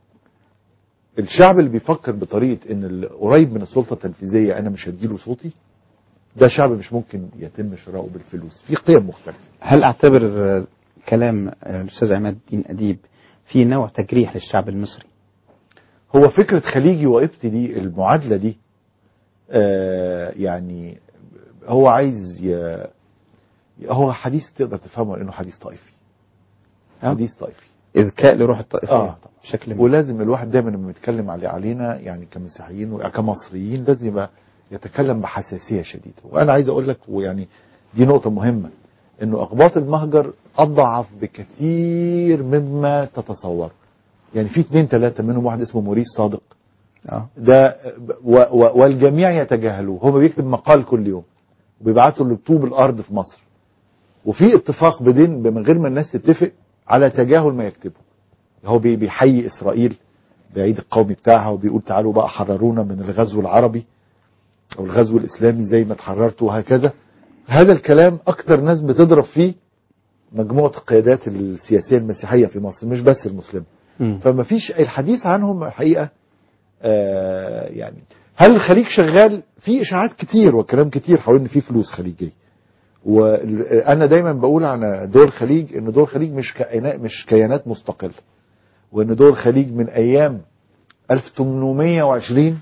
الشعب اللي بيفكر بطريقه ان اللي قريب من السلطه التنفيذيه انا مش هديله صوتي ده شعب مش ممكن يتم شراؤه بالفلوس في قيم مختلفه هل اعتبر آه، كلام آه، الاستاذ عماد الدين اديب في نوع تجريح للشعب المصري هو فكرة خليجي وقبطي دي المعادلة دي آه يعني هو عايز ي... هو حديث تقدر تفهمه لأنه حديث طائفي حديث طائفي اذكاء لروح الطائفيه اه بشكل ما ولازم الواحد دايما لما بيتكلم علي علينا يعني كمسيحيين وكمصريين لازم يبقى يتكلم بحساسية شديدة وأنا عايز أقول لك ويعني دي نقطة مهمة إنه أقباط المهجر أضعف بكثير مما تتصور يعني في اتنين تلاتة منهم واحد اسمه موريس صادق اه ده و و والجميع يتجاهلوه هو بيكتب مقال كل يوم وبيبعته لطوب الارض في مصر وفي اتفاق بدين من غير ما الناس تتفق على تجاهل ما يكتبه هو بي- بيحيي اسرائيل بعيد القومي بتاعها وبيقول تعالوا بقى حررونا من الغزو العربي او الغزو الاسلامي زي ما اتحررتوا وهكذا هذا الكلام اكتر ناس بتضرب فيه مجموعه القيادات السياسيه المسيحيه في مصر مش بس المسلمه مم. فما فيش الحديث عنهم الحقيقه آه يعني هل الخليج شغال في اشاعات كتير وكلام كتير حوالين ان في فلوس خليجيه وانا دايما بقول عن دول الخليج ان دول الخليج مش كيانات مش كيانات مستقله وان دول الخليج من ايام 1820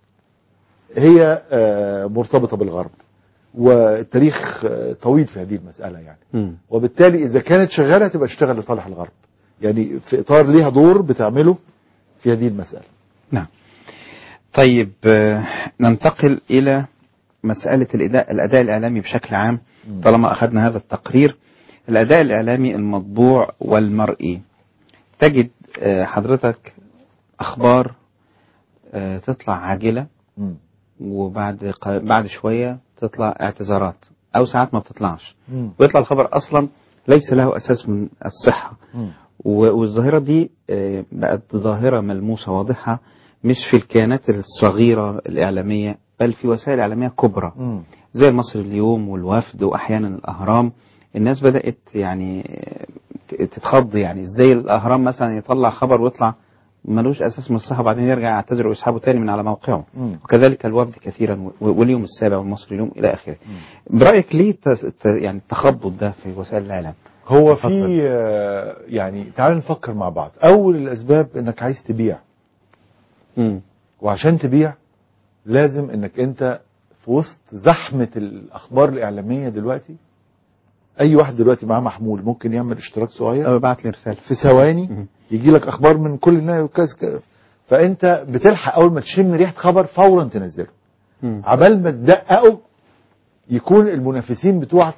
هي آه، مرتبطه بالغرب والتاريخ آه، طويل في هذه المساله يعني مم. وبالتالي اذا كانت شغاله تبقى تشتغل لصالح الغرب يعني في اطار ليها دور بتعمله في هذه المساله نعم طيب آه، ننتقل إلى مسألة الأداء, الأداء الإعلامي بشكل عام طالما أخذنا هذا التقرير الأداء الإعلامي المطبوع والمرئي تجد آه، حضرتك أخبار آه، تطلع عاجلة مم. وبعد ق- بعد شوية تطلع اعتذارات أو ساعات ما بتطلعش مم. ويطلع الخبر أصلا ليس له أساس من الصحة مم. و- والظاهرة دي آه، بقت ظاهرة ملموسة واضحة مش في الكيانات الصغيرة الإعلامية بل في وسائل إعلامية كبرى مم. زي المصري اليوم والوفد وأحيانا الأهرام الناس بدأت يعني آه، ت- تتخض يعني ازاي الأهرام مثلا يطلع خبر ويطلع ملوش أساس من الصحة وبعدين يرجع يعتذر ويسحبه تاني من على موقعه مم. وكذلك الوفد كثيرا و- واليوم السابع والمصري اليوم إلى آخره برأيك ليه تس- ت- يعني التخبط ده في وسائل الإعلام هو اتفضل. في آه، يعني تعال نفكر مع بعض اول الاسباب انك عايز تبيع مم. وعشان تبيع لازم انك انت في وسط زحمة الاخبار الاعلامية دلوقتي اي واحد دلوقتي معاه محمول ممكن يعمل اشتراك صغير أو ابعت لي رسالة في ثواني يجي لك اخبار من كل الناس وكذا كذا. فانت بتلحق اول ما تشم ريحة خبر فورا تنزله مم. عبال ما تدققه يكون المنافسين بتوعك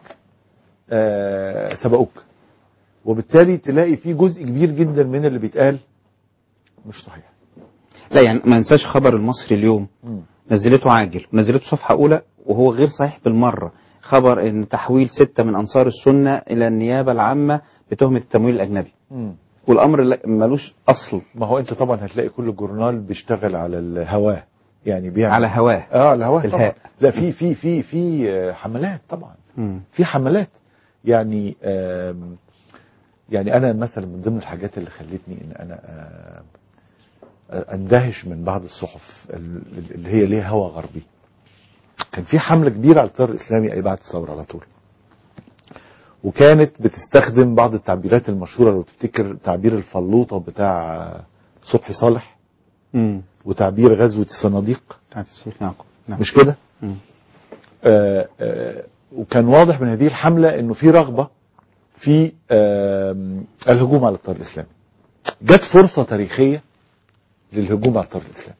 آه سبقوك وبالتالي تلاقي في جزء كبير جدا من اللي بيتقال مش صحيح لا يعني ما ننساش خبر المصري اليوم مم. نزلته عاجل ونزلته صفحة أولى وهو غير صحيح بالمرة خبر ان تحويل ستة من أنصار السنة إلى النيابة العامة بتهمة التمويل الأجنبي مم. والأمر لا- ملوش أصل ما هو انت طبعا هتلاقي كل جورنال بيشتغل على الهواه يعني بيعمل على هواه اه على هواه طبعا الهاء. لا في في في في آه، حملات طبعا مم. في حملات يعني آم، يعني انا مثلا من ضمن الحاجات اللي خلتني ان انا آم، آه، اندهش من بعض الصحف ال- اللي هي ليها هوى غربي كان في حمله كبيره على التيار الاسلامي اي بعد الثوره على طول وكانت بتستخدم بعض التعبيرات المشهوره لو تفتكر تعبير الفلوطه بتاع آه، صبحي صالح مم. وتعبير غزوه الصناديق بتاعت الشيخ يعقوب نعم. مش كده مم. آه، آه، وكان واضح من هذه الحملة انه في رغبة في آم، الهجوم على التيار الاسلامي جت فرصة تاريخية للهجوم على التيار الاسلامي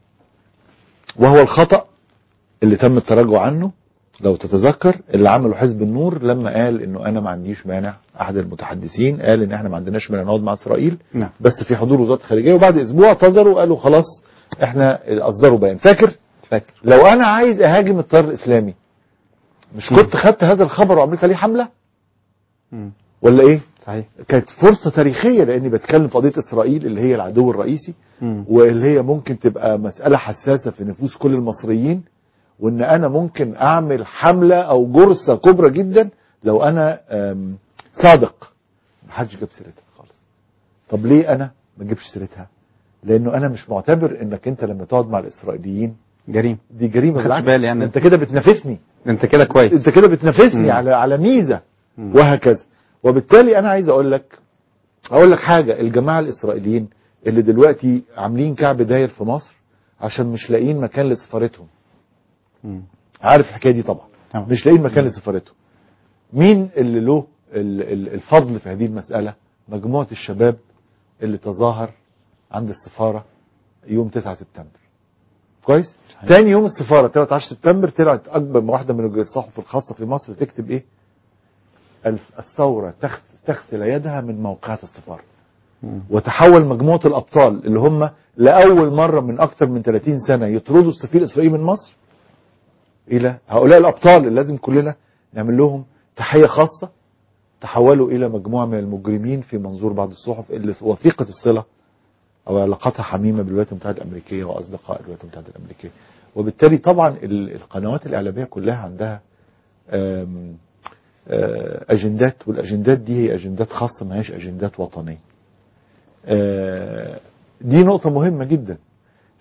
وهو الخطأ اللي تم التراجع عنه لو تتذكر اللي عمله حزب النور لما قال انه انا ما عنديش مانع احد المتحدثين قال ان احنا ما عندناش مانع نقعد مع اسرائيل نعم بس في حضور وزاره الخارجيه وبعد اسبوع اعتذروا وقالوا خلاص احنا اصدروا بيان فاكر فاكر لو انا عايز اهاجم التيار الاسلامي مش كنت خدت هذا الخبر وعملت عليه حمله مم. ولا ايه صحيح كانت فرصه تاريخيه لاني بتكلم في قضيه اسرائيل اللي هي العدو الرئيسي مم. واللي هي ممكن تبقى مساله حساسه في نفوس كل المصريين وان انا ممكن اعمل حمله او جرثه كبرى جدا لو انا آم، صادق محدش جاب سيرتها خالص طب ليه انا ما اجيبش سيرتها لانه انا مش معتبر انك انت لما تقعد مع الاسرائيليين جريم دي جريمه خدش بالعكس بالي يعني. انت كده بتنافسني انت كده كويس انت كده بتنافسني مم. على على ميزه مم. وهكذا وبالتالي انا عايز اقول لك اقول لك حاجه الجماعه الاسرائيليين اللي دلوقتي عاملين كعب داير في مصر عشان مش لاقيين مكان لسفارتهم مم. عارف الحكايه دي طبعا طبعا. مش لاقيين مكان لسفارتهم مين اللي له ال- ال- الفضل في هذه المساله مجموعه الشباب اللي تظاهر عند السفاره يوم 9 سبتمبر كويس صحيح. تاني يوم السفاره 13 سبتمبر طلعت اكبر واحده من الصحف الخاصه في مصر تكتب ايه الف- الثوره تخ- تغسل يدها من موقعات السفاره مم. وتحول مجموعه الابطال اللي هم لاول مره من اكثر من 30 سنه يطردوا السفير الاسرائيلي من مصر الى هؤلاء الابطال اللي لازم كلنا نعمل لهم تحيه خاصه تحولوا الى مجموعه من المجرمين في منظور بعض الصحف اللي وثيقه الصله او علاقتها حميمه بالولايات المتحده الامريكيه واصدقاء الولايات المتحده الامريكيه وبالتالي طبعا ال- القنوات الاعلاميه كلها عندها آم، آه، اجندات والاجندات دي هي اجندات خاصه ما هيش اجندات وطنيه آه، دي نقطه مهمه جدا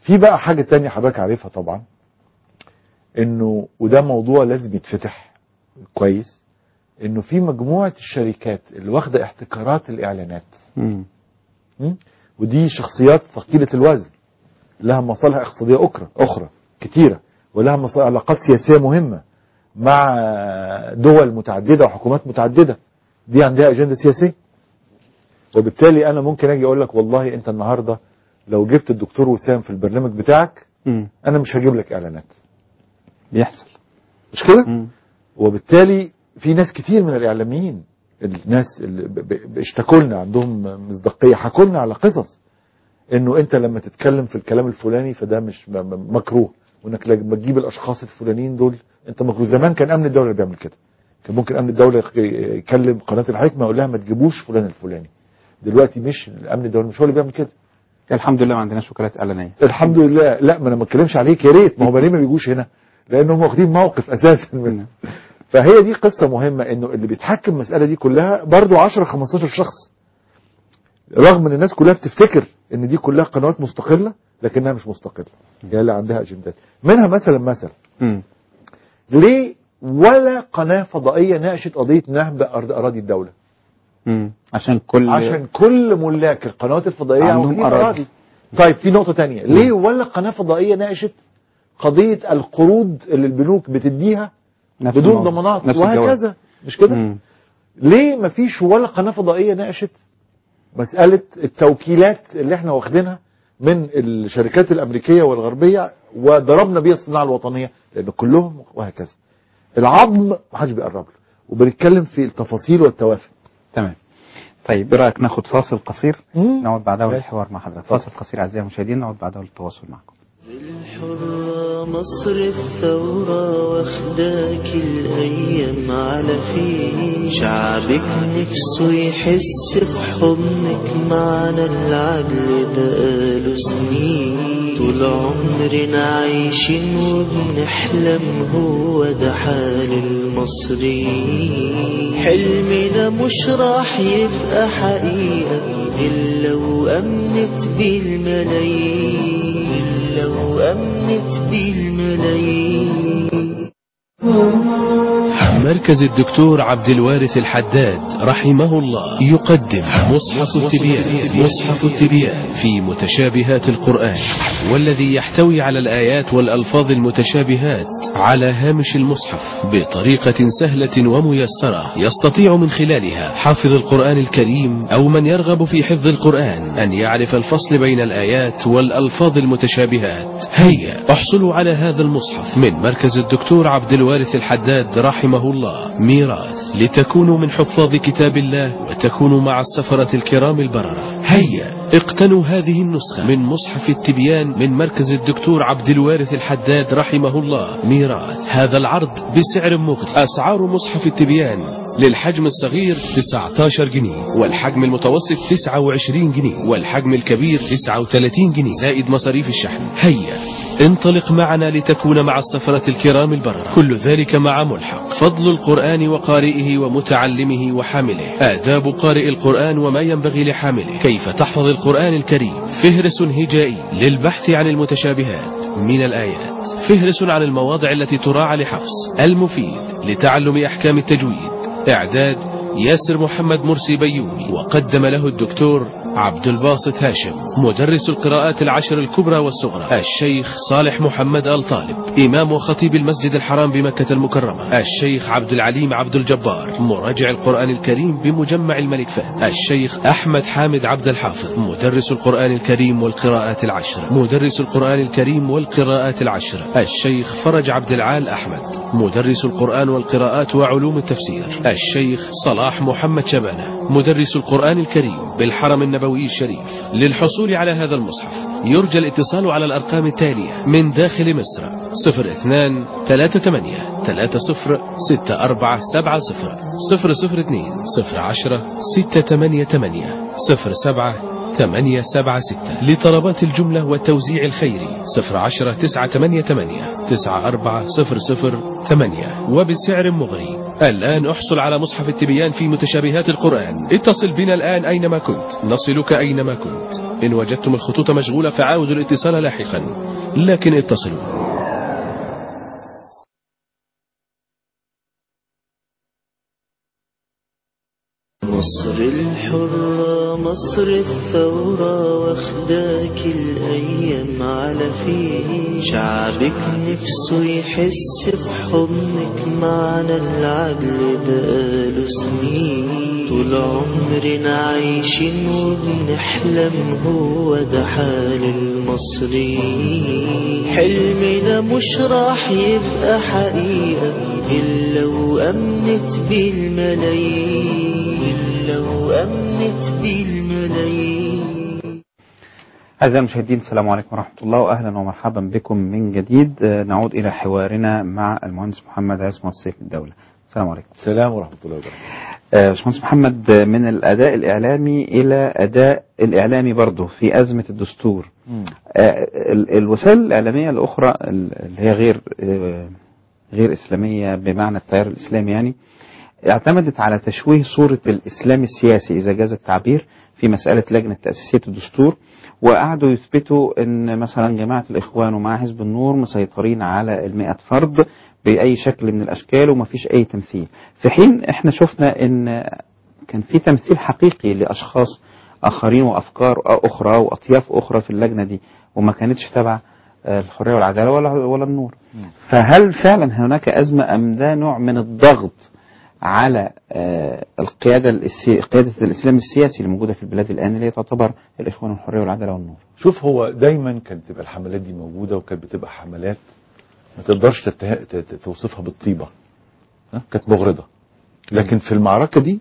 في بقى حاجة تانية حضرتك عارفها طبعا انه وده موضوع لازم يتفتح كويس انه في مجموعة الشركات اللي واخدة احتكارات الاعلانات مم. م? ودي شخصيات ثقيلة الوزن لها مصالح اقتصادية أخرى أخرى كتيرة ولها مصالح علاقات سياسية مهمة مع دول متعددة وحكومات متعددة دي عندها أجندة سياسية وبالتالي أنا ممكن أجي أقول لك والله أنت النهاردة لو جبت الدكتور وسام في البرنامج بتاعك مم. أنا مش هجيب لك إعلانات بيحصل مش كده؟ مم. وبالتالي في ناس كتير من الإعلاميين الناس اللي ب- ب- اشتكوا لنا عندهم مصداقية حكوا لنا على قصص انه انت لما تتكلم في الكلام الفلاني فده مش م- م- مكروه وانك لما تجيب الاشخاص الفلانيين دول انت مكروه زمان كان امن الدوله اللي بيعمل كده كان ممكن امن الدوله يخ- يكلم قناه الحكمه يقول لها ما تجيبوش فلان الفلاني دلوقتي مش الامن الدولي مش هو اللي بيعمل كده الحمد لله ما عندناش وكالات اعلانيه الحمد لله لا ما انا ما اتكلمش عليك يا ريت ما هو ليه ما بيجوش هنا لانهم واخدين موقف اساسا من فهي دي قصه مهمه انه اللي بيتحكم المساله دي كلها برضو 10 15 شخص رغم ان الناس كلها بتفتكر ان دي كلها قنوات مستقله لكنها مش مستقله هي اللي عندها اجندات منها مثلا مثلا مم. ليه ولا قناه فضائيه ناقشت قضيه نهب أرض اراضي الدوله مم. عشان كل عشان كل ملاك القنوات الفضائيه عندهم واخدين أراضي. اراضي طيب في نقطه تانية ليه ولا قناه فضائيه ناقشت قضيه القروض اللي البنوك بتديها نفس بدون الموضوع. ضمانات نفس الجواب. وهكذا مش كده مم. ليه مفيش ولا قناه فضائيه ناقشت مساله التوكيلات اللي احنا واخدينها من الشركات الامريكيه والغربيه وضربنا بيها الصناعه الوطنيه لان كلهم وهكذا العظم محدش بيقرب له وبنتكلم في التفاصيل والتوافق تمام طيب ايه رايك ناخد فاصل قصير مم. نقعد بعدها ماشي. للحوار مع حضرتك فاصل قصير اعزائي المشاهدين نقعد بعدها للتواصل معكم الحرة مصر الثورة واخداك الأيام على فين شعبك نفسه يحس في حضنك معنا العدل بقاله سنين طول عمرنا عايشين وبنحلم هو ده حال المصريين حلمنا مش راح يبقى حقيقة إلا وأمنت بالملايين إلا وأمنت بالملايين مركز الدكتور عبد الوارث الحداد رحمه الله يقدم مصحف التبيان مصحف التبيان في متشابهات القرآن والذي يحتوي على الآيات والألفاظ المتشابهات على هامش المصحف بطريقة سهلة وميسرة يستطيع من خلالها حافظ القرآن الكريم أو من يرغب في حفظ القرآن أن يعرف الفصل بين الآيات والألفاظ المتشابهات هيا احصلوا على هذا المصحف من مركز الدكتور عبد الوارث الحداد رحمه الله ميراث لتكونوا من حفاظ كتاب الله وتكونوا مع السفرة الكرام البررة هيا اقتنوا هذه النسخة من مصحف التبيان من مركز الدكتور عبد الوارث الحداد رحمه الله ميراث هذا العرض بسعر مغري أسعار مصحف التبيان للحجم الصغير 19 جنيه والحجم المتوسط 29 جنيه والحجم الكبير 39 جنيه زائد مصاريف الشحن هيا انطلق معنا لتكون مع السفرة الكرام البررة كل ذلك مع ملحق فضل القرآن وقارئه ومتعلمه وحامله آداب قارئ القرآن وما ينبغي لحامله كيف تحفظ القرآن الكريم فهرس هجائي للبحث عن المتشابهات من الآيات فهرس عن المواضع التي تراعى لحفظ المفيد لتعلم أحكام التجويد إعداد ياسر محمد مرسي بيومي وقدم له الدكتور عبد الباسط هاشم مدرس القراءات العشر الكبرى والصغرى الشيخ صالح محمد آل طالب إمام وخطيب المسجد الحرام بمكة المكرمة الشيخ عبد العليم عبد الجبار مراجع القرآن الكريم بمجمع الملك فهد الشيخ أحمد حامد عبد الحافظ مدرس القرآن الكريم والقراءات العشر مدرس القرآن الكريم والقراءات العشر الشيخ فرج عبد العال أحمد مدرس القرآن والقراءات وعلوم التفسير الشيخ صلاح محمد شبانة مدرس القرآن الكريم بالحرم النبوي الشريف للحصول على هذا المصحف يرجى الاتصال على الأرقام التالية من داخل مصر 02 38 30 64 70 002 010 688 07 876 لطلبات الجملة والتوزيع الخيري 010 988 94008 وبسعر مغري الآن احصل على مصحف التبيان في متشابهات القرآن اتصل بنا الآن أينما كنت نصلك أينما كنت إن وجدتم الخطوط مشغولة فعاودوا الاتصال لاحقا لكن اتصلوا مصر الحرة مصر الثورة واخداك الأيام على فيه شعبك نفسه يحس بحضنك معنا العدل بقاله سنين طول عمرنا عايشين وبنحلم هو ده حال المصريين حلمنا مش راح يبقى حقيقة إلا وأمنت بالملايين إلا وأمنت بالملايين أعزائي المشاهدين السلام عليكم ورحمة الله وأهلا ومرحبا بكم من جديد آه، نعود إلى حوارنا مع المهندس محمد عصمت سيف الدولة السلام عليكم السلام ورحمة الله وبركاته آه، باشمهندس محمد آه، من الأداء الإعلامي إلى أداء الإعلامي برضه في أزمة الدستور مم. آه، ال- الوسائل الإعلامية الأخرى ال- اللي هي غير آه، غير إسلامية بمعنى التيار الإسلامي يعني اعتمدت على تشويه صورة الإسلام السياسي إذا جاز التعبير في مسألة لجنة تأسيسية الدستور وقعدوا يثبتوا أن مثلا جماعة الإخوان ومع حزب النور مسيطرين على المئة فرد بأي شكل من الأشكال ومفيش أي تمثيل في حين إحنا شفنا أن كان في تمثيل حقيقي لأشخاص آخرين وأفكار أخرى وأطياف أخرى في اللجنة دي وما كانتش تبع آه، الحرية والعدالة ولا ولا النور فهل فعلا هناك أزمة أم ده نوع من الضغط على آه، القيادة السي... قيادة الإسلام السياسي اللي موجودة في البلاد الآن اللي هي تعتبر الإخوان والحرية والعدالة والنور شوف هو دايما كانت تبقى الحملات دي موجودة وكانت بتبقى حملات ما تقدرش تته... ت- ت- توصفها بالطيبة ها؟ كانت مغرضة لكن في المعركة دي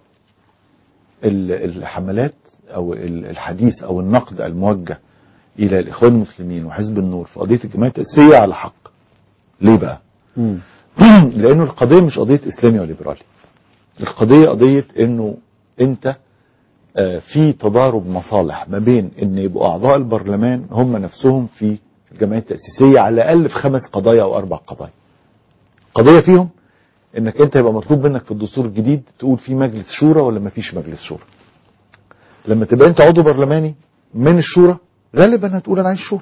ال- الحملات او ال- الحديث او النقد الموجه الى الاخوان المسلمين وحزب النور في قضيه الجماعه التاسيسيه على حق. ليه بقى؟ لانه القضيه مش قضيه اسلامي وليبرالي. القضيه قضيه انه انت آه، في تضارب مصالح ما بين ان يبقوا اعضاء البرلمان هم نفسهم في الجمعيه التاسيسيه على الاقل في خمس قضايا او اربع قضايا. قضيه فيهم انك انت يبقى مطلوب منك في الدستور الجديد تقول في مجلس شورى ولا ما فيش مجلس شورى. لما تبقى انت عضو برلماني من الشورى غالبا هتقول انا عايز شورى.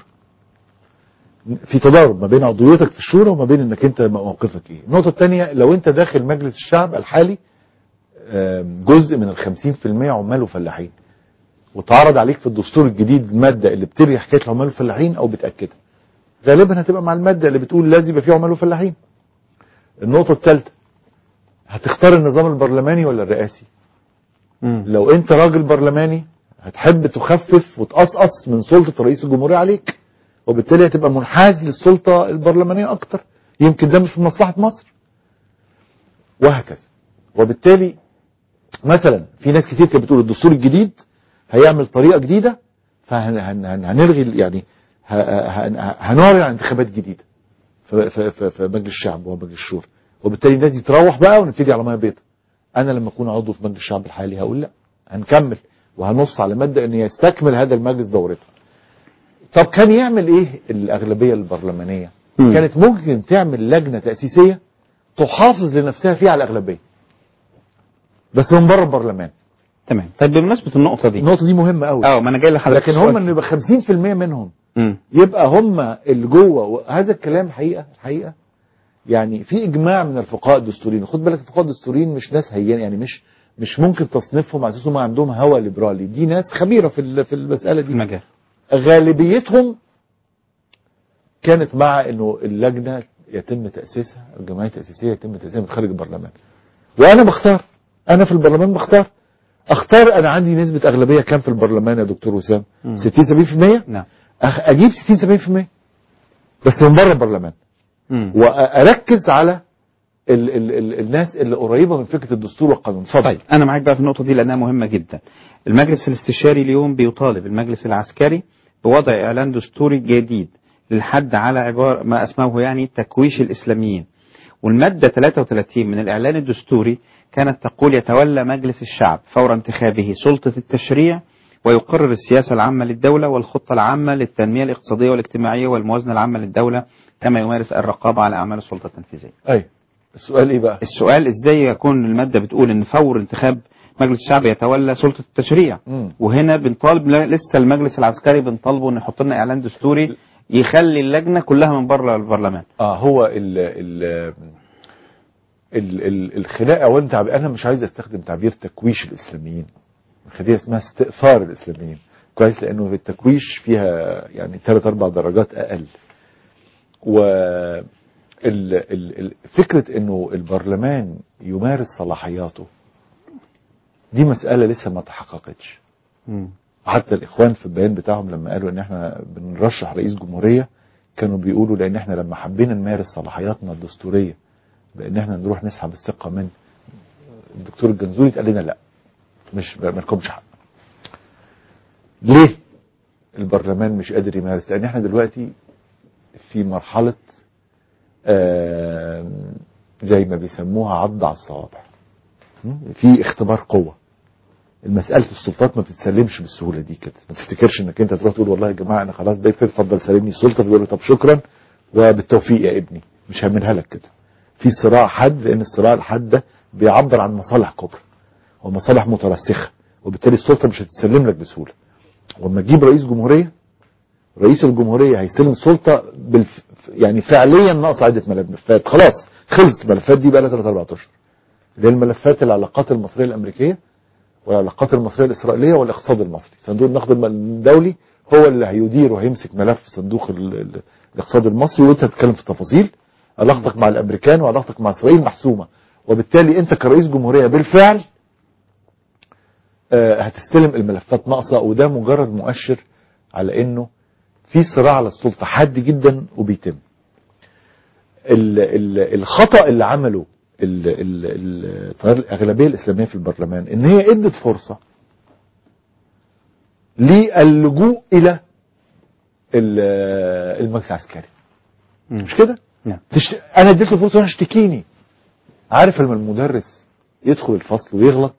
في تضارب ما بين عضويتك في الشورى وما بين انك انت موقفك ايه. النقطه الثانيه لو انت داخل مجلس الشعب الحالي آم، جزء من ال 50% عمال وفلاحين. وتعرض عليك في الدستور الجديد الماده اللي بتلغي حكايه العمال والفلاحين او بتاكدها. غالبا هتبقى مع الماده اللي بتقول لازم يبقى فيه عمال وفلاحين. النقطه الثالثه هتختار النظام البرلماني ولا الرئاسي؟ لو انت راجل برلماني هتحب تخفف وتقصقص من سلطه رئيس الجمهوريه عليك وبالتالي هتبقى منحاز للسلطه البرلمانيه اكتر يمكن ده مش في مصلحه مصر وهكذا وبالتالي مثلا في ناس كتير كانت بتقول الدستور الجديد هيعمل طريقه جديده فهنلغي يعني ه- ه- هنعلن عن انتخابات جديده في, في, في, في مجلس الشعب ومجلس الشورى وبالتالي الناس دي تروح بقى ونبتدي على ميه بيضاء انا لما اكون عضو في مجلس الشعب الحالي هقول لا هنكمل وهنص على ماده ان يستكمل هذا المجلس دورته طب كان يعمل ايه الاغلبيه البرلمانيه مم. كانت ممكن تعمل لجنه تاسيسيه تحافظ لنفسها فيها على الاغلبيه بس من بره البرلمان تمام طيب بمناسبة النقطة دي النقطه دي مهمه قوي اه ما انا جاي لحضرتك لكن هم السؤال. ان يبقى 50% منهم مم. يبقى هم اللي جوه وهذا الكلام حقيقه الحقيقه يعني في اجماع من الفقهاء الدستوريين خد بالك الفقهاء الدستوريين مش ناس هيان يعني مش مش ممكن تصنيفهم على اساس انهم عندهم هوى ليبرالي دي ناس خبيره في ال- في المساله دي المجال غالبيتهم كانت مع انه اللجنه يتم تاسيسها الجمعيه التاسيسيه يتم تاسيسها من خارج البرلمان وانا بختار انا في البرلمان بختار اختار انا عندي نسبه اغلبيه كام في البرلمان يا دكتور وسام مم. 60 70% نعم أخ- اجيب 60 70% بس من بره البرلمان مم. واركز على ال ال ال الناس اللي قريبه من فكره الدستور والقانون اتفضل طيب انا معاك بقى في النقطه دي لانها مهمه جدا المجلس الاستشاري اليوم بيطالب المجلس العسكري بوضع اعلان دستوري جديد للحد على عبارة ما اسمه يعني تكويش الاسلاميين والماده 33 من الاعلان الدستوري كانت تقول يتولى مجلس الشعب فور انتخابه سلطه التشريع ويقرر السياسة العامة للدولة والخطة العامة للتنمية الاقتصادية والاجتماعية والموازنة العامة للدولة كما يمارس الرقابة على أعمال السلطة التنفيذية أي السؤال إيه بقى السؤال إزاي يكون المادة بتقول إن فور انتخاب مجلس الشعب يتولى سلطة التشريع مم. وهنا بنطالب لا- لسه المجلس العسكري بنطالبه إنه يحط لنا إعلان دستوري يخلي اللجنة كلها من بره البرلمان اه هو ال ال ال ال الخناقه وانت عب- انا مش عايز استخدم تعبير تكويش الاسلاميين خليها اسمها استئثار الاسلاميين كويس لانه التكويش فيها يعني ثلاث اربع درجات اقل و ال ال ال فكره انه البرلمان يمارس صلاحياته دي مساله لسه ما تحققتش حتى الاخوان في البيان بتاعهم لما قالوا ان احنا بنرشح رئيس جمهوريه كانوا بيقولوا لان احنا لما حبينا نمارس صلاحياتنا الدستوريه بان احنا نروح نسحب الثقه من الدكتور الجنزوري اتقال لنا لا مش ما لكمش حق ليه البرلمان مش قادر يمارس لان احنا دلوقتي في مرحله آم، زي ما بيسموها عض على الصوابع م? في اختبار قوه المسألة السلطات ما بتتسلمش بالسهولة دي كده ما تفتكرش انك انت تروح تقول والله يا جماعة انا خلاص بقيت كده اتفضل سلمني السلطة فيقول له طب شكرا وبالتوفيق يا ابني مش هعملها لك كده في صراع حد لان الصراع الحد ده بيعبر عن مصالح كبرى ومصالح مترسخة وبالتالي السلطة مش هتتسلم لك بسهولة ولما تجيب رئيس جمهورية رئيس الجمهورية هيستلم السلطة بالف... يعني فعليا ناقص عدة ملفات خلاص خلصت الملفات دي بقى لها 3 4 اشهر اللي هي الملفات العلاقات المصرية الأمريكية والعلاقات المصرية الإسرائيلية والاقتصاد المصري صندوق النقد الدولي هو اللي هيدير وهيمسك ملف صندوق ال- ال- الاقتصاد المصري وانت هتتكلم في التفاصيل علاقتك مع الامريكان وعلاقتك مع اسرائيل محسومة وبالتالي انت كرئيس جمهورية بالفعل آه، هتستلم الملفات ناقصة وده مجرد مؤشر على انه في صراع على السلطة حاد جدا وبيتم ال- ال- الخطأ اللي عمله ال- ال- ال- التيار الأغلبية الإسلامية في البرلمان إن هي ادت فرصة للجوء إلى ال- المجلس العسكري مش كده؟ نعم. تشت... أنا اديته فرصة وأنا اشتكيني عارف لما المدرس يدخل الفصل ويغلط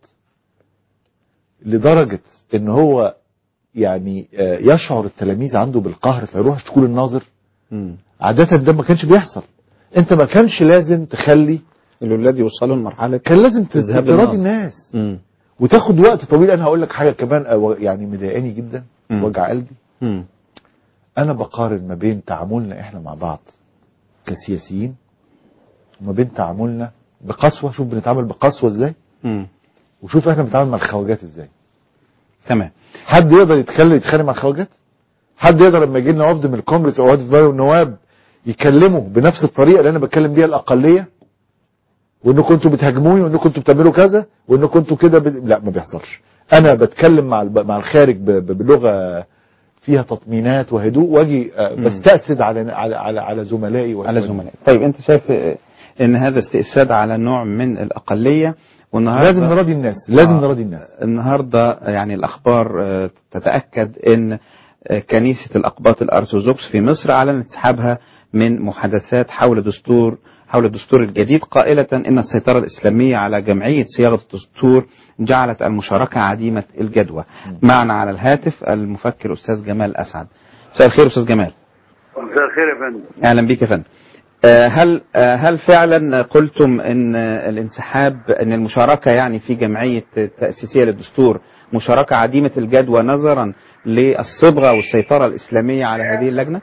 لدرجة إن هو يعني آه، يشعر التلاميذ عنده بالقهر فيروح يشتكوا للناظر عادة ده ما كانش بيحصل انت ما كانش لازم تخلي الولاد يوصلوا لمرحلة كان لازم ت- الذهاب تراضي للناظر. الناس مم. وتاخد وقت طويل انا هقول لك حاجه كمان أو- يعني مضايقاني جدا مم. وجع قلبي مم. انا بقارن ما بين تعاملنا احنا مع بعض كسياسيين وما بين تعاملنا بقسوه شوف بنتعامل بقسوه ازاي مم. وشوف احنا بنتعامل مع الخواجات ازاي تمام حد يقدر يتخلى يتخانق مع الخواجات حد يقدر لما يجي لنا وفد من الكونجرس او وفد من النواب يكلموا بنفس الطريقه اللي انا بتكلم بيها الاقليه وانكم انتوا بتهاجموني وانكم انتوا بتعملوا كذا وانكم انتوا كده ب... لا ما بيحصلش انا بتكلم مع الب... مع الخارج ب... ب... بلغه فيها تطمينات وهدوء واجي آه، مم. بستأسد على على على, على زملائي على زملاء طيب انت شايف آه، ان هذا استئساد على نوع من الاقليه والنهارده لازم نراضي الناس لازم آه، نراضي الناس النهارده يعني الاخبار آه، تتاكد ان آه، كنيسه الاقباط الارثوذكس في مصر اعلنت اسحابها من محادثات حول دستور حول الدستور الجديد قائلة إن السيطرة الإسلامية على جمعية صياغة الدستور جعلت المشاركة عديمة الجدوى. معنا على الهاتف المفكر أستاذ جمال أسعد. مساء الخير أستاذ جمال. مساء الخير يا فندم اهلا بك يا فندم آه، هل آه، هل فعلا قلتم ان آه، الانسحاب ان المشاركه يعني في جمعيه تاسيسيه للدستور مشاركه عديمه الجدوى نظرا للصبغه والسيطره الاسلاميه على هذه اللجنه؟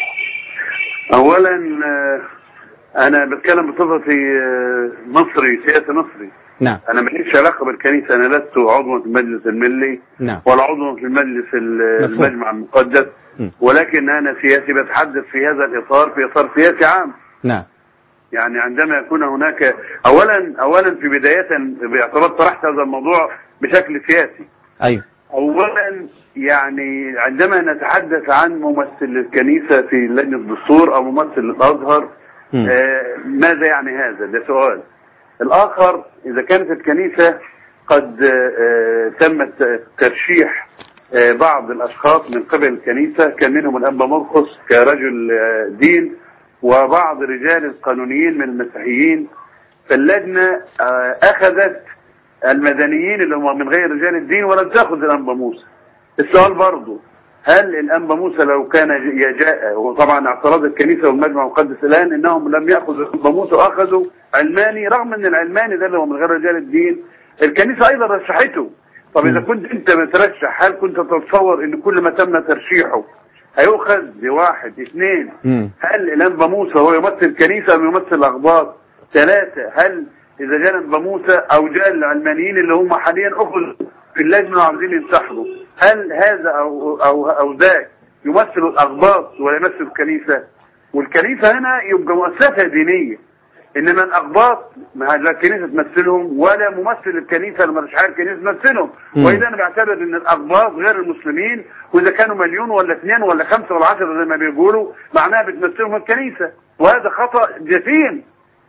اولا آه، انا بتكلم بصفتي آه، مصري سياسي مصري نعم انا ماليش علاقه بالكنيسه انا لست عضوا في المجلس الملي نعم ولا عضوا في المجلس ال- مفهوم. المجمع المقدس م. ولكن انا سياسي بتحدث في هذا الاطار في اطار سياسي عام نعم يعني عندما يكون هناك اولا اولا في بدايه باعتراض طرحت هذا الموضوع بشكل سياسي ايوه اولا يعني عندما نتحدث عن ممثل الكنيسه في لجنه الدستور او ممثل الازهر مم. آه ماذا يعني هذا ده سؤال الاخر اذا كانت الكنيسه قد آه آه تمت ترشيح آه بعض الاشخاص من قبل الكنيسه كان منهم الانبا مرقس كرجل آه دين وبعض رجال القانونيين من المسيحيين فاللجنه آه اخذت المدنيين اللي هم من غير رجال الدين ولم تاخذ الانبا موسى السؤال برضه هل الانبا موسى لو كان يجاء وطبعا اعتراض الكنيسه والمجمع المقدس الان انهم لم ياخذوا الانبا موسى واخذوا علماني رغم ان العلماني ده اللي هو من غير رجال الدين الكنيسه ايضا رشحته طب اذا كنت انت بترشح هل كنت تتصور ان كل ما تم ترشيحه هيؤخذ بواحد اثنين هل الانبا موسى هو يمثل كنيسه ام يمثل اخبار ثلاثه هل اذا جاء الانبا موسى او جاء العلمانيين اللي هم حاليا اخذوا في اللجنه وعاوزين ينسحبوا هل هذا او او او ذاك يمثل الاخباط ولا يمثل الكنيسه والكنيسه هنا يبقى مؤسسه دينيه انما الاخباط ما لا الكنيسه تمثلهم ولا ممثل الكنيسه لما مش عارف الكنيسه تمثلهم مم. واذا انا بعتبر ان الاخباط غير المسلمين واذا كانوا مليون ولا اثنين ولا خمسه ولا عشره زي ما بيقولوا معناها بتمثلهم الكنيسه وهذا خطا جسيم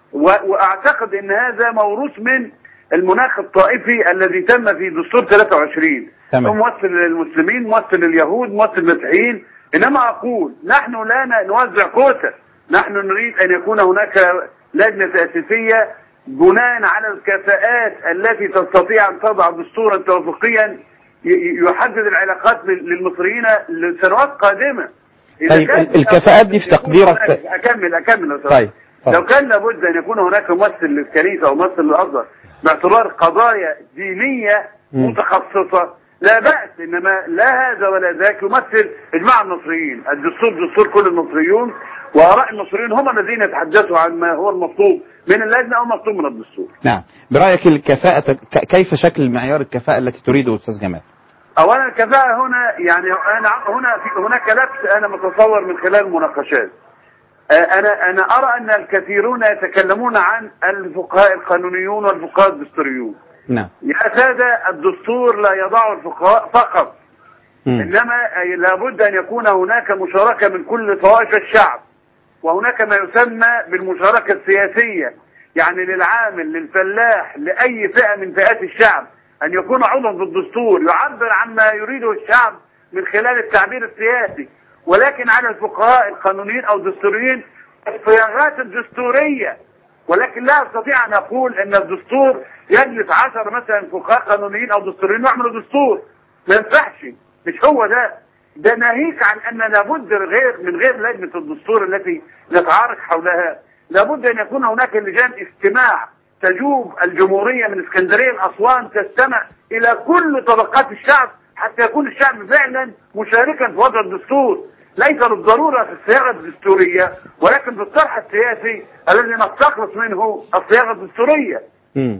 و- واعتقد ان هذا موروث من المناخ الطائفي الذي تم في دستور 23 تمام. هو ممثل للمسلمين ممثل لليهود ممثل للمسيحيين انما اقول نحن لا ن- نوزع كوتا نحن نريد ان يكون هناك لجنه تاسيسيه بناء على الكفاءات التي تستطيع ان تضع دستورا توافقيا ي- ي- يحدد العلاقات لل- للمصريين لسنوات قادمه إذا طيب كان- ال- الكفاءات دي في تقديرك اكمل اكمل لو سمحت. طيب لو كان لابد ان يكون هناك ممثل للكنيسه او ممثل للازهر باعتبار قضايا دينيه مم. متخصصه لا باس انما لا هذا ولا ذاك يمثل اجماع المصريين الدستور دستور كل المصريون واراء المصريين هم الذين يتحدثوا عن ما هو المطلوب من اللجنه او مطلوب من الدستور نعم برأيك الكفاءة ك- كيف شكل معيار الكفاءة التي تريده أستاذ جمال اولا الكفاءه هنا يعني انا هنا في هناك لبس انا متصور من خلال المناقشات آه، انا انا ارى ان الكثيرون يتكلمون عن الفقهاء القانونيون والفقهاء الدستوريون نعم يا سادة الدستور لا يضع الفقهاء فقط مم. إنما لابد أن يكون هناك مشاركة من كل طوائف الشعب وهناك ما يسمى بالمشاركة السياسية يعني للعامل للفلاح لأي فئة من فئات الشعب أن يكون عضوا في الدستور يعبر عن ما يريده الشعب من خلال التعبير السياسي ولكن على الفقهاء القانونيين أو الدستوريين الصياغات الدستورية ولكن لا استطيع ان اقول ان الدستور يجلس عشر مثلا فقهاء قانونيين او دستوريين ويعملوا دستور ما ينفعش مش هو ده ده ناهيك عن ان لابد غير من غير لجنه الدستور التي نتعارك حولها لابد ان يكون هناك لجان استماع تجوب الجمهوريه من اسكندريه لاسوان تستمع الى كل طبقات الشعب حتى يكون الشعب فعلا مشاركا في وضع الدستور ليس بالضرورة في الصياغة الدستورية ولكن في الطرح السياسي الذي نستخلص منه الصياغة الدستورية مم.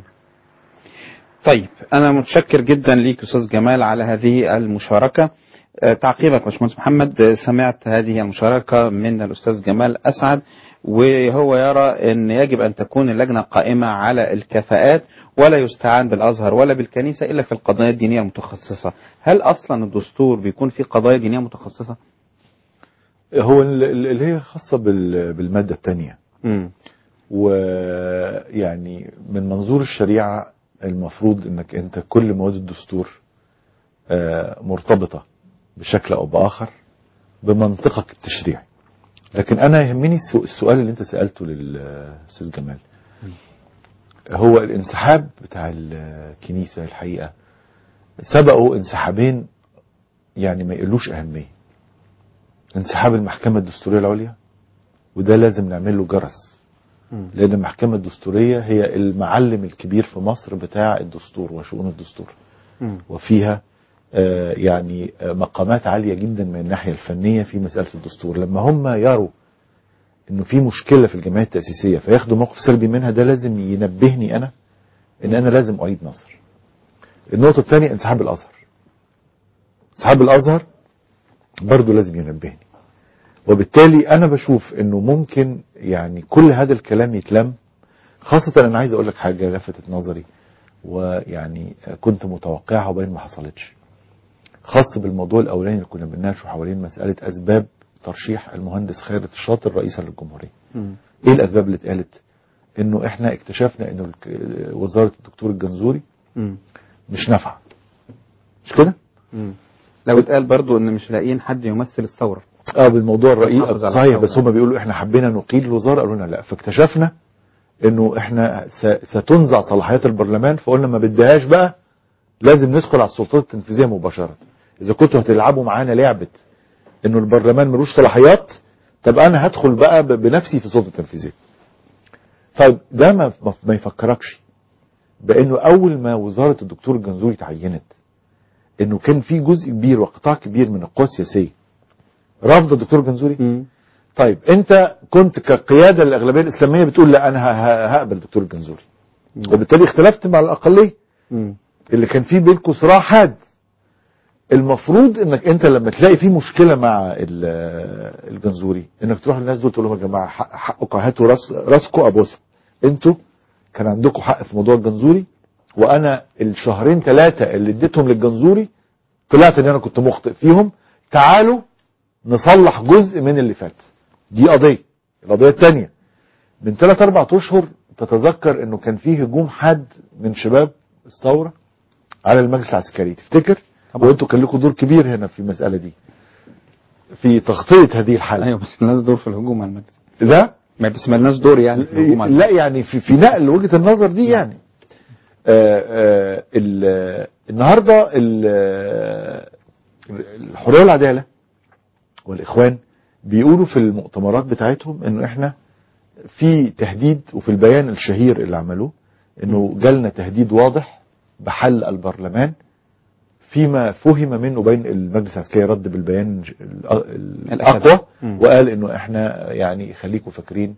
طيب أنا متشكر جدا ليك أستاذ جمال على هذه المشاركة آه، تعقيبك باشمهندس محمد آه، سمعت هذه المشاركة من الأستاذ جمال أسعد وهو يرى أن يجب أن تكون اللجنة قائمة على الكفاءات ولا يستعان بالأزهر ولا بالكنيسة إلا في القضايا الدينية المتخصصة هل أصلا الدستور بيكون فيه قضايا دينية متخصصة؟ هو ال- ال- اللي هي خاصة بال- بالمادة الثانية مم. ويعني من منظور الشريعة المفروض انك انت كل مواد الدستور آه، مرتبطة بشكل او باخر بمنطقك التشريعي لكن انا يهمني السو- السؤال اللي انت سألته للاستاذ جمال هو الانسحاب بتاع الكنيسة الحقيقة سبقوا انسحابين يعني ما يقلوش اهمية انسحاب المحكمة الدستورية العليا وده لازم نعمل له جرس لأن المحكمة الدستورية هي المعلم الكبير في مصر بتاع الدستور وشؤون الدستور مم. وفيها آه، يعني آه، مقامات عالية جدا من الناحية الفنية في مسألة الدستور لما هم يروا انه في مشكلة في الجمعية التأسيسية فياخدوا موقف سلبي منها ده لازم ينبهني انا ان انا لازم اعيد نظر النقطة الثانية انسحاب الازهر انسحاب الازهر برضه لازم ينبهني وبالتالي انا بشوف انه ممكن يعني كل هذا الكلام يتلم خاصة انا عايز اقول لك حاجة لفتت نظري ويعني كنت متوقعها وبين ما حصلتش خاص بالموضوع الاولاني اللي كنا بنناقشه حوالين مسألة اسباب ترشيح المهندس خالد الشاطر رئيسا للجمهورية مم. ايه الاسباب اللي اتقالت انه احنا اكتشفنا انه الك- وزارة الدكتور الجنزوري مم. مش نافعة مش كده مم. لو اتقال برضو ان مش لاقيين حد يمثل الثورة اه بالموضوع الرئيسي محافظ على صحيح الثورة. بس هم بيقولوا احنا حبينا نقيل الوزاره قالوا لنا لا فاكتشفنا انه احنا س- ستنزع صلاحيات البرلمان فقلنا ما بديهاش بقى لازم ندخل على السلطات التنفيذيه مباشره اذا كنتوا هتلعبوا معانا لعبه انه البرلمان ملوش صلاحيات طب انا هدخل بقى ب- بنفسي في السلطه التنفيذيه طيب ده ما ما- ما يفكركش بانه اول ما وزاره الدكتور الجنزوري تعينت انه كان في جزء كبير وقطاع كبير من القوى السياسيه رافضه الدكتور الجنزوري طيب انت كنت كقياده للاغلبيه الاسلاميه بتقول لا انا ه- ه- هقبل الدكتور الجنزوري وبالتالي اختلفت مع الاقليه اللي كان فيه بينكم صراع حاد المفروض انك انت لما تلاقي في مشكله مع ال- الجنزوري انك تروح للناس دول تقول لهم يا جماعه حق- حقكم هاتوا راس راسكم ابوسهم انتوا كان عندكم حق في موضوع الجنزوري وانا الشهرين ثلاثه اللي اديتهم للجنزوري طلعت ان انا كنت مخطئ فيهم تعالوا نصلح جزء من اللي فات دي قضيه القضيه الثانيه من ثلاث اربع اشهر تتذكر انه كان فيه هجوم حاد من شباب الثوره على المجلس العسكري تفتكر وانتوا كان لكم دور كبير هنا في المساله دي في تغطيه هذه الحاله ايوه بس مالناش دور في الهجوم على المجلس لا ما بس مالناش دور يعني في الهجوم على لا يعني في, في نقل وجهه النظر دي يعني آه آه ال- النهارده ال- الحريه والعداله والاخوان بيقولوا في المؤتمرات بتاعتهم انه احنا في تهديد وفي البيان الشهير اللي عملوه انه جالنا تهديد واضح بحل البرلمان فيما فهم منه بين المجلس العسكري رد بالبيان ج- الأ- الاقوى مم. وقال انه احنا يعني خليكم فاكرين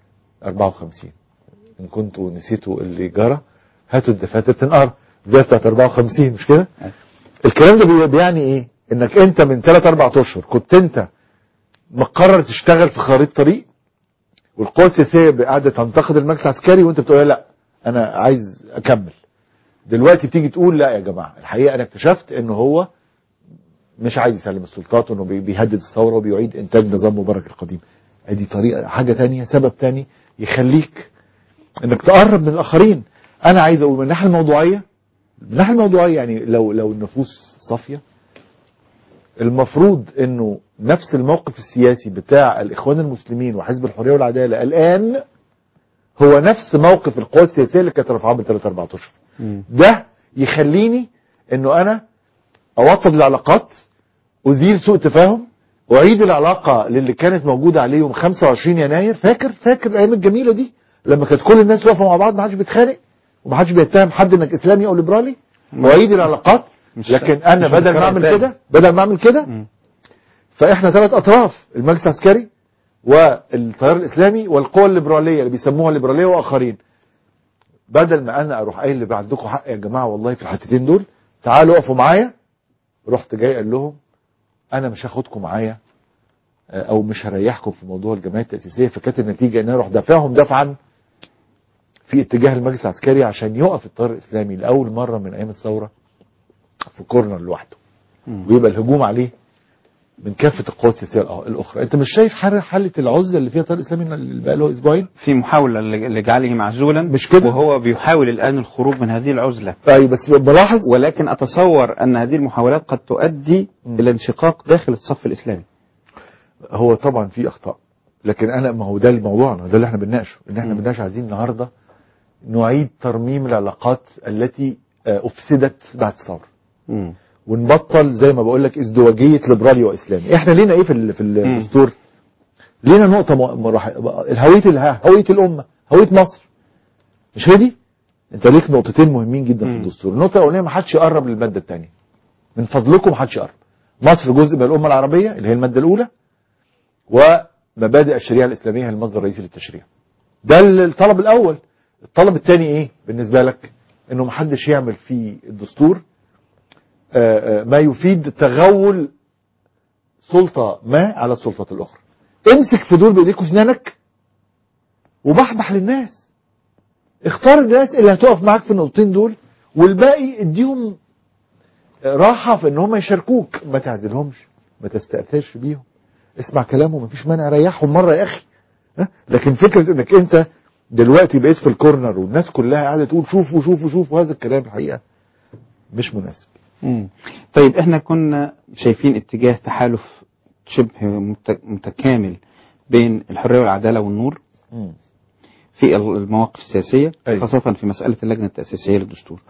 54 ان كنتوا نسيتوا اللي جرى هاتوا الدفاتر تنقر زي بتاعت 54 مش كده؟ الكلام ده بي- بيعني ايه؟ انك انت من 3 4 اشهر كنت انت مقرر تشتغل في خريطه طريق والقوى السياسيه قاعده تنتقد المجلس العسكري وانت بتقول لا انا عايز اكمل دلوقتي بتيجي تقول لا يا جماعه الحقيقه انا اكتشفت انه هو مش عايز يسلم السلطات وانه بي- بيهدد الثوره وبيعيد انتاج نظام مبارك القديم ادي طريقه حاجه تانية سبب تاني يخليك انك تقرب من الاخرين انا عايز اقول من الناحيه الموضوعيه من الناحيه الموضوعيه يعني لو لو النفوس صافيه المفروض انه نفس الموقف السياسي بتاع الاخوان المسلمين وحزب الحريه والعداله الان هو نفس موقف القوى السياسيه اللي كانت رافعاه من 3 4 اشهر ده يخليني انه انا اوطد العلاقات ازيل سوء تفاهم اعيد العلاقه للي كانت موجوده عليه يوم 25 يناير فاكر فاكر الايام الجميله دي لما كانت كل الناس واقفه مع بعض ما حدش بيتخانق وما حدش بيتهم حد انك اسلامي او ليبرالي واعيد العلاقات لكن انا مش بدل هتكرر ما اعمل تاني. كده بدل ما اعمل كده فاحنا ثلاث اطراف المجلس العسكري والتيار الاسلامي والقوى الليبراليه اللي بيسموها الليبراليه واخرين بدل ما انا اروح قايل اللي عندكم حق يا جماعه والله في الحتتين دول تعالوا اقفوا معايا رحت جاي قال لهم انا مش هاخدكم معايا آه، او مش هريحكم في موضوع الجمعيه التاسيسيه فكانت النتيجه ان انا اروح دافعهم دفعا في اتجاه المجلس العسكري عشان يقف التيار الاسلامي لاول مره من ايام الثوره في كورنر لوحده ويبقى الهجوم عليه من كافه القوى السياسيه الأ- الاخرى انت مش شايف حر- حاله العزله اللي فيها التيار الاسلامي اللي بقى له اسبوعين في محاولة ل- لجعله معزولا مش كده وهو بيحاول الآن الخروج من هذه العزلة ايوه بس بلاحظ ولكن أتصور أن هذه المحاولات قد تؤدي إلى انشقاق داخل الصف الإسلامي هو طبعا في اخطاء لكن انا ما هو ده موضوعنا ده اللي احنا بنناقشه ان احنا بنناقش عايزين النهارده نعيد ترميم العلاقات التي آه، افسدت بعد الثوره ونبطل زي ما بقول لك ازدواجيه ليبرالي واسلامي احنا لينا ايه في ال- في الدستور لينا نقطه م- مراح- الهويه الها هويه الامه هويه مصر مش هي دي انت ليك نقطتين مهمين جدا في الدستور النقطه الاولانيه ما حدش يقرب للماده الثانيه من فضلكم ما حدش يقرب مصر جزء من الامه العربيه اللي هي الماده الاولى ومبادئ الشريعه الاسلاميه هي المصدر الرئيسي للتشريع ده الطلب الاول الطلب الثاني ايه بالنسبه لك انه محدش يعمل في الدستور آه، آه، ما يفيد تغول سلطه ما على السلطه الاخرى امسك في دول بايديك واسنانك وبحبح للناس اختار الناس اللي هتقف معاك في النقطتين دول والباقي اديهم راحه في ان هم يشاركوك ما تعزلهمش ما تستأثرش بيهم اسمع كلامهم مفيش مانع ريحهم مره يا اخي ها؟ لكن فكره انك انت دلوقتي بقيت في الكورنر والناس كلها قاعده تقول شوفوا شوفوا شوفوا هذا الكلام الحقيقه مش مناسب مم. طيب احنا كنا شايفين اتجاه تحالف شبه مت- متكامل بين الحرية والعدالة والنور في المواقف السياسية أيوة. خاصة في مسألة اللجنة التأسيسية للدستور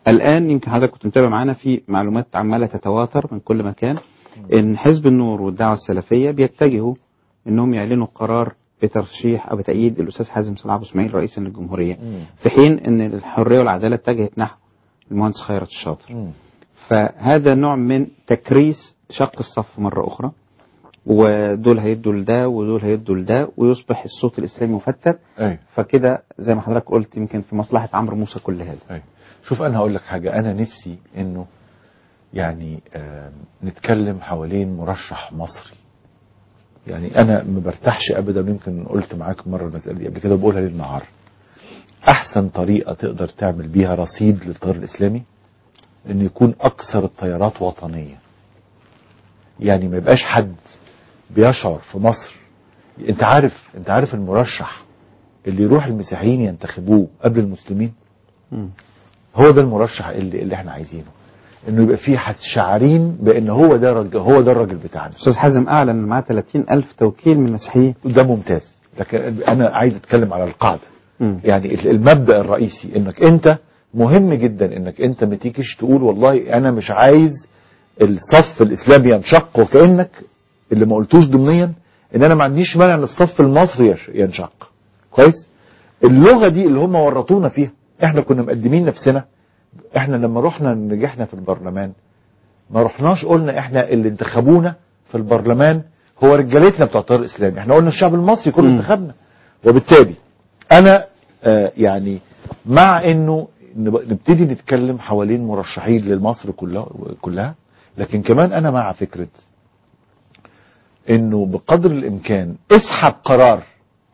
الآن يمكن حضرتك كنت متابع معانا في معلومات عمالة تتواتر من كل مكان إن حزب النور والدعوة السلفية بيتجهوا إنهم يعلنوا قرار بترشيح أو بتأييد الأستاذ حازم صلاح أبو إسماعيل رئيسا للجمهورية في حين إن الحرية والعدالة اتجهت نحو المهندس خيرت الشاطر فهذا نوع من تكريس شق الصف مرة أخرى ودول هيدوا لده ودول هيدوا لده ويصبح الصوت الإسلامي مفتت أيوة. فكده زي ما حضرتك قلت يمكن في مصلحة عمرو موسى كل هذا أيوة. شوف انا هقول لك حاجه انا نفسي انه يعني آه نتكلم حوالين مرشح مصري يعني انا ما برتاحش ابدا يمكن قلت معاك مره المساله دي قبل كده وبقولها للنهار احسن طريقه تقدر تعمل بيها رصيد للتيار الاسلامي ان يكون اكثر التيارات وطنيه يعني ما يبقاش حد بيشعر في مصر انت عارف انت عارف المرشح اللي يروح المسيحيين ينتخبوه قبل المسلمين هو ده المرشح اللي, اللي احنا عايزينه انه يبقى فيه حد شعارين بان هو ده الراجل هو ده الراجل بتاعنا أستاذ حازم أعلن إن معاه 30 ألف توكيل من المسيحيين ده ممتاز لكن انا عايز اتكلم على القاعده يعني المبدا الرئيسي انك انت مهم جدا انك انت ما تيجيش تقول والله انا مش عايز الصف الاسلامي ينشق وكانك اللي ما قلتوش ضمنيا ان انا ما عنديش مانع ان الصف المصري يش- ينشق كويس اللغه دي اللي هم ورطونا فيها احنا كنا مقدمين نفسنا احنا لما رحنا نجحنا في البرلمان ما رحناش قلنا احنا اللي انتخبونا في البرلمان هو رجالتنا بتوع التيار الاسلامي احنا قلنا الشعب المصري كله انتخبنا وبالتالي انا آه يعني مع انه نب- نبتدي نتكلم حوالين مرشحين لمصر كلها كلها لكن كمان انا مع فكره انه بقدر الامكان اسحب قرار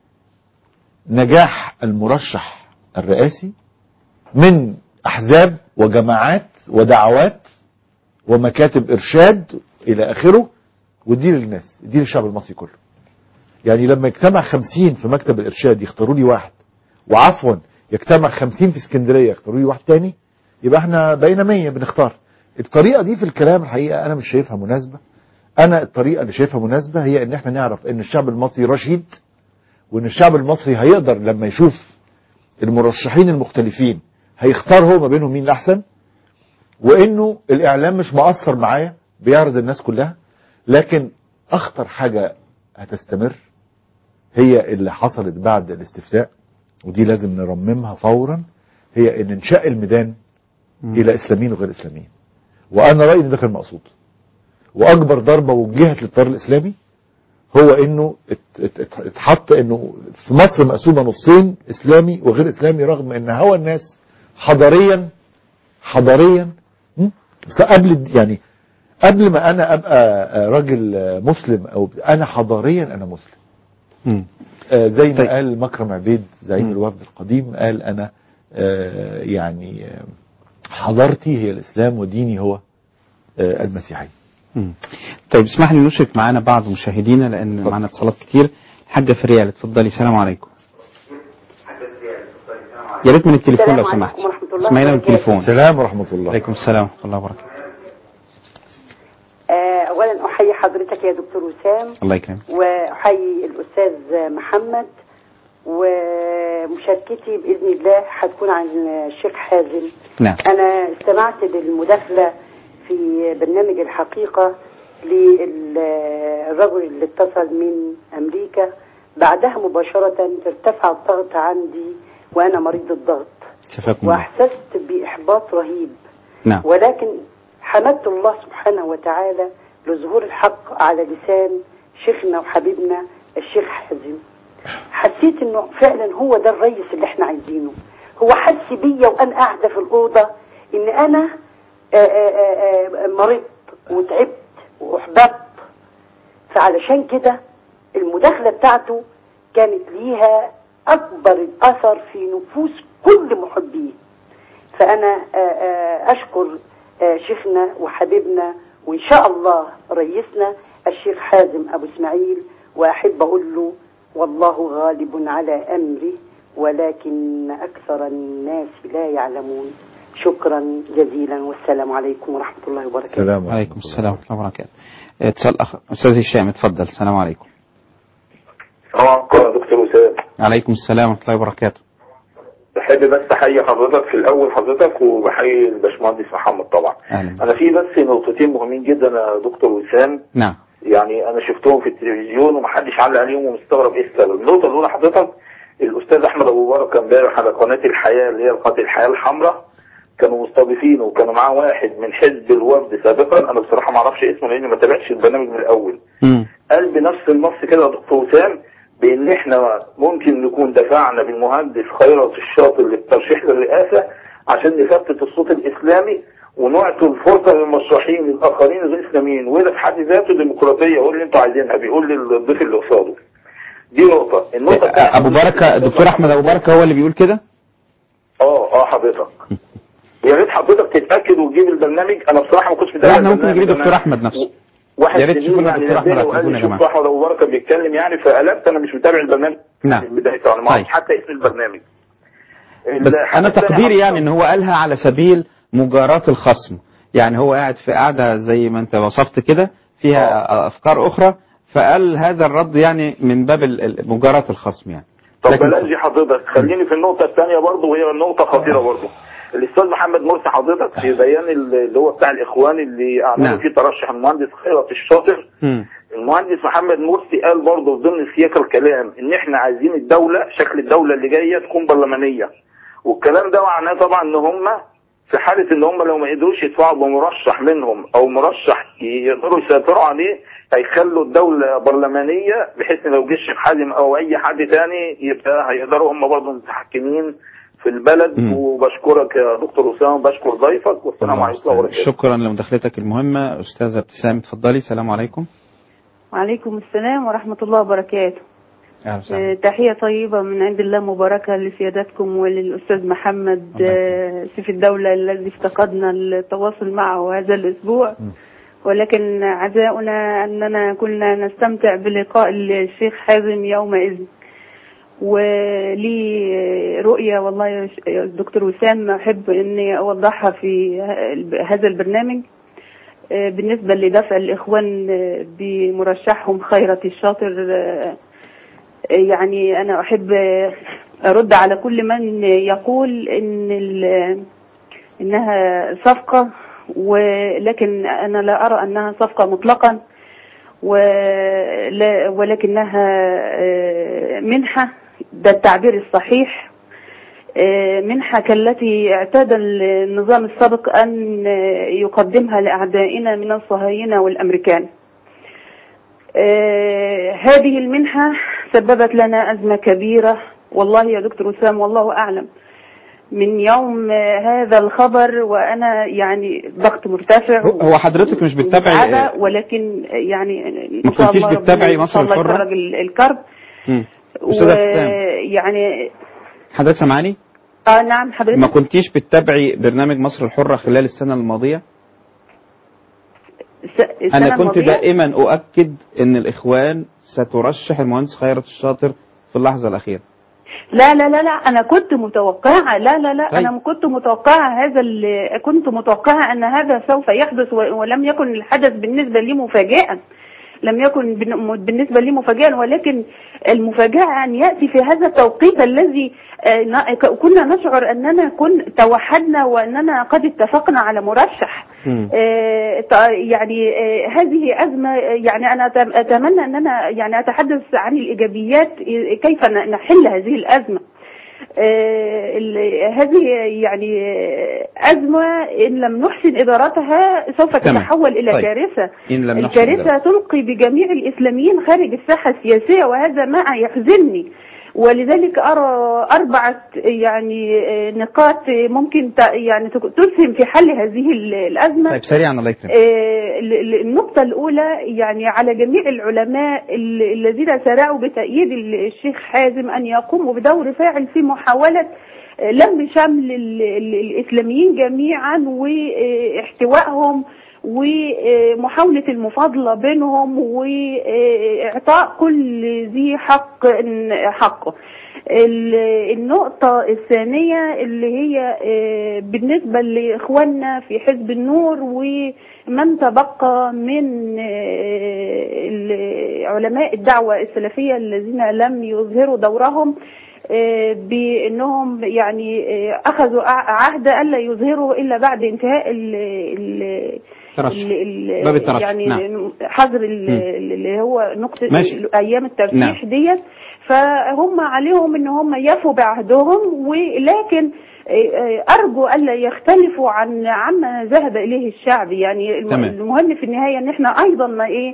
نجاح المرشح الرئاسي من احزاب وجماعات ودعوات ومكاتب ارشاد الى اخره ودي للناس دي للشعب المصري كله يعني لما يجتمع خمسين في مكتب الارشاد يختاروا لي واحد وعفوا يجتمع خمسين في اسكندريه يختاروا لي واحد تاني يبقى احنا بقينا مية بنختار الطريقه دي في الكلام الحقيقه انا مش شايفها مناسبه انا الطريقه اللي شايفها مناسبه هي ان احنا نعرف ان الشعب المصري رشيد وان الشعب المصري هيقدر لما يشوف المرشحين المختلفين هيختار هو ما بينهم مين الاحسن وانه الاعلام مش مقصر معايا بيعرض الناس كلها لكن اخطر حاجه هتستمر هي اللي حصلت بعد الاستفتاء ودي لازم نرممها فورا هي ان انشاء الميدان الى اسلاميين وغير اسلاميين وانا رايي ان ده كان مقصود واكبر ضربه وجهت للتيار الاسلامي هو انه ات- ات- ات- اتحط انه في مصر مقسومه نصين اسلامي وغير اسلامي رغم ان هوى الناس حضاريا حضاريا م? بس قبل الد- يعني قبل ما انا ابقى آه، راجل آه، مسلم او انا حضاريا انا مسلم آه، زي ما قال مكرم عبيد زعيم الوفد القديم قال انا آه، يعني آه، حضارتي هي الاسلام وديني هو آه، المسيحيه مم. طيب اسمح لي نشرك معانا بعض مشاهدينا لان معانا اتصالات كتير حاجه فريال اتفضلي السلام عليكم يا ريت من التليفون لو السلام سمحت عليكم ورحمة الله اسمعينا من وبركاته. التليفون السلام ورحمه الله عليكم السلام ورحمه الله وبركاته آه، اولا احيي حضرتك يا دكتور وسام الله يكرمك واحيي الاستاذ محمد ومشاركتي باذن الله هتكون عن الشيخ حازم نعم انا استمعت للمداخله في برنامج الحقيقه للرجل اللي اتصل من امريكا بعدها مباشره ارتفع الضغط عندي وانا مريض الضغط شفاكم الله واحسست باحباط رهيب نعم ولكن حمدت الله سبحانه وتعالى لظهور الحق على لسان شيخنا وحبيبنا الشيخ حازم حسيت انه فعلا هو ده الريس اللي احنا عايزينه هو حس بيا وانا قاعده في الاوضه ان انا آه، آه، آه، آه، مرضت وتعبت واحبطت فعلشان كده المداخله بتاعته كانت ليها اكبر الاثر في نفوس كل محبيه فانا آه، آه، اشكر آه، شيخنا وحبيبنا وان شاء الله رئيسنا الشيخ حازم ابو اسماعيل واحب اقول له والله غالب على امره ولكن اكثر الناس لا يعلمون شكرا جزيلا والسلام عليكم ورحمه الله وبركاته السلام عليكم السلام ورحمه الله وبركاته اتصال اخر استاذ هشام اتفضل السلام عليكم السلام عليكم يا دكتور وسام عليكم السلام ورحمه الله وبركاته بحب بس احيي حضرتك في الاول حضرتك وبحيي الباشمهندس محمد طبعا اهلا انا في بس نقطتين مهمين جدا يا دكتور وسام نعم يعني انا شفتهم في التلفزيون ومحدش علق عليهم ومستغرب ايه السبب النقطه الاولى حضرتك الاستاذ احمد ابو بركه امبارح على قناه الحياه اللي هي قناه الحياه الحمراء كانوا مستضيفينه وكانوا معاه واحد من حزب الوفد سابقا انا بصراحه ما اعرفش اسمه لاني ما تابعتش البرنامج من الاول قال بنفس النص كده يا دكتور وسام بان احنا ممكن نكون دفعنا بالمهندس خيرت الشاطر للترشيح للرئاسه عشان نثبت الصوت الاسلامي ونعطي الفرصه للمرشحين الاخرين غير اسلاميين وده في حد ذاته ديمقراطيه قول اللي انتوا عايزينها بيقول للضيف اللي قصاده دي نقطه النقطه الثانيه ابو بركه الدكتور احمد ابو بركه هو اللي بيقول كده اه اه حضرتك يا ريت حضرتك تتاكد وتجيب البرنامج انا بصراحه ما كنتش لا متابع احنا ممكن البرنامج نجيب أنا- دكتور احمد نفسه واحد يا ريت زميلي تشوفوا لنا يعني دكتور احمد ناداني وقال هتجيبونا لي يا شوف جماعه احمد ابو بركه بيتكلم يعني فقلبت انا مش متابع البرنامج نعم. من بدايته انا ما اعرفش حتى اسم البرنامج بس الحاجة انا الثانية تقديري يعني ان هو قالها على سبيل مجاراة الخصم يعني هو قاعد في قاعده زي ما انت وصفت كده فيها افكار اخرى فقال هذا الرد يعني من باب ال- ال- مجاراة الخصم يعني طب لكن- بلاش دي حضرتك خليني في النقطة الثانية برضه وهي النقطة خطيرة برضه الأستاذ محمد مرسي حضرتك في بيان اللي هو بتاع الإخوان اللي أعلنوا نعم. فيه ترشح المهندس خيرت الشاطر مم. المهندس محمد مرسي قال برضه في ضمن سياق الكلام إن إحنا عايزين الدولة شكل الدولة اللي جاية تكون برلمانية والكلام ده معناه طبعا إن هم في حالة إن هم لو ما قدروش يدفعوا بمرشح منهم أو مرشح يقدروا يسيطروا عليه هيخلوا الدولة برلمانية بحيث إن لو جه الشيخ حازم أو أي حد تاني يبقى هيقدروا هم برضه متحكمين في البلد مم. وبشكرك يا دكتور أسامة بشكر ضيفك والسلام عليكم ورحمة الله وبركاته شكرا لمداخلتك المهمة أستاذة ابتسام اتفضلي السلام عليكم وعليكم السلام ورحمة الله وبركاته أهلا وسهلا آه، تحية طيبة من عند الله مباركة لسيادتكم وللأستاذ محمد آه، سيف الدولة الذي افتقدنا التواصل معه هذا الأسبوع ولكن عزاؤنا أننا كنا نستمتع بلقاء الشيخ حازم يومئذ ولي رؤية والله يا ش- يا دكتور وسام أحب أني أوضحها في هذا البرنامج آه، بالنسبة لدفع الإخوان آه، بمرشحهم خيرة الشاطر آه، يعني أنا أحب آه، أرد على كل من يقول إن ال- إنها صفقة ولكن أنا لا أرى أنها صفقة مطلقا ولا ولكنها آه، منحة ده التعبير الصحيح آه، منحة كالتي اعتاد النظام السابق أن آه، يقدمها لأعدائنا من الصهاينة والأمريكان آه، هذه المنحة سببت لنا أزمة كبيرة والله يا دكتور وسام والله أعلم من يوم آه، هذا الخبر وأنا يعني ضغط مرتفع هو- هو حضرتك مش بتتابعي ومتعبة، ولكن يعني ما إن شاء كنتيش الله ربنا بتتابعي إن مصر شاء الله الحرة؟ يفرج ال- الكرب مم. أستاذة ابتسام ويعني حضرتك سامعاني؟ اه نعم ما حضرتك كنتيش بتتابعي برنامج مصر الحرة خلال السنة الماضية؟ الس- السنة أنا كنت الماضية- دائما أؤكد أن الإخوان سترشح المهندس خيرت الشاطر في اللحظة الأخيرة لا لا لا لا انا كنت متوقعه لا لا لا طيب. انا كنت متوقعه هذا ال- كنت متوقعه ان هذا سوف يحدث و- ولم يكن الحدث بالنسبه لي مفاجئا لم يكن بن- بالنسبه لي مفاجئا ولكن المفاجاه ان ياتي في هذا التوقيت الذي آه، ن- ك- كنا نشعر اننا كن توحدنا واننا قد اتفقنا على مرشح آه، ط- يعني آه، هذه أزمة آه، يعني أنا أت- أتمنى أن أنا يعني أتحدث عن الإيجابيات آه، كيف ن- نحل هذه الأزمة آه، ال- هذه يعني آه، أزمة إن لم نحسن إدارتها سوف تمام. تتحول إلى طيب. كارثة إن لم نحسن الكارثة إدارتها. تلقي بجميع الإسلاميين خارج الساحة السياسية وهذا ما يحزنني ولذلك أرى أربعة يعني آه، نقاط ممكن ت- يعني تك- تسهم في حل هذه ال- الأزمة طيب سريعا الله يكرمك آه، ال- ال- النقطة الأولى يعني على جميع العلماء ال- الذين سارعوا بتأييد ال- الشيخ حازم أن يقوموا بدور فاعل في محاولة آه، لم شمل ال- ال- الإسلاميين جميعا واحتوائهم ومحاولة المفاضلة بينهم وإعطاء كل ذي حق حقه ال- النقطة الثانية اللي هي آه، بالنسبة لإخواننا في حزب النور ومن تبقى من آه، ال- علماء الدعوة السلفية الذين لم يظهروا دورهم آه، بانهم يعني آه، اخذوا ع- عهد الا يظهروا الا بعد انتهاء ال ال ترشح. ال- ال- باب الترشح، يعني نعم. حظر ال- مم. اللي هو نقطه ماشي. ايام الترشيح نعم. ديت فهم عليهم ان هم يفوا بعهدهم ولكن آه، آه، ارجو الا يختلفوا عن عما ذهب اليه الشعب يعني الم- تمام. المهم في النهايه ان احنا ايضا ما ايه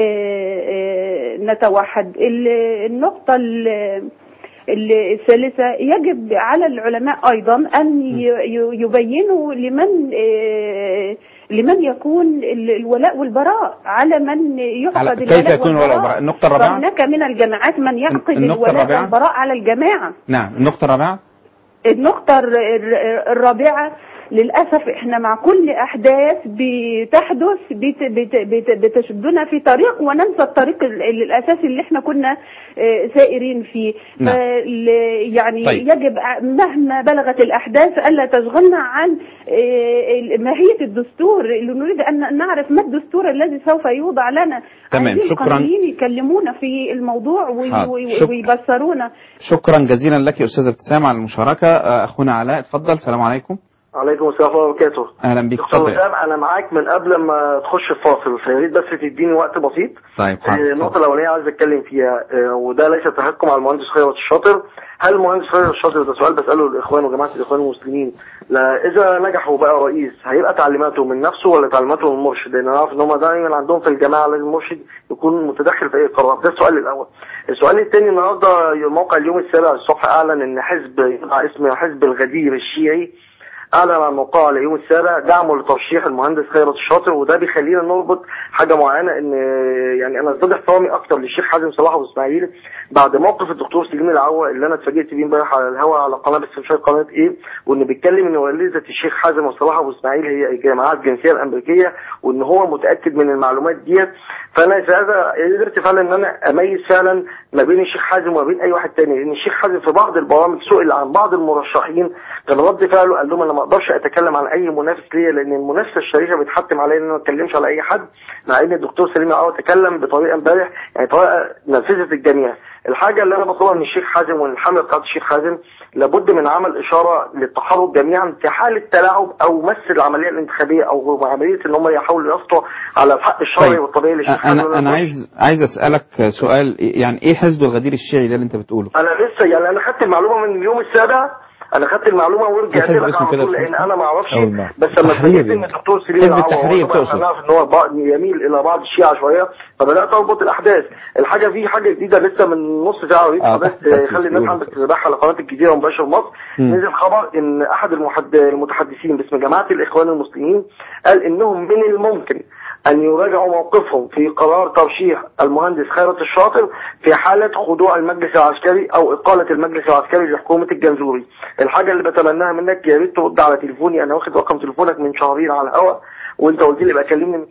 آه، آه، نتوحد ال- النقطه ال- ال- الثالثة يجب على العلماء أيضا أن ي- ي- يبينوا لمن آه، لمن يكون ال- الولاء والبراء على من يعقد على- كيف الولاء يكون الولاء والبراء؟ النقطة الرابعة؟ فهناك من الجماعات من يعقد النقطة الولاء الرابعة؟ والبراء على الجماعة نعم النقطة الرابعة النقطة الر- الر- الرابعة للأسف احنا مع كل أحداث بتحدث بت بت بت بتشدنا في طريق وننسى الطريق ال- ال- الأساسي اللي احنا كنا آه، سائرين فيه نعم. فال- يعني طيب. يجب ع- مهما بلغت الأحداث ألا تشغلنا عن آه، ال- ماهية الدستور اللي نريد أن نعرف ما الدستور الذي سوف يوضع لنا تمام، عايزين شكراً. قانونيين يكلمونا في الموضوع وي- حاضر. وي- شك- ويبصرونا شكرا جزيلا لك يا أستاذ ابتسام على المشاركة آه، أخونا علاء اتفضل السلام عليكم عليكم السلام ورحمه الله وبركاته أهلا بك دكتور اتفضل وسام انا معاك من قبل ما تخش الفاصل فيا ريت بس تديني وقت بسيط طيب آه، حاضر النقطه الاولانيه عايز اتكلم فيها آه، وده ليس تهكم على المهندس خيرت الشاطر هل المهندس خيرت الشاطر ده سؤال بساله للاخوان وجماعه الاخوان المسلمين لا اذا نجح وبقى رئيس هيبقى تعليماته من نفسه ولا تعليماته من المرشد لان انا عارف ان هم دايما عندهم في الجماعه لازم المرشد يكون متدخل في اي قرار ده السؤال الاول السؤال الثاني النهارده موقع اليوم السابع الصبح اعلن ان حزب يدعى اسمه حزب الغدير الشيعي اعلن عن موقعه على يوم السابع دعمه لترشيح المهندس خيرت الشاطر وده بيخلينا نربط حاجه معينه ان يعني انا ازداد احترامي اكتر للشيخ حازم صلاح ابو اسماعيل بعد موقف الدكتور سليم العوا اللي انا اتفاجئت بيه امبارح على الهواء على قناه بس مش عارف قناه ايه وان بيتكلم ان والده الشيخ حازم صلاح ابو اسماعيل هي الجامعات الجنسيه الامريكيه وان هو متاكد من المعلومات ديت فانا في هذا قدرت فعلا ان انا اميز فعلا ما بين الشيخ حازم وما بين اي واحد تاني لان الشيخ حازم في بعض البرامج سئل عن بعض المرشحين كان رد فعله قال لهم انا ما اقدرش اتكلم عن اي منافس ليا لان المنافسه الشريفه بتحتم عليا ان انا ما اتكلمش على اي حد مع ان الدكتور سليم العوا تكلم بطريقه امبارح يعني طريقه نرفزت الجميع الحاجه اللي انا بطلبها من الشيخ حازم ومن الحمله بتاعت الشيخ حازم لابد من عمل اشاره للتحرك جميعا في حاله تلاعب او مس العمليه الانتخابيه او عمليه ان هم يحاولوا يسطوا على الحق الشرعي طيب. والطبيعي للشيخ حازم انا انا عايز عايز اسالك سؤال يعني ايه حزب الغدير الشيعي ده اللي انت بتقوله انا لسه يعني انا خدت المعلومه من اليوم السابع انا خدت المعلومه ورجعت حزب لك اسمه على كده طول لان انا ما اعرفش أول ما- بس لما تحرير اتفاجئت ان يعني. الدكتور سليم حزب العوا التحرير وطبعاً تقصد. انا عارف ان هو بعض- يميل الى بعض الشيعه شويه فبدات اربط الاحداث الحاجه في حاجه جديده لسه من نص ساعه وريت آه، حضرتك تحت بس خلي الناس يقولوا. عندك تتابعها على قناه الجزيره مباشر مصر مم. نزل خبر ان احد المحد... المتحدثين باسم جماعه الاخوان المسلمين قال انهم من الممكن أن يراجعوا موقفهم في قرار ترشيح المهندس خيرت الشاطر في حالة خضوع المجلس العسكري أو إقالة المجلس العسكري لحكومة الجنزوري الحاجة اللي بتمناها منك يا ريت ترد على تليفوني أنا واخد رقم تليفونك من شهرين على الهواء وأنت قلت لي بقى كلمني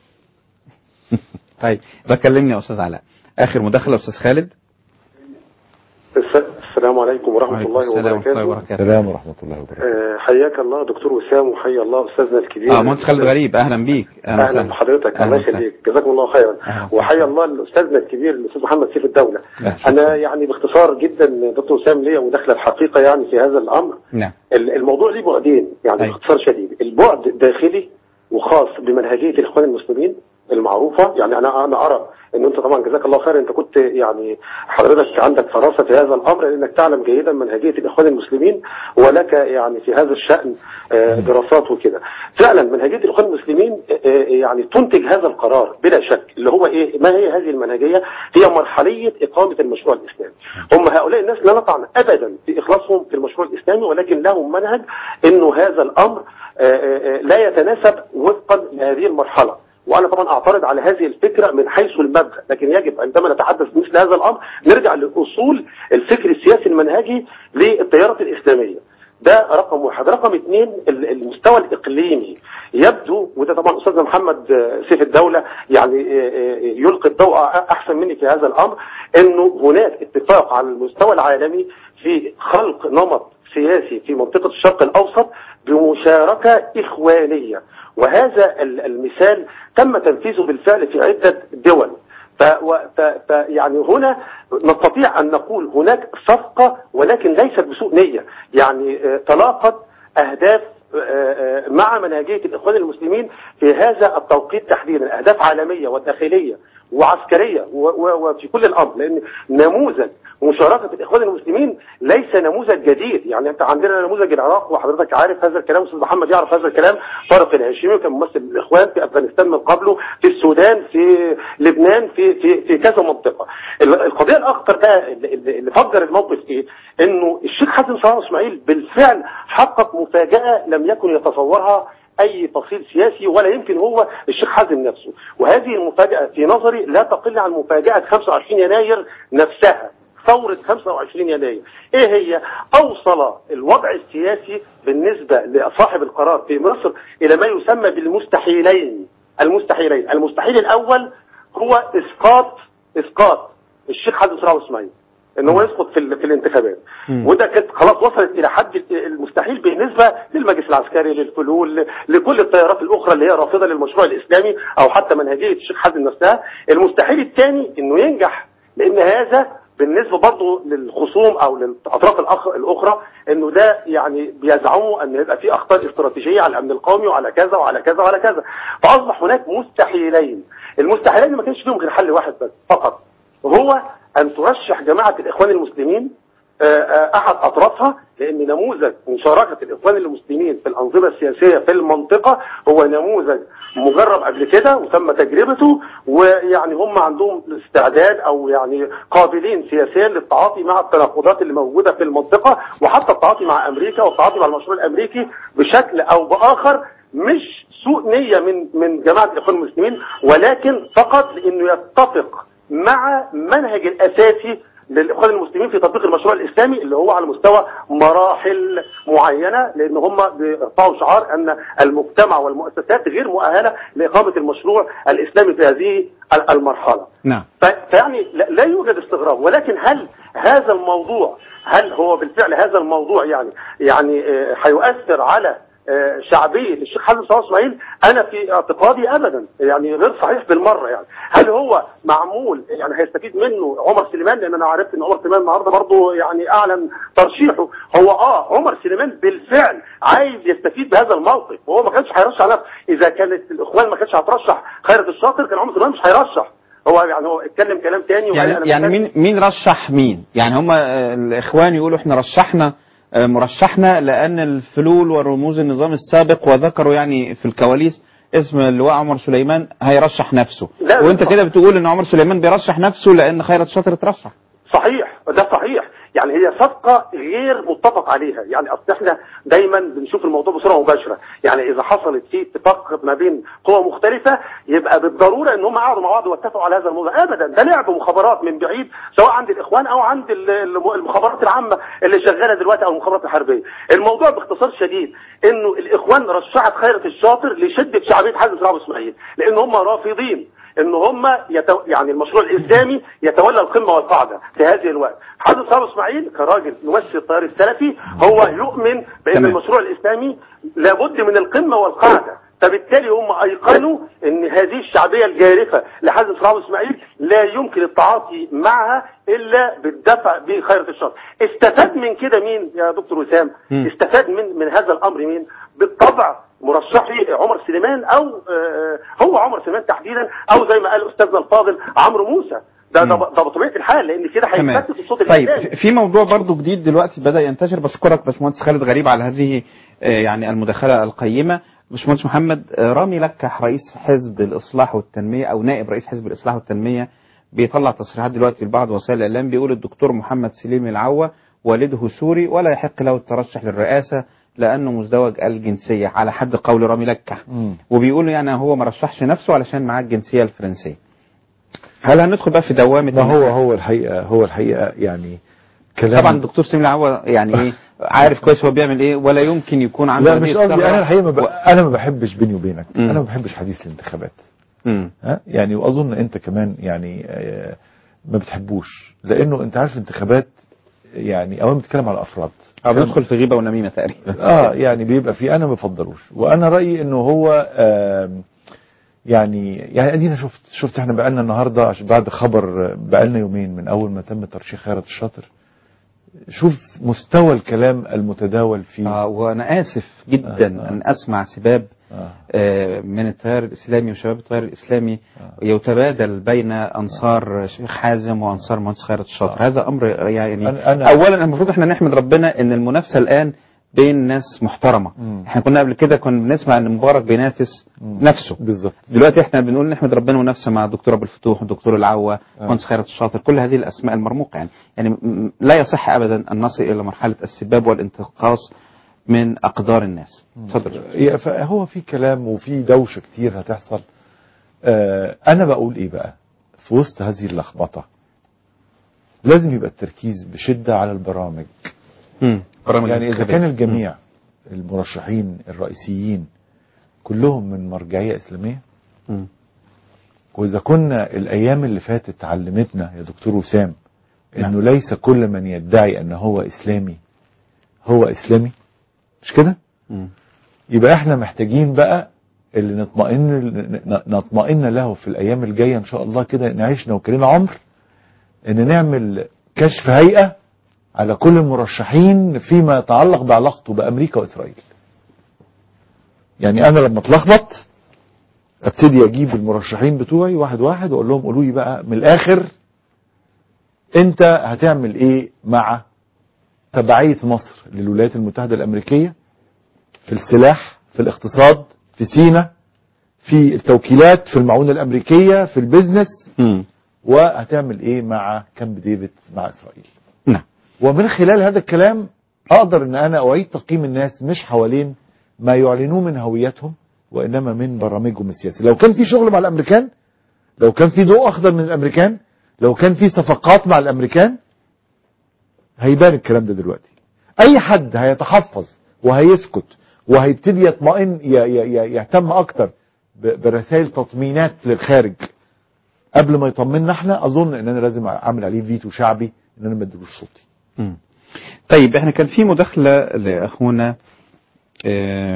طيب بكلمني يا استاذ علاء اخر مداخله استاذ خالد السلام عليكم ورحمة وعليكم الله السلام ورحمه الله وبركاته وبركاته السلام ورحمة الله وبركاته آه، حياك الله دكتور وسام وحيا الله أستاذنا الكبير اه مهندس خالد غريب اهلا بيك أهلا وسهلا. بحضرتك أهلا الله وسهلا. يخليك جزاكم الله خيرا أهلا وسهلا. وحيا الله أستاذنا الكبير الأستاذ محمد سيف الدولة أهلا. أنا يعني باختصار جدا دكتور وسام ليا مداخلة الحقيقة يعني في هذا الأمر نعم ال- الموضوع ليه بعدين يعني أيوة. باختصار شديد البعد داخلي وخاص بمنهجية الإخوان المسلمين المعروفة يعني أنا أنا أرى إن أنت طبعا جزاك الله خير أنت كنت يعني حضرتك عندك فراسة في هذا الأمر لأنك تعلم جيدا منهجية الإخوان المسلمين ولك يعني في هذا الشأن آه، دراسات وكده فعلا منهجية الإخوان المسلمين آه، آه، يعني تنتج هذا القرار بلا شك اللي هو إيه ما هي هذه المنهجية هي مرحلية إقامة المشروع الإسلامي هم هؤلاء الناس لا نطعن أبدا في إخلاصهم في المشروع الإسلامي ولكن لهم منهج إنه هذا الأمر آه، آه، آه، لا يتناسب وفقا لهذه المرحلة وانا طبعا اعترض على هذه الفكره من حيث المبدا لكن يجب عندما نتحدث مثل هذا الامر نرجع لاصول الفكر السياسي المنهجي للتيارات الاسلاميه ده رقم واحد رقم اثنين ال- المستوى الاقليمي يبدو وده طبعا استاذنا محمد آه، سيف الدوله يعني آه، آه، يلقي الضوء احسن مني في هذا الامر انه هناك اتفاق على المستوى العالمي في خلق نمط سياسي في منطقه الشرق الاوسط بمشاركه اخوانيه وهذا ال- المثال تم تنفيذه بالفعل في عدة دول ف و- ف ف يعني هنا نستطيع ان نقول هناك صفقه ولكن ليست بسوء نيه يعني آه، تلاقت اهداف آه، آه، مع منهجيه الاخوان المسلمين في هذا التوقيت تحديدا اهداف عالميه وداخليه وعسكريه و- و- وفي كل الامر لان نموذج مشاركه الاخوان المسلمين ليس نموذج جديد يعني انت عندنا نموذج العراق وحضرتك عارف هذا الكلام استاذ محمد يعرف هذا الكلام طارق الهاشمي كان ممثل الاخوان في افغانستان من قبله في السودان في لبنان في في في كذا منطقه ال- القضيه الاخطر بقى اللي- اللي اللي فجر الموقف ايه انه الشيخ حسن صلاح اسماعيل بالفعل حقق مفاجاه لم يكن يتصورها اي تفصيل سياسي ولا يمكن هو الشيخ حازم نفسه وهذه المفاجاه في نظري لا تقل عن مفاجاه 25 يناير نفسها ثورة 25 يناير ايه هي اوصل الوضع السياسي بالنسبة لصاحب القرار في مصر الى ما يسمى بالمستحيلين المستحيلين المستحيل الاول هو اسقاط اسقاط الشيخ حازم صلاح اسماعيل ان هو يسقط في, ال- في الانتخابات وده كانت خلاص وصلت الى حد المستحيل بالنسبه للمجلس العسكري للفلول ل- لكل التيارات الاخرى اللي هي رافضه للمشروع الاسلامي او حتى منهجيه الشيخ حازم نفسها المستحيل الثاني انه ينجح لان هذا بالنسبه برضه للخصوم او للاطراف الأخ- الاخرى انه ده يعني بيزعموا ان يبقى في اخطار استراتيجيه على الامن القومي وعلى كذا وعلى كذا وعلى كذا فاصبح هناك مستحيلين المستحيلين ما كانش فيهم غير حل واحد بس فقط وهو ان ترشح جماعه الاخوان المسلمين آه، آه، احد اطرافها لان نموذج مشاركه الاخوان المسلمين في الانظمه السياسيه في المنطقه هو نموذج مجرب قبل كده وتم تجربته ويعني هم عندهم استعداد او يعني قابلين سياسيا للتعاطي مع التناقضات اللي موجوده في المنطقه وحتى التعاطي مع امريكا والتعاطي مع المشروع الامريكي بشكل او باخر مش سوء نيه من من جماعه الاخوان المسلمين ولكن فقط لانه يتفق مع منهج الاساسي للاخوان المسلمين في تطبيق المشروع الاسلامي اللي هو على مستوى مراحل معينه لان هم بيرفعوا شعار ان المجتمع والمؤسسات غير مؤهله لاقامه المشروع الاسلامي في هذه المرحله. نعم ف- فيعني لا لا يوجد استغراب ولكن هل هذا الموضوع هل هو بالفعل هذا الموضوع يعني يعني آه، هيؤثر على آه، شعبيه الشيخ حسن صلاح اسماعيل انا في اعتقادي ابدا يعني غير صحيح بالمره يعني هل هو معمول يعني هيستفيد منه عمر سليمان لان انا عرفت ان عمر سليمان النهارده برضه يعني اعلن ترشيحه هو اه عمر سليمان بالفعل عايز يستفيد بهذا الموقف وهو ما كانش هيرشح نفسه اذا كانت الاخوان ما كانتش هترشح خيرت الشاطر كان عمر سليمان مش هيرشح هو يعني هو اتكلم كلام تاني وقال يعني أنا يعني مش مين مين رشح مين؟ يعني هم آه، الاخوان يقولوا احنا رشحنا آه، مرشحنا لان الفلول ورموز النظام السابق وذكروا يعني في الكواليس اسم اللواء عمر سليمان هيرشح نفسه لا، وانت لا. كده بتقول ان عمر سليمان بيرشح نفسه لان خيرت شاطر اترشح صحيح ده صحيح يعني هي صفقة غير متفق عليها يعني اصل احنا دايما بنشوف الموضوع بصورة مباشرة يعني اذا حصلت في اتفاق ما بين قوى مختلفة يبقى بالضرورة ان هم قعدوا مع بعض واتفقوا على هذا الموضوع ابدا ده لعب مخابرات من بعيد سواء عند الاخوان او عند ال- الم- المخابرات العامة اللي شغالة دلوقتي او المخابرات الحربية الموضوع باختصار شديد انه الاخوان رشحت خيرت الشاطر لشدة شعبية حازم صلاح اسماعيل لان هم رافضين ان هم يتو... يعني المشروع الاسلامي يتولى القمه والقاعده في هذه الوقت حازم صلاح اسماعيل كراجل ممثل التيار السلفي هو يؤمن بان تمام. المشروع الاسلامي لابد من القمه والقاعده فبالتالي هم ايقنوا ان هذه الشعبيه الجارفه لحازم صلاح اسماعيل لا يمكن التعاطي معها الا بالدفع بخيرة الشر استفاد من كده مين يا دكتور وسام مم. استفاد من من هذا الامر مين بالطبع مرشحي عمر سليمان او آه، هو عمر سليمان تحديدا او زي ما قال استاذنا الفاضل عمرو موسى ده ده ده بطبيعه الحال لان كده تمام هيفتت الصوت طيب الاسلامي في موضوع برضو جديد دلوقتي بدأ ينتشر بشكرك باشمهندس خالد غريب على هذه آه، يعني المداخلة القيمة باشمهندس محمد آه، رامي لكح رئيس حزب الإصلاح والتنمية أو نائب رئيس حزب الإصلاح والتنمية بيطلع تصريحات دلوقتي لبعض وسائل الإعلام بيقول الدكتور محمد سليم العوة والده سوري ولا يحق له الترشح للرئاسة لأنه مزدوج الجنسية على حد قول رامي لكح وبيقول يعني هو ما رشحش نفسه علشان معاه الجنسية الفرنسية هل هندخل بقى في دوامة ما هو إن- هو الحقيقه هو الحقيقه يعني كلام طبعا الدكتور سليم العوة يعني ايه عارف كويس هو بيعمل ايه ولا يمكن يكون عنده لا هذه مش قصدي الثغرة. انا الحقيقه ما ب... و- انا ما بحبش بيني وبينك مم. انا ما بحبش حديث الانتخابات مم. ها يعني واظن انت كمان يعني آه، ما بتحبوش لانه انت عارف الانتخابات يعني اولا بتتكلم على افراد اه بندخل في غيبة ونميمة تقريبا اه يعني بيبقى في انا ما بفضلوش وانا رايي انه هو آم، يعني يعني ادينا شفت شفت احنا بقالنا النهارده عشان بعد خبر بقالنا يومين من اول ما تم ترشيح خيرت الشاطر شوف مستوى الكلام المتداول فيه آه وانا اسف جدا آه. ان اسمع سباب آه. آه من التيار الاسلامي وشباب التيار الاسلامي يتبادل بين انصار شيخ حازم وانصار مهندس خيرت الشاطر هذا امر يعني أنا- أنا- اولا المفروض احنا نحمد ربنا ان المنافسه الان بين ناس محترمه مم. احنا كنا قبل كده كنا بنسمع ان مبارك بينافس نفسه بالظبط دلوقتي احنا بنقول نحمد ربنا منافسه مع الدكتور ابو الفتوح والدكتور العوا آه. مهندس خيرت الشاطر كل هذه الاسماء المرموقه يعني يعني م- م- لا يصح ابدا ان نصل الى مرحله السباب والانتقاص من اقدار الناس اتفضل يا- فهو في كلام وفي دوشه كتير هتحصل آه انا بقول ايه بقى في وسط هذه اللخبطه لازم يبقى التركيز بشده على البرامج مم. برامج يعني اذا الانتخابات. كان الجميع المرشحين الرئيسيين كلهم من مرجعيه اسلاميه مم. واذا كنا الايام اللي فاتت علمتنا يا دكتور وسام انه نعم. ليس كل من يدعي ان هو اسلامي هو اسلامي مش كده مم. يبقى احنا محتاجين بقى اللي نطمئن ن- نطمئن له في الايام الجايه ان شاء الله كده نعيشنا وكلنا عمر ان نعمل كشف هيئه على كل المرشحين فيما يتعلق بعلاقته بامريكا واسرائيل يعني انا لما اتلخبط ابتدي اجيب المرشحين بتوعي واحد واحد واقول لهم قولوا لي بقى من الاخر انت هتعمل ايه مع تبعيه مصر للولايات المتحده الامريكيه في السلاح في الاقتصاد في سينا في التوكيلات في المعونة الأمريكية في البيزنس مم. وهتعمل إيه مع كامب ديفيد مع إسرائيل نعم ومن خلال هذا الكلام أقدر أن أنا أعيد تقييم الناس مش حوالين ما يعلنوه من هويتهم وإنما من برامجهم السياسية لو كان في شغل مع الأمريكان لو كان في ضوء أخضر من الأمريكان لو كان في صفقات مع الأمريكان هيبان الكلام ده دلوقتي أي حد هيتحفظ وهيسكت وهيبتدي يطمئن ي- ي- ي- يهتم أكتر ب- برسائل تطمينات للخارج قبل ما يطمنا احنا اظن ان انا لازم اعمل عليه فيتو شعبي ان انا ما اديلوش صوتي مم. طيب احنا كان في مداخلة لأخونا آه،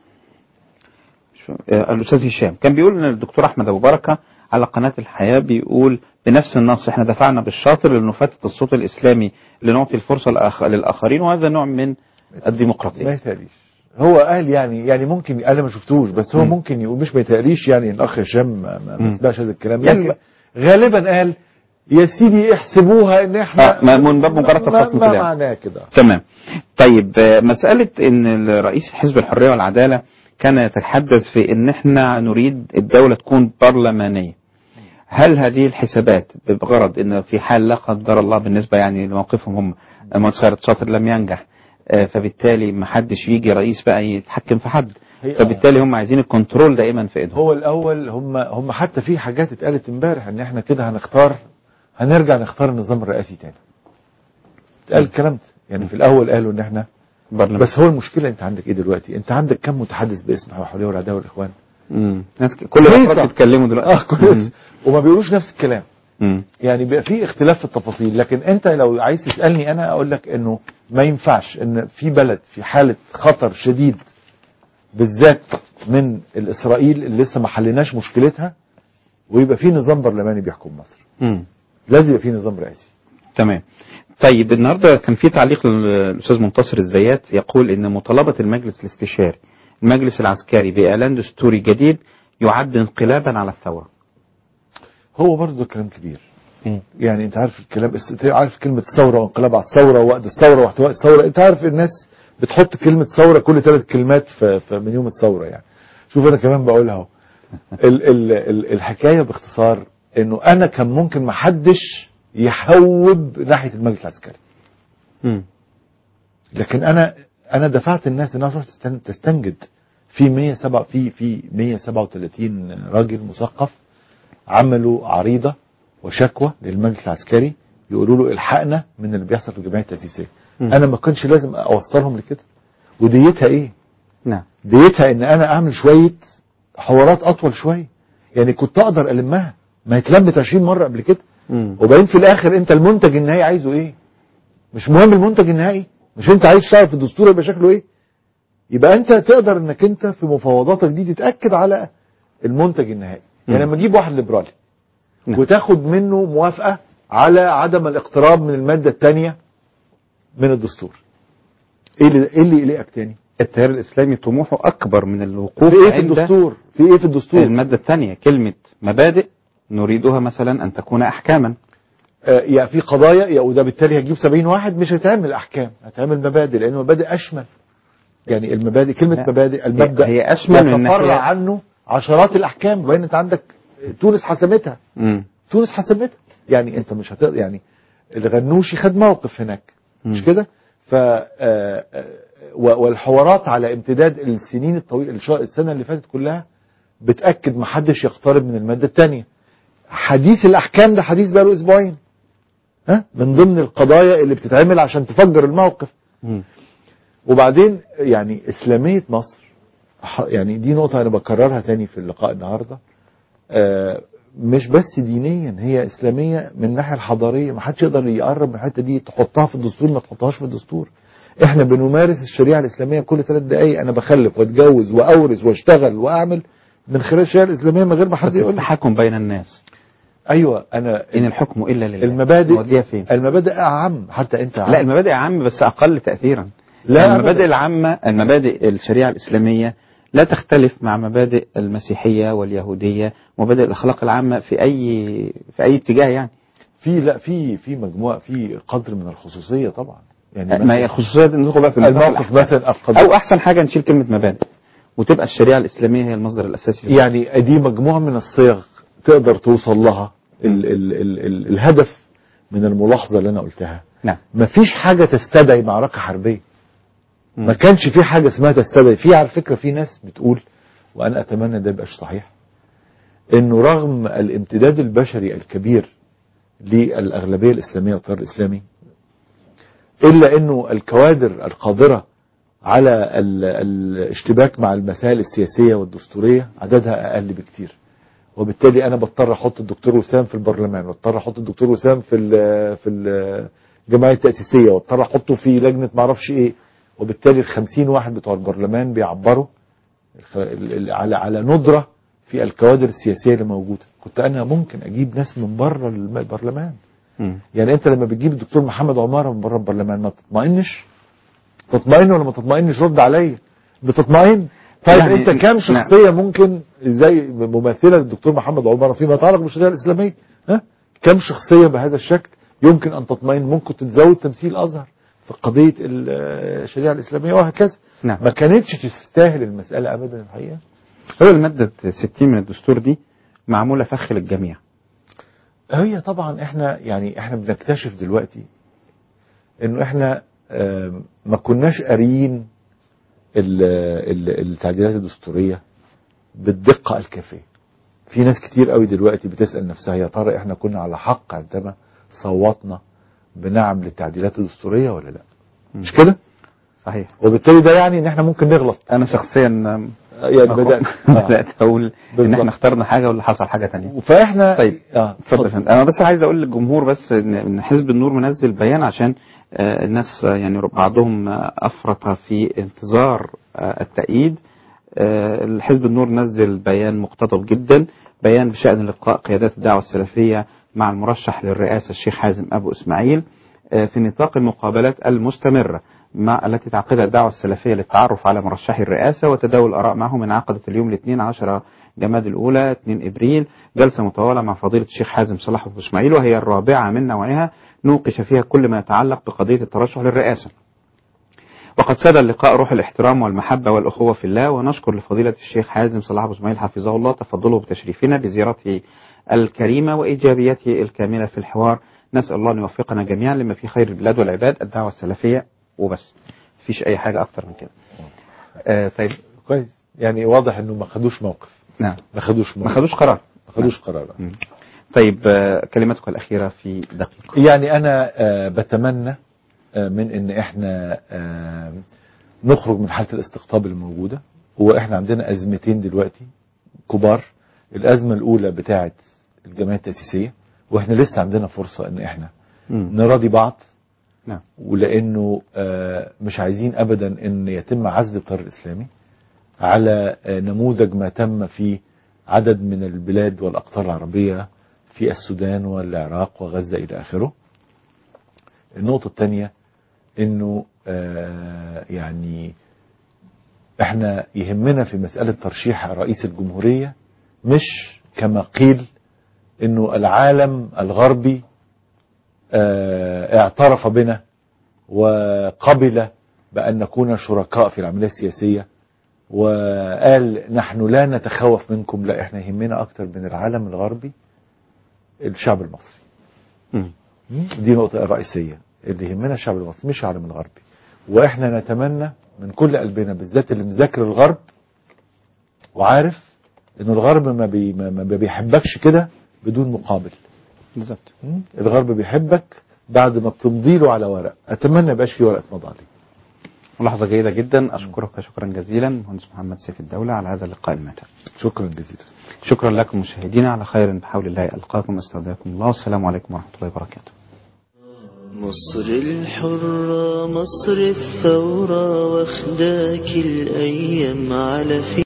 شو- آه، الأستاذ هشام كان بيقول إن الدكتور أحمد أبو بركة على قناة الحياة بيقول بنفس النص احنا دفعنا بالشاطر لنفتت الصوت الإسلامي لنعطي الفرصة لآخ- للآخرين وهذا نوع من ما الديمقراطية يتهيأليش هو قال يعني يعني ممكن انا ما شفتوش بس هو مم. ممكن يقول مش ما يتهيأليش يعني الاخ هشام ما- ما مم. ما سمعش هذا الكلام يعني لكن غالبا قال يا سيدي احسبوها ان احنا آه، ما- من باب مجرد ما- تفاصيل ما كلام. معناه كده تمام طيب آه، مسألة ان رئيس حزب الحرية والعدالة كان يتحدث في ان احنا نريد الدولة تكون برلمانية هل هذه الحسابات بغرض ان في حال لا قدر الله بالنسبة يعني لموقفهم هم المهندس خيرت شاطر لم ينجح آه، فبالتالي ما حدش يجي رئيس بقى يتحكم في حد هي- فبالتالي هم عايزين الكنترول دائما في ايدهم هو الاول هم هم حتى في حاجات اتقالت امبارح ان احنا كده هنختار هنرجع نختار النظام الرئاسي تاني اتقال الكلام ده يعني في الاول قالوا ان احنا برلمان. بس هو المشكله انت عندك ايه دلوقتي انت عندك كم متحدث باسم الحريه والعداله والاخوان مم. ناس ك- كل ليه الافراد صح؟ بيتكلموا دلوقتي اه كويس وما بيقولوش نفس الكلام مم. يعني بيبقى في اختلاف في التفاصيل لكن انت لو عايز تسالني انا اقول لك انه ما ينفعش ان في بلد في حاله خطر شديد بالذات من الاسرائيل اللي لسه ما حليناش مشكلتها ويبقى في نظام برلماني بيحكم مصر مم. لازم يبقى في نظام رئاسي تمام طيب النهارده كان في تعليق للاستاذ منتصر الزيات يقول ان مطالبه المجلس الاستشاري المجلس العسكري باعلان دستوري جديد يعد انقلابا على الثوره هو برضه كلام كبير يعني انت عارف الكلام بس انت عارف كلمه ثوره وانقلاب على الثوره ووقت الثوره واحتواء الثوره انت عارف الناس بتحط كلمه ثوره كل ثلاث كلمات في في من يوم الثوره يعني شوف انا كمان بقولها اهو ال- ال- ال- الحكايه باختصار انه انا كان ممكن ما حدش يحوب ناحيه المجلس العسكري مم. لكن انا انا دفعت الناس انها تروح تستن- تستنجد في 107 في في 137 راجل مثقف عملوا عريضه وشكوى للمجلس العسكري يقولوا له الحقنا من اللي بيحصل في الجمعيه التاسيسيه مم. انا ما كنتش لازم اوصلهم لكده وديتها ايه نعم ديتها ان انا اعمل شويه حوارات اطول شويه يعني كنت اقدر المها ما اتلمت 20 مره قبل كده مم. وبعدين في الاخر انت المنتج النهائي عايزه ايه مش مهم المنتج النهائي مش انت عايز تعرف الدستور يبقى شكله ايه يبقى انت تقدر انك انت في مفاوضاتك دي تتاكد على المنتج النهائي يعني لما تجيب واحد ليبرالي وتاخد منه موافقه على عدم الاقتراب من الماده الثانيه من الدستور ايه اللي ايه اللي يقلقك تاني التيار الاسلامي طموحه اكبر من الوقوف في ايه في عند الدستور في ايه في الدستور الماده الثانيه كلمه مبادئ نريدها مثلا ان تكون احكاما آه، يا في قضايا يا وده بالتالي هتجيب 70 واحد مش هتعمل احكام هتعمل مبادئ لان المبادئ اشمل يعني المبادئ كلمه لا. مبادئ المبدا هي أشمل من يتفرع ناحية- عنه عشرات الاحكام وبين انت عندك تونس حسمتها مم. تونس حسمتها يعني انت مش هتقدر يعني الغنوشي خد موقف هناك مش كده ف آه، آه، و- والحوارات على امتداد السنين الطويله الش- السنه اللي فاتت كلها بتاكد ما حدش يقترب من الماده الثانيه حديث الاحكام ده حديث بقى له اسبوعين ها من ضمن القضايا اللي بتتعمل عشان تفجر الموقف مم. وبعدين يعني اسلاميه مصر ح- يعني دي نقطه انا بكررها تاني في اللقاء النهارده آه، مش بس دينيا هي اسلاميه من الناحيه الحضاريه ما حدش يقدر يقرب من الحته دي تحطها في الدستور ما تحطهاش في الدستور احنا بنمارس الشريعه الاسلاميه كل ثلاث دقائق انا بخلف واتجوز واورث واشتغل واعمل من خلال الشريعه الاسلاميه من غير ما حد بس يقول لي. التحكم بين الناس ايوه انا ان الحكم الا لله المبادئ نوديها فين المبادئ اعم حتى انت لا المبادئ عامة بس أقل تأثيرا لا المبادئ أبداً. العامة المبادئ الشريعة الإسلامية لا تختلف مع مبادئ المسيحية واليهودية ومبادئ الأخلاق العامة في أي في أي اتجاه يعني في لا في في مجموعه في قدر من الخصوصيه طبعا يعني ما هي الخصوصية دي ندخل بقى في الموقف الأحكام. مثلا القضاء أو أحسن حاجة نشيل كلمة مبادئ وتبقى الشريعة الإسلامية هي المصدر الأساسي يعني دي مجموعة من الصيغ تقدر توصل لها ال ال ال ال الهدف من الملاحظة اللي أنا قلتها نعم مفيش حاجة تستدعي معركة حربية ما كانش في حاجة اسمها تستدعي في على فكرة في ناس بتقول وأنا أتمنى ده يبقاش صحيح إنه رغم الامتداد البشري الكبير للأغلبية الإسلامية والتيار الإسلامي إلا إنه الكوادر القادرة على ال- الاشتباك مع المسائل السياسية والدستورية عددها أقل بكتير وبالتالي أنا بضطر أحط الدكتور وسام في البرلمان واضطر أحط الدكتور وسام في ال في ال- الجمعية التأسيسية واضطر أحطه في لجنة معرفش إيه وبالتالي الخمسين واحد بتوع البرلمان بيعبروا الخ- ال- ال- على على ندرة في الكوادر السياسية اللي موجودة كنت أنا ممكن أجيب ناس من بره الم- البرلمان مم. يعني أنت لما بتجيب الدكتور محمد عمارة من بره البرلمان ما تطمئنش تطمئن ولا ما تطمئنش رد عليا بتطمئن طيب يعني- انت كام نعم. شخصيه ممكن زي ممثله للدكتور محمد عمر فيما يتعلق بالشريعه الاسلاميه ها كم شخصيه بهذا الشكل يمكن ان تطمئن ممكن تتزود تمثيل ازهر في قضيه ال- الشريعه الاسلاميه وهكذا نعم. ما كانتش تستاهل المساله ابدا الحقيقه هو المادة 60 من الدستور دي معمولة فخ للجميع هي طبعا احنا يعني احنا بنكتشف دلوقتي انه احنا آم، ما كناش قاريين ال- ال- التعديلات الدستوريه بالدقه الكافيه. في ناس كتير قوي دلوقتي بتسال نفسها يا ترى احنا كنا على حق عندما صوتنا بنعم للتعديلات الدستوريه ولا لا؟ مش كده؟ صحيح وبالتالي ده يعني ان احنا ممكن نغلط. أنا شخصيا يعني بدات آه. بدأت أقول إن بالظبط. إحنا اخترنا حاجة واللي حصل حاجة تانية فاحنا طيب اه اتفضل يا فندم. انا بس عايز اقول للجمهور بس ان إن حزب النور منزل بيان عشان آه، الناس آه، يعني بعضهم آه، افرط في انتظار آه، التأييد آه، الحزب النور نزل بيان مقتضب جدا بيان بشأن لقاء قيادات الدعوة السلفية مع المرشح للرئاسة الشيخ حازم أبو إسماعيل آه، في نطاق المقابلات المستمرة مع التي تعقدها الدعوة السلفية للتعرف على مرشحي الرئاسة وتداول الآراء معهم انعقدت اليوم الاثنين عشر جماد الأولى 2 إبريل جلسة مطولة مع فضيلة الشيخ حازم صلاح أبو إسماعيل وهي الرابعة من نوعها نوقش فيها كل ما يتعلق بقضية الترشح للرئاسة وقد ساد اللقاء روح الاحترام والمحبة والأخوة في الله ونشكر لفضيلة الشيخ حازم صلاح أبو إسماعيل حفظه الله تفضله بتشريفنا بزيارته الكريمة وإيجابيته الكاملة في الحوار نسأل الله أن يوفقنا جميعا لما في خير البلاد والعباد الدعوة السلفية وبس مفيش أي حاجة أكتر من كده آه طيب كويس يعني واضح انه ما خدوش موقف نعم ما خدوش موقف ما خدوش قرار ما خدوش قرار مم. طيب آه كلمتك الأخيرة في دقيقة يعني انا آه، بتمنى آه، من ان احنا آه، نخرج من حاله الاستقطاب الموجوده واحنا عندنا ازمتين دلوقتي كبار الازمه الاولى بتاعه الجمعيه التاسيسيه واحنا لسه عندنا فرصه ان احنا مم. نراضي بعض نعم ولانه آه، مش عايزين ابدا ان يتم عزل التيار الاسلامي على آه، نموذج ما تم في عدد من البلاد والأقطار العربية في السودان والعراق وغزة إلى آخره النقطة الثانية انه آه يعني احنا يهمنا في مسألة ترشيح رئيس الجمهورية مش كما قيل انه العالم الغربي آه اعترف بنا وقبل بأن نكون شركاء في العملية السياسية وقال نحن لا نتخوف منكم لا احنا يهمنا اكتر من العالم الغربي الشعب المصري مم. دي نقطة رئيسية اللي يهمنا الشعب المصري مش العالم الغربي واحنا نتمنى من كل قلبنا بالذات اللي مذاكر الغرب وعارف ان الغرب ما, بي ما ما بيحبكش كده بدون مقابل بالظبط الغرب بيحبك بعد ما بتمضي له على ورق اتمنى يبقاش في ورقه مضى عليه ملاحظة جيدة جدا أشكرك شكرا جزيلا مهندس محمد سيف الدولة على هذا اللقاء الماتع شكرا جزيلا شكرا لكم مشاهدينا على خير بحول الله ألقاكم استودعكم الله والسلام عليكم ورحمة الله وبركاته مصر الحرة مصر الثورة واخداك الأيام على في